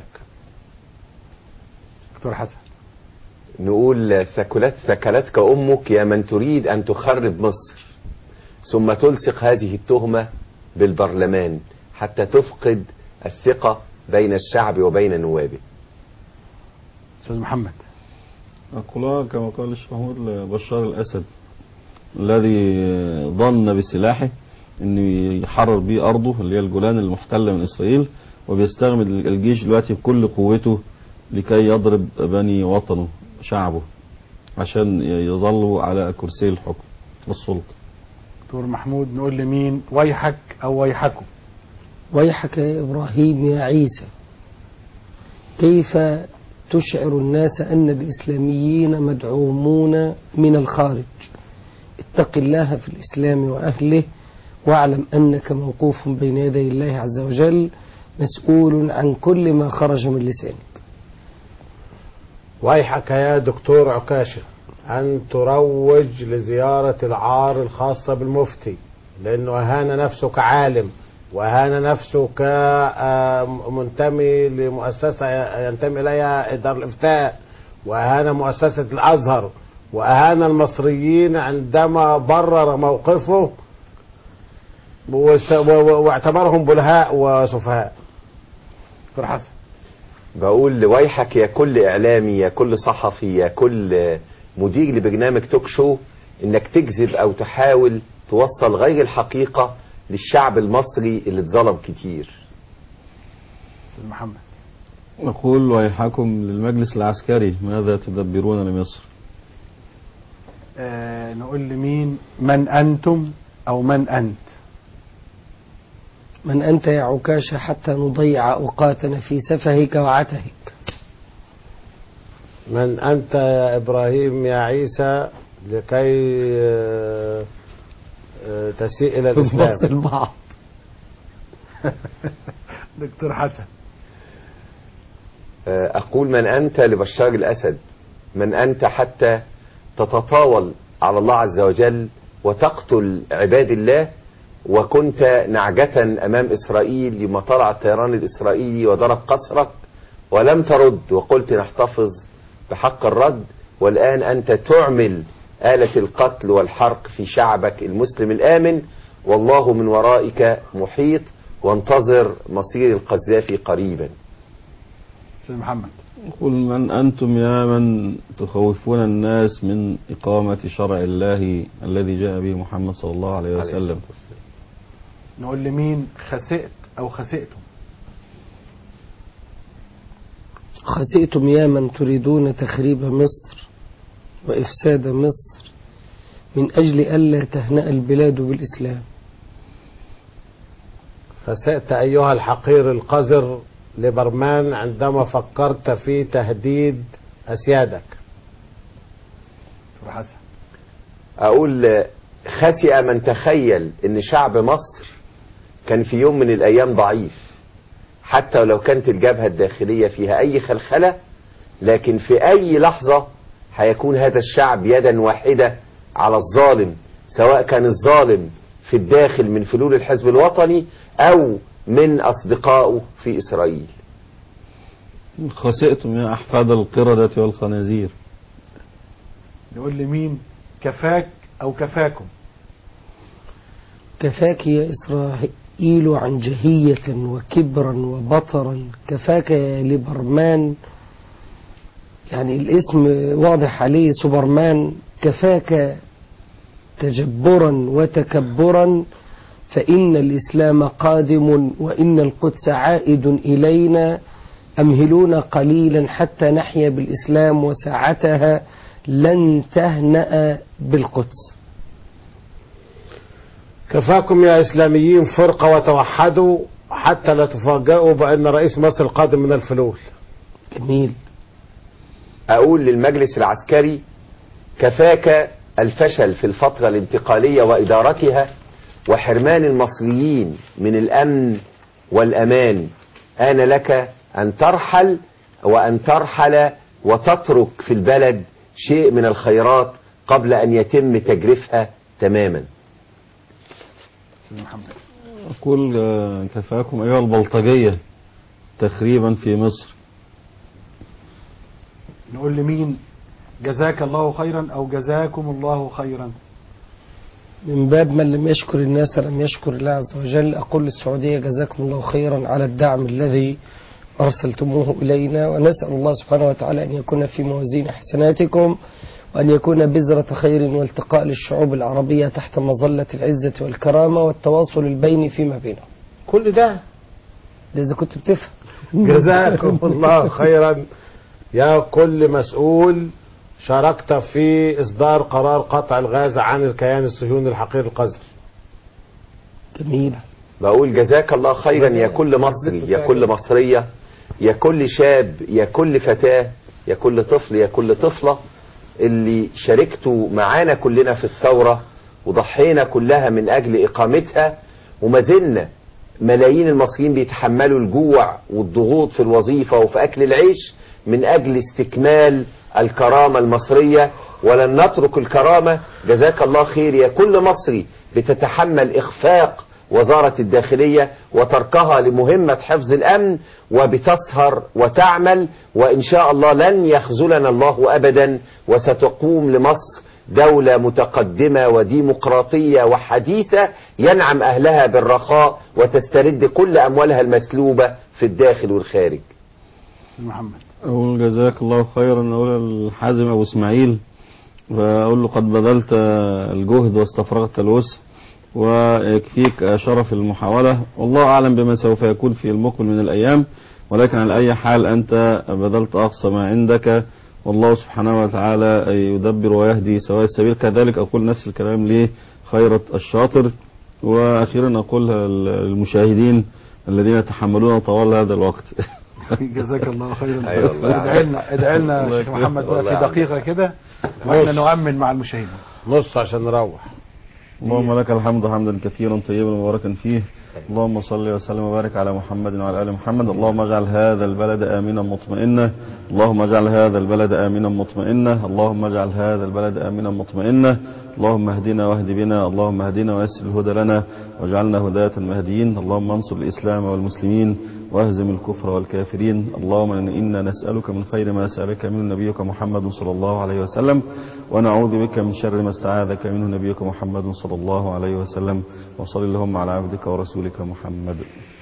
دكتور حسن نقول ثكلت ثكلتك أمك يا من تريد أن تخرب مصر ثم تلصق هذه التهمة بالبرلمان حتى تفقد الثقة بين الشعب وبين نوابه أستاذ محمد أقولها كما قال الشيخ محمود لبشار الأسد الذي ظن بسلاحه انه يحرر بيه ارضه اللي هي الجولان المحتله من اسرائيل وبيستخدم الجيش دلوقتي بكل قوته لكي يضرب بني وطنه شعبه عشان يظلوا على كرسي الحكم والسلطه دكتور محمود نقول لمين ويحك أو ويحكم ويحك يا إبراهيم يا عيسى كيف تشعر الناس أن الإسلاميين مدعومون من الخارج اتق الله في الإسلام وأهله واعلم أنك موقوف بين يدي الله عز وجل مسؤول عن كل ما خرج من لسانك ويحك يا دكتور عكاشة أن تروج لزيارة العار الخاصة بالمفتي لأنه أهان نفسه كعالم وأهان نفسه كمنتمي لمؤسسة ينتمي إليها دار الإفتاء وأهان مؤسسة الأزهر وأهان المصريين عندما برر موقفه وس- و- و- واعتبرهم بلهاء وسفهاء دكتور حسن بقول ويحك يا كل اعلامي يا كل صحفي يا كل مدير لبرنامج توك شو انك تكذب او تحاول توصل غير الحقيقة للشعب المصري اللي اتظلم كتير أستاذ محمد نقول ويحكم للمجلس العسكري ماذا تدبرون لمصر آه نقول لمين من أنتم أو من أنت من أنت يا عكاشة حتى نضيع أوقاتنا في سفهك وعتهك من أنت يا إبراهيم يا عيسى لكي آه، آه، تسيء إلى الإسلام البعض دكتور حسن أقول من أنت لبشار الأسد من أنت حتى تتطاول على الله عز وجل وتقتل عباد الله وكنت نعجة أمام إسرائيل لما طلع الطيران الإسرائيلي وضرب قصرك ولم ترد وقلت نحتفظ بحق الرد والآن أنت تعمل آلة القتل والحرق في شعبك المسلم الآمن والله من ورائك محيط وانتظر مصير القذافي قريبا أستاذ محمد قل من أنتم يا من تخوفون الناس من إقامة شرع الله الذي جاء به محمد صلى الله عليه وسلم نقول لمين خسئت أو خسئتم خسئتم يا من تريدون تخريب مصر وإفساد مصر من أجل ألا تهنأ البلاد بالإسلام فسأت أيها الحقير القذر لبرمان عندما فكرت في تهديد أسيادك دكتور حسن أقول خسئ من تخيل أن شعب مصر كان في يوم من الأيام ضعيف حتى ولو كانت الجبهة الداخلية فيها أي خلخلة لكن في أي لحظة هيكون هذا الشعب يدا واحدة على الظالم سواء كان الظالم في الداخل من فلول الحزب الوطني أو من أصدقائه في إسرائيل خسئتم يا أحفاد القردة والخنازير نقول لمين كفاك أو كفاكم كفاك يا إسرائيل عن جهية وكبرا وبطرا كفاك يا ليبرمان يعني الاسم واضح عليه سوبرمان كفاك تجبرا وتكبرا فإن الإسلام قادم وإن القدس عائد إلينا أمهلونا قليلا حتى نحيا بالإسلام وساعتها لن تهنأ بالقدس كفاكم يا إسلاميين فرقة وتوحدوا حتى لا تفاجئوا بأن رئيس مصر القادم من الفلول جميل أقول للمجلس العسكري كفاك الفشل في الفترة الانتقالية وإدارتها وحرمان المصريين من الأمن والأمان آن لك أن ترحل وأن ترحل وتترك في البلد شيء من الخيرات قبل أن يتم تجريفها تماما أقول آه، كفاكم أيها البلطجية تخريبا في مصر نقول لمين جزاك الله خيرا أو جزاكم الله خيرا من باب من لم يشكر الناس لم يشكر الله عز وجل أقول للسعودية جزاكم الله خيرا على الدعم الذي أرسلتموه إلينا ونسأل الله سبحانه وتعالى أن يكون في موازين حسناتكم وأن يكون بذرة خير والتقاء للشعوب العربية تحت مظلة العزة والكرامة والتواصل البيني فيما بينهم كل ده ده إذا كنت بتفهم جزاكم الله خيرا يا كل مسؤول شاركت في إصدار قرار قطع الغاز عن الكيان الصهيوني الحقير القذر جميل بقول جزاك الله خيرا يا كل مصري يا كل مصرية يا كل شاب يا كل فتاة يا كل طفل يا كل طفلة اللي شاركتوا معانا كلنا في الثورة وضحينا كلها من أجل إقامتها وما زلنا ملايين المصريين بيتحملوا الجوع والضغوط في الوظيفة وفي أكل العيش من أجل استكمال الكرامة المصرية ولن نترك الكرامة جزاك الله خير يا كل مصري بتتحمل إخفاق وزارة الداخلية وتركها لمهمة حفظ الأمن وبتسهر وتعمل وإن شاء الله لن يخذلنا الله أبدا وستقوم لمصر دولة متقدمة وديمقراطية وحديثة ينعم أهلها بالرخاء وتسترد كل أموالها المسلوبة في الداخل والخارج محمد أقول جزاك الله خيرا أقول الحازم أبو إسماعيل وأقول له قد بذلت الجهد واستفرغت الوسع ويكفيك شرف المحاولة والله أعلم بما سوف يكون في المقبل من الأيام ولكن على أي حال أنت بذلت أقصى ما عندك والله سبحانه وتعالى يدبر ويهدي سواء السبيل كذلك أقول نفس الكلام لخيرة الشاطر وأخيرا أقول للمشاهدين الذين يتحملون طوال هذا الوقت جزاك الله خيرا أيوة والله. ادعي لنا ادعي لنا الله يا شيخ يكرمك. محمد بقى والله في دقيقة كده واحنا نؤمن مع المشاهدين نص عشان نروح اللهم لك الحمد حمدا كثيرا طيبا مباركا فيه اللهم صل وسلم وبارك على محمد وعلى ال محمد اللهم اجعل هذا البلد امنا مطمئنا اللهم اجعل هذا البلد امنا مطمئنا اللهم اجعل هذا البلد امنا مطمئنا اللهم اهدنا واهد بنا اللهم اهدنا ويسر الهدى لنا واجعلنا هداة مهديين اللهم انصر الاسلام والمسلمين واهزم الكفر والكافرين اللهم انا نسالك من خير ما سالك منه نبيك محمد صلى الله عليه وسلم ونعوذ بك من شر ما استعاذك منه نبيك محمد صلى الله عليه وسلم وصل اللهم على عبدك ورسولك محمد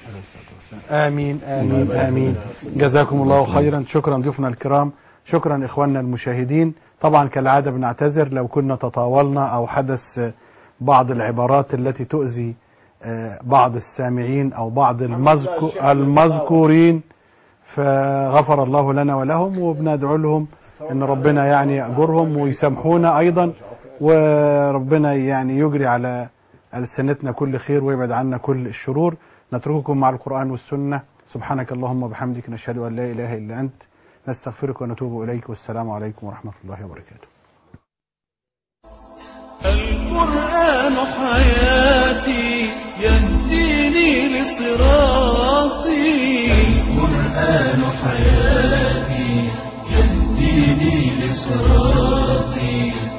آمين آمين آمين جزاكم الله خيرا شكرا ضيوفنا الكرام شكرا إخواننا المشاهدين طبعا كالعادة بنعتذر لو كنا تطاولنا أو حدث بعض العبارات التي تؤذي آه، بعض السامعين أو بعض المذكو المذكورين فغفر الله لنا ولهم وبندعو لهم ان ربنا يعني يأجرهم ويسامحونا ايضا وربنا يعني يجري على ألسنتنا كل خير ويبعد عنا كل الشرور نترككم مع القرآن والسنة سبحانك اللهم وبحمدك نشهد أن لا إله إلا أنت نستغفرك ونتوب إليك والسلام عليكم ورحمة الله وبركاته القرآن حياتي يهديني لصراطي القرآن حياتي يهديني لصراطي